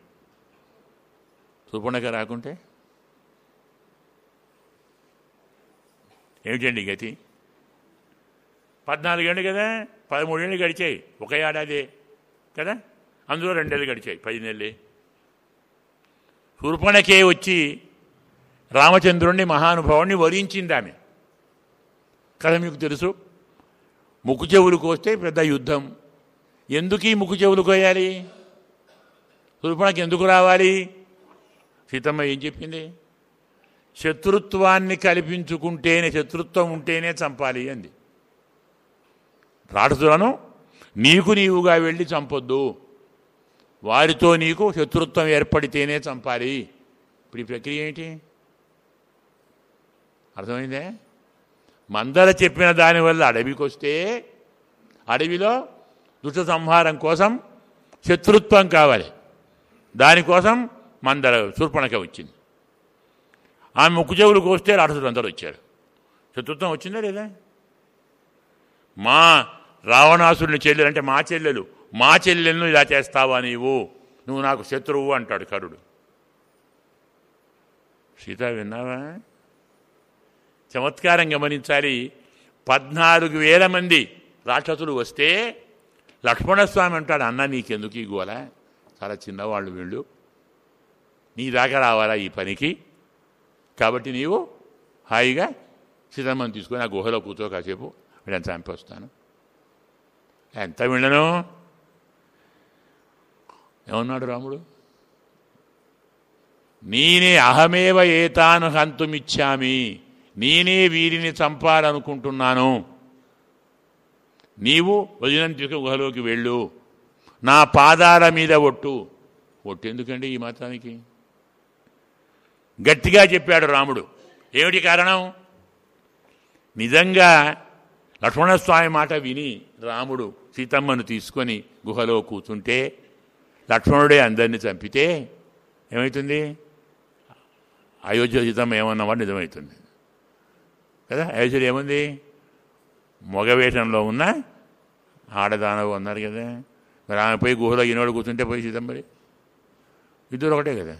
సుపర్ణక రాకుంటే ఏమిటండి గతి పద్నాలుగేళ్ళు కదా పదమూడేళ్ళు గడిచాయి ఒక ఏడాదే కదా అందులో రెండేళ్ళు గడిచాయి పది నెలలే శూర్పణకే వచ్చి రామచంద్రుణ్ణి మహానుభావుణ్ణి వరించింది ఆమె కదా మీకు తెలుసు ముక్కు చెవులు కోస్తే పెద్ద యుద్ధం ఎందుకు ఈ ముక్కు చెవులు కోయాలి శూర్పణకి ఎందుకు రావాలి సీతమ్మ ఏం చెప్పింది శత్రుత్వాన్ని కల్పించుకుంటేనే శత్రుత్వం ఉంటేనే చంపాలి అంది రాక్షసులను నీకు నీవుగా వెళ్ళి చంపొద్దు వారితో నీకు శత్రుత్వం ఏర్పడితేనే చంపాలి ఇప్పుడు ఈ ప్రక్రియ ఏంటి అర్థమైందే మందర చెప్పిన దానివల్ల అడవికి వస్తే అడవిలో దుష్ట సంహారం కోసం శత్రుత్వం కావాలి దానికోసం మందర శూర్పణక వచ్చింది ఆమె ముక్కు చెవులు కోస్తే రాక్షసులు అందరూ వచ్చారు శత్రుత్వం వచ్చిందా లేదా మా రావణాసురుని చెల్లెలు అంటే మా చెల్లెలు మా చెల్లెలను ఇలా చేస్తావా నీవు నువ్వు నాకు శత్రువు అంటాడు కరుడు సీత విన్నావా చమత్కారం గమనించాలి పద్నాలుగు వేల మంది రాక్షసులు వస్తే లక్ష్మణస్వామి అంటాడు అన్న నీకెందుకు ఈ గోల చాలా చిన్నవాళ్ళు వీళ్ళు నీ దాకా రావాలా ఈ పనికి కాబట్టి నీవు హాయిగా సీతమ్మని తీసుకొని ఆ గుహలో కూర్చో కాసేపు వీళ్ళని చంపొస్తాను ఎంత వీళ్ళను ఏమన్నాడు రాముడు నేనే అహమేవ ఏతాను హంతుమిచ్చామి నేనే వీరిని చంపాలనుకుంటున్నాను నీవు వదినంతిక గుహలోకి వెళ్ళు నా పాదాల మీద ఒట్టు ఒట్టు ఎందుకండి ఈ మాత్రానికి గట్టిగా చెప్పాడు రాముడు ఏమిటి కారణం నిజంగా లక్ష్మణస్వామి మాట విని రాముడు సీతమ్మను తీసుకొని గుహలో కూర్చుంటే లక్ష్మణుడే అందరినీ చంపితే ఏమవుతుంది అయోధ్య సీతమ్మ ఏమన్నవాడు నిజమవుతుంది కదా అయోధ్యలో ఏముంది మగవేషంలో ఉన్న ఆడదానవు అన్నారు కదా మరి ఆమె పోయి గుహలో ఈనాడు కూర్చుంటే పోయి సీతమ్మరి ఇద్దరు ఒకటే కదా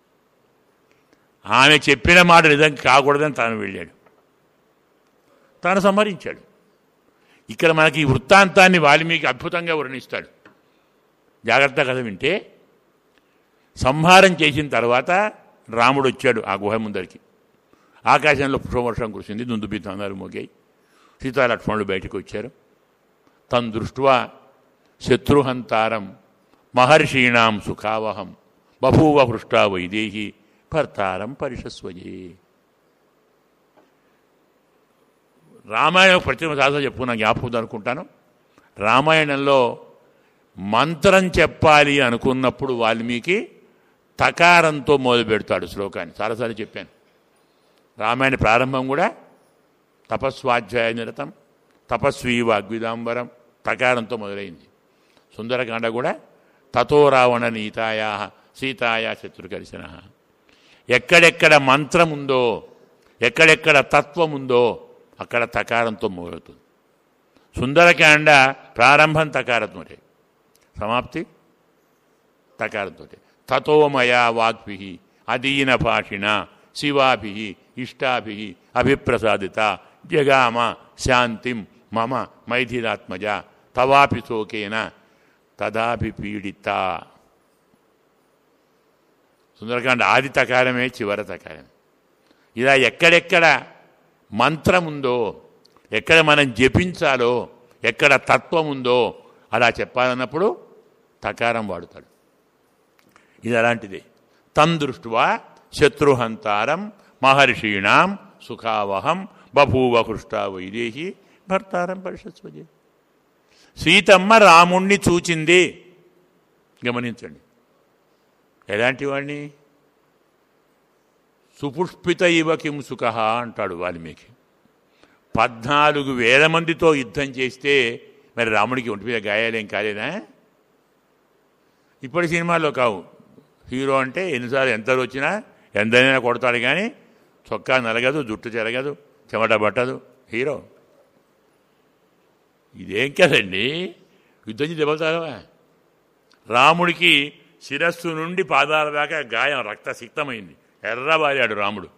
ఆమె చెప్పిన మాట నిజం కాకూడదని తాను వెళ్ళాడు తాను సంహరించాడు ఇక్కడ మనకి ఈ వృత్తాంతాన్ని వాల్మీకి అద్భుతంగా వర్ణిస్తాడు జాగ్రత్త కథ వింటే సంహారం చేసిన తర్వాత రాముడు వచ్చాడు ఆ గుహ ముందరికి ఆకాశంలో పుష్పవర్షం కురిసింది దుందుబి తందాలు మోగాయి సీతాలక్ష్మణులు బయటకు వచ్చారు తన్ దృష్ట్వా శత్రుహంతారం మహర్షీణాం సుఖావహం బభూవ హృష్టా వైదేహి భర్తారం పరిషస్వజే రామాయణం ప్రతి సాధన చెప్పుకున్న జ్ఞాపకం అనుకుంటాను రామాయణంలో మంత్రం చెప్పాలి అనుకున్నప్పుడు వాల్మీకి తకారంతో మొదలు పెడతాడు శ్లోకాన్ని చాలాసార్లు చెప్పాను రామాయణ ప్రారంభం కూడా తపస్వాధ్యాయ నిరతం తపస్వీ వాగ్విదాంబరం తకారంతో మొదలైంది సుందరకాండ కూడా తతో రావణ నీతాయా సీతాయా శత్రుకరిశన ఎక్కడెక్కడ మంత్రం ఉందో ఎక్కడెక్కడ తత్వం ఉందో అక్కడ తకారంతో మొదలవుతుంది సుందరకాండ ప్రారంభం తకారంతో సమాప్తి తకారంతో తతోమయా వాగ్భి అదీన భాషిణ శివాభి ఇష్టాభి అభిప్రసాదిత జగామ శాంతిం మమ మైథిలాత్మజ తవాపి శోకేన తదాభిపీడిత సుందరకాండ ఆది తకారమే చివర తకారమే ఇలా ఎక్కడెక్కడ మంత్రం ఉందో ఎక్కడ మనం జపించాలో ఎక్కడ తత్వం ఉందో అలా చెప్పాలన్నప్పుడు తకారం వాడుతాడు ఇది అలాంటిదే తం దృష్ట్వా శత్రుహంతారం మహర్షీణాం సుఖావహం బభూవ హృష్టా వైదేహి భర్తారం పరిషత్వజే సీతమ్మ రాముణ్ణి చూచింది గమనించండి ఎలాంటి వాడిని సుపుష్పిత ఇవ కిం సుఖ అంటాడు వాల్మీకి పద్నాలుగు వేల మందితో యుద్ధం చేస్తే మరి రాముడికి ఒంటి మీద గాయాలేం కాలేదా ఇప్పటి సినిమాల్లో కావు హీరో అంటే ఎన్నిసార్లు ఎంత వచ్చినా ఎంతైనా కొడతాడు కానీ చొక్కా నలగదు జుట్టు చెరగదు చెమట పట్టదు హీరో ఇదేం కదండి యుద్ధం చేసి దెబ్బతారా రాముడికి శిరస్సు నుండి పాదాల దాకా గాయం రక్తసిక్తమైంది ఎర్రబారాడు రాముడు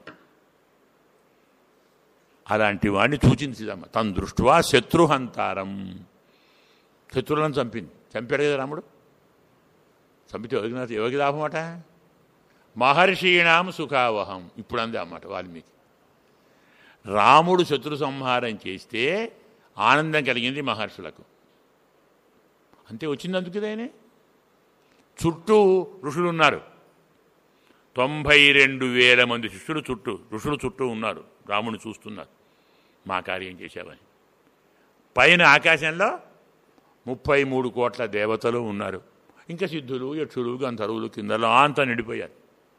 అలాంటి వాడిని సూచింది సీతమ్మ తన దృష్ట్యా శత్రుహంతారం శత్రువులను చంపింది చంపాడు కదా రాముడు చంపితే ఎవరికి ఎవరికి లాభమట మహర్షీణాం సుఖావహం ఇప్పుడు అంది అన్నమాట వాల్మీకి రాముడు శత్రు సంహారం చేస్తే ఆనందం కలిగింది మహర్షులకు అంతే వచ్చింది అందుకుదేనే చుట్టూ ఋషులు ఉన్నారు తొంభై రెండు వేల మంది శిష్యులు చుట్టూ ఋషులు చుట్టూ ఉన్నారు రాముని చూస్తున్నారు మా కార్యం చేశావని పైన ఆకాశంలో ముప్పై మూడు కోట్ల దేవతలు ఉన్నారు ఇంకా సిద్ధులు యక్షులు గంధర్వులు కిందలో అంతా నిండిపోయారు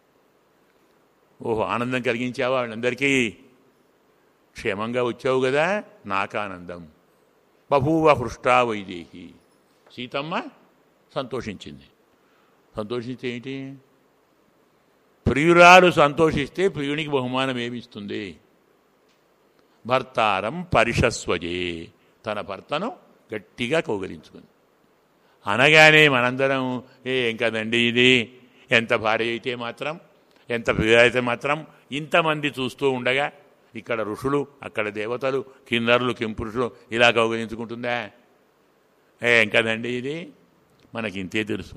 ఓహో ఆనందం కలిగించావా వాళ్ళందరికీ క్షేమంగా వచ్చావు కదా నాకు ఆనందం బభూవ హృష్టా వైదేహి సీతమ్మ సంతోషించింది సంతోషిస్తే ఏంటి ప్రియురాలు సంతోషిస్తే ప్రియునికి బహుమానం ఏమిస్తుంది భర్తారం పరిషస్వజే తన భర్తను గట్టిగా కౌగలించుకుంది అనగానే మనందరం ఏ ఏం కదండి ఇది ఎంత భార్య అయితే మాత్రం ఎంత ప్రియ అయితే మాత్రం ఇంతమంది చూస్తూ ఉండగా ఇక్కడ ఋషులు అక్కడ దేవతలు కిన్నరులు కింపురుషులు ఇలా కౌగలించుకుంటుందా ఏం కదండి ఇది మనకి ఇంతే తెలుసు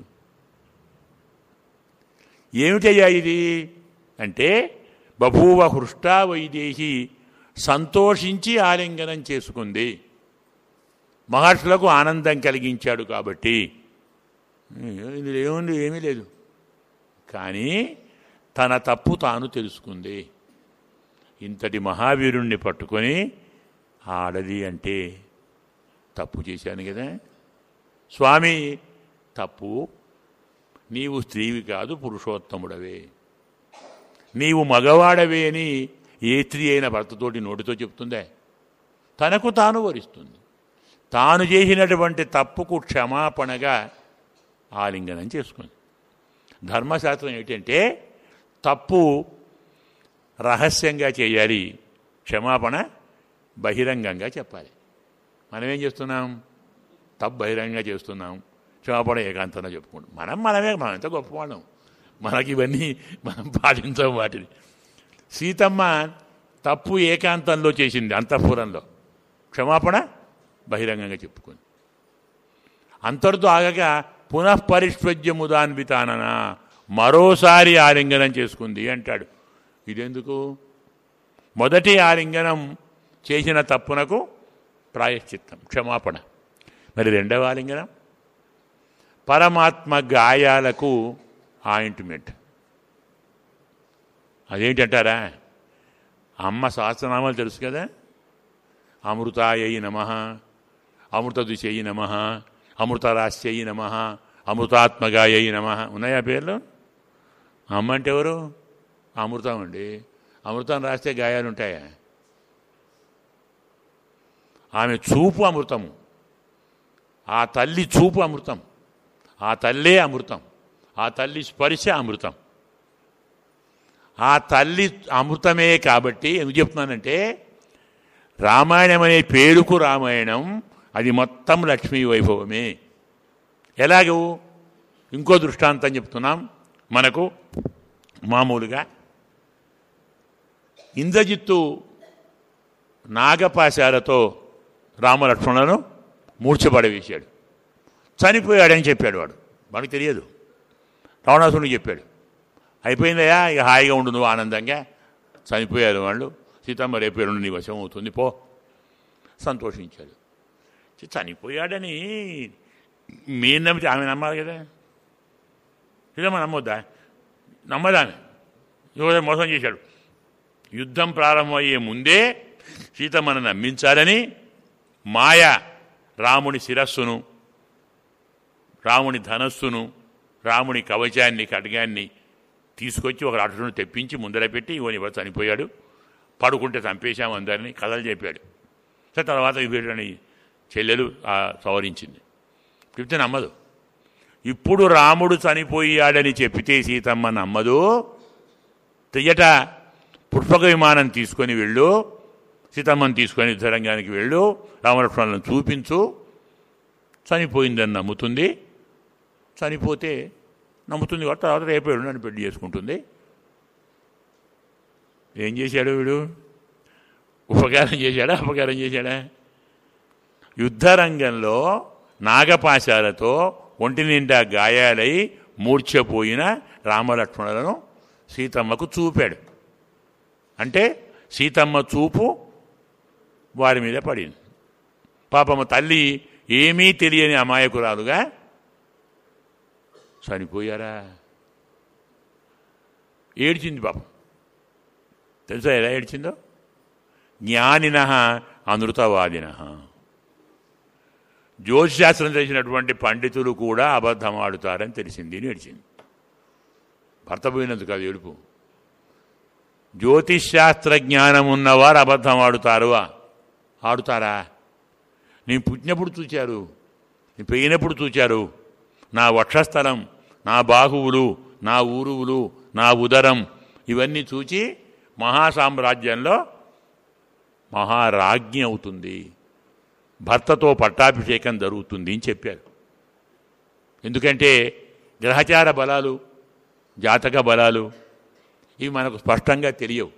ఏమిటయ్యా ఇది అంటే బభూవ హృష్టా వైదేహి సంతోషించి ఆలింగనం చేసుకుంది మహర్షులకు ఆనందం కలిగించాడు కాబట్టి ఇందులో ఏముంది ఏమీ లేదు కానీ తన తప్పు తాను తెలుసుకుంది ఇంతటి మహావీరుణ్ణి పట్టుకొని ఆడది అంటే తప్పు చేశాను కదా స్వామి తప్పు నీవు స్త్రీవి కాదు పురుషోత్తముడవే నీవు మగవాడవే అని ఏ స్త్రీ అయిన భర్తతోటి నోటితో చెప్తుందే తనకు తాను వరిస్తుంది తాను చేసినటువంటి తప్పుకు క్షమాపణగా ఆలింగనం చేసుకుంది ధర్మశాస్త్రం ఏంటంటే తప్పు రహస్యంగా చేయాలి క్షమాపణ బహిరంగంగా చెప్పాలి మనమేం చేస్తున్నాం తప్పు బహిరంగంగా చేస్తున్నాం క్షమాపణ ఏకాంతంగా చెప్పుకుంటాం మనం మనమే మనం ఎంత గొప్పవాళ్ళం మనకి ఇవన్నీ మనం పాటించాం వాటిని సీతమ్మ తప్పు ఏకాంతంలో చేసింది అంతఃపురంలో క్షమాపణ బహిరంగంగా చెప్పుకుంది అంతటితో ఆగక పునఃపరిష్వజ్యముదాన్వితానన మరోసారి ఆలింగనం చేసుకుంది అంటాడు ఇదెందుకు మొదటి ఆలింగనం చేసిన తప్పునకు ప్రాయశ్చిత్తం క్షమాపణ మరి రెండవ ఆలింగనం పరమాత్మ గాయాలకు ఆయింట్మెంట్ అదేంటంటారా అమ్మ సహస్రనామాలు తెలుసు కదా అమృతాయై నమ అమృత దిశయి నమ అమృతరాశ్యయి నమ అమృతాత్మగాయై నమ ఉన్నాయా పేర్లు అమ్మ అంటే ఎవరు అమృతం అండి అమృతం రాస్తే గాయాలు ఉంటాయా ఆమె చూపు అమృతము ఆ తల్లి చూపు అమృతం ఆ తల్లే అమృతం ఆ తల్లి స్పర్శ అమృతం ఆ తల్లి అమృతమే కాబట్టి ఎందుకు చెప్తున్నానంటే రామాయణం అనే పేరుకు రామాయణం అది మొత్తం లక్ష్మీ వైభవమే ఎలాగూ ఇంకో దృష్టాంతం చెప్తున్నాం మనకు మామూలుగా ఇంద్రజిత్తు నాగపాశాలతో రామలక్ష్మణులను మూర్చబడవేశాడు చనిపోయాడని చెప్పాడు వాడు మనకు తెలియదు రావణాసుడికి చెప్పాడు అయిపోయిందయ్యా ఇక హాయిగా ఉండు నువ్వు ఆనందంగా చనిపోయారు వాళ్ళు సీతమ్మ రేపు ఎల్లుండి నీ వశం అవుతుంది పో సంతోషించాడు చి- చనిపోయాడని మీరు నమ్మితే ఆమె నమ్మాలి కదా సీతమ్మ నమ్మొద్దా నమ్మదా ఆమె యువత మోసం చేశాడు యుద్ధం ప్రారంభమయ్యే ముందే సీతమ్మను నమ్మించాలని మాయ రాముని శిరస్సును రాముని ధనస్సును రాముని కవచాన్ని ఖడ్గాన్ని తీసుకొచ్చి ఒక రాక్షసుని తెప్పించి ముందర పెట్టి ఇవని ఎవరు చనిపోయాడు పడుకుంటే చంపేశాం అందరినీ కథలు చెప్పాడు సరే తర్వాత విభీషణి చెల్లెలు ఆ సవరించింది చెప్తే నమ్మదు ఇప్పుడు రాముడు చనిపోయాడని చెప్పితే సీతమ్మ నమ్మదు తెయ్యట పుష్పక విమానం తీసుకొని వెళ్ళు సీతమ్మని తీసుకొని యుద్ధరంగానికి వెళ్ళు రామలక్ష్మణులను చూపించు చనిపోయిందని నమ్ముతుంది చనిపోతే నమ్ముతుంది కాబట్టి తర్వాత రేపు నన్ను పెళ్లి చేసుకుంటుంది ఏం చేశాడు వీడు ఉపకారం చేశాడా అపకారం చేశాడా యుద్ధరంగంలో నాగపాశాలతో ఒంటి నిండా గాయాలై మూర్ఛపోయిన రామలక్ష్మణులను సీతమ్మకు చూపాడు అంటే సీతమ్మ చూపు వారి మీద పడింది పాపమ్మ తల్లి ఏమీ తెలియని అమాయకురాలుగా చనిపోయారా ఏడ్చింది పాపం తెలుసా ఎలా ఏడ్చిందో జ్ఞానిన అనృతవాదిన జ్యోతిశాస్త్రం తెలిసినటువంటి పండితులు కూడా అబద్ధం ఆడుతారని తెలిసింది అని ఏడ్చింది భర్త పోయినందుకు అది ఏడుపు జ్యోతిశాస్త్ర జ్ఞానం ఉన్నవారు అబద్ధం ఆడుతారు ఆడుతారా నేను పుట్టినప్పుడు చూచారు నేను పెయినప్పుడు చూచారు నా వక్షస్థలం నా బాహువులు నా ఊరువులు నా ఉదరం ఇవన్నీ చూచి మహాసామ్రాజ్యంలో మహారాజ్ఞి అవుతుంది భర్తతో పట్టాభిషేకం జరుగుతుంది అని చెప్పారు ఎందుకంటే గ్రహచార బలాలు జాతక బలాలు ఇవి మనకు స్పష్టంగా తెలియవు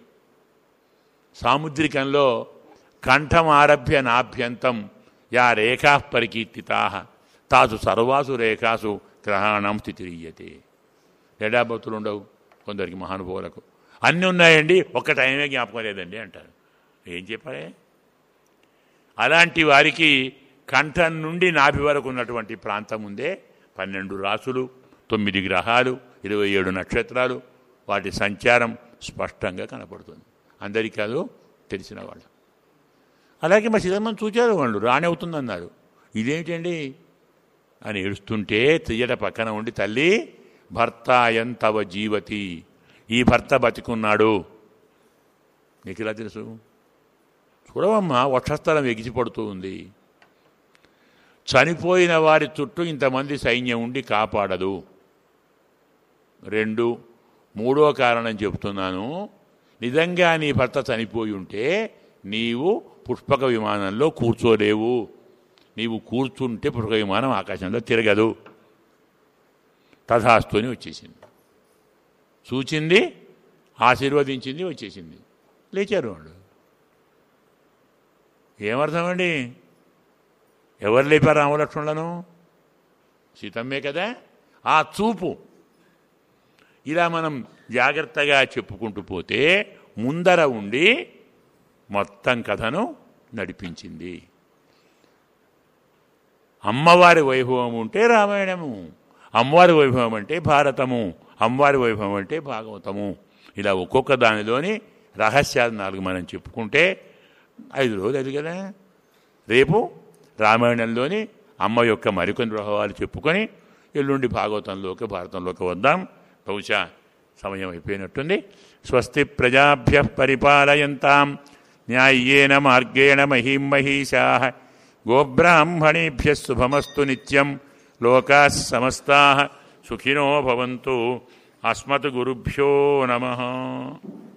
సాముద్రికంలో కంఠం ఆరభ్య నాభ్యంతం యా రేఖా పరికీర్తితా తాసు సర్వాసు రేఖాసు గ్రహాణం స్థితిరీయతే డేటాబతులు ఉండవు కొందరికి మహానుభావులకు అన్నీ ఉన్నాయండి ఒక్క టైమే జ్ఞాపకం లేదండి అంటారు ఏం చెప్పారే అలాంటి వారికి కంఠం నుండి నాభి వరకు ఉన్నటువంటి ప్రాంతం ఉందే పన్నెండు రాసులు తొమ్మిది గ్రహాలు ఇరవై ఏడు నక్షత్రాలు వాటి సంచారం స్పష్టంగా కనపడుతుంది అందరికీ కాదు తెలిసిన వాళ్ళు అలాగే మా సీతమ్మని చూచారు వాళ్ళు రానవుతుందన్నారు ఇదేమిటండి అని ఏడుస్తుంటే తియ్యట పక్కన ఉండి తల్లి భర్త ఎంతవ జీవతి ఈ భర్త బతికున్నాడు నీకు ఇలా తెలుసు చూడవమ్మా వక్షస్థలం ఎగిసిపడుతూ ఉంది చనిపోయిన వారి చుట్టూ ఇంతమంది సైన్యం ఉండి కాపాడదు రెండు మూడో కారణం చెప్తున్నాను నిజంగా నీ భర్త చనిపోయి ఉంటే నీవు పుష్పక విమానంలో కూర్చోలేవు నీవు కూర్చుంటే పుష్పక విమానం ఆకాశంలో తిరగదు తథాస్తుని వచ్చేసింది చూచింది ఆశీర్వదించింది వచ్చేసింది లేచారు వాళ్ళు ఏమర్థమండి ఎవరు లేపారు రామలక్ష్మణులను సీతమ్మే కదా ఆ చూపు ఇలా మనం జాగ్రత్తగా చెప్పుకుంటూ పోతే ముందర ఉండి మొత్తం కథను నడిపించింది అమ్మవారి వైభవం ఉంటే రామాయణము అమ్మవారి వైభవం అంటే భారతము అమ్మవారి వైభవం అంటే భాగవతము ఇలా ఒక్కొక్క దానిలోని రహస్యాలు నాలుగు మనం చెప్పుకుంటే ఐదు రోజులు అది కదా రేపు రామాయణంలోని అమ్మ యొక్క మరికొన్ని ప్రభావాలు చెప్పుకొని ఎల్లుండి భాగవతంలోకి భారతంలోకి వద్దాం బహుశా సమయం అయిపోయినట్టుంది స్వస్తి ప్రజాభ్య పరిపాలయంతాం న్యాయ్యేన మార్గేణ మహీం మహీషా గోబ్రాహ్మణేభ్య శుభమస్తు నిత్యం లోకా సమస్తా సుఖినో భవంతు అస్మత్ గురుభ్యో నమ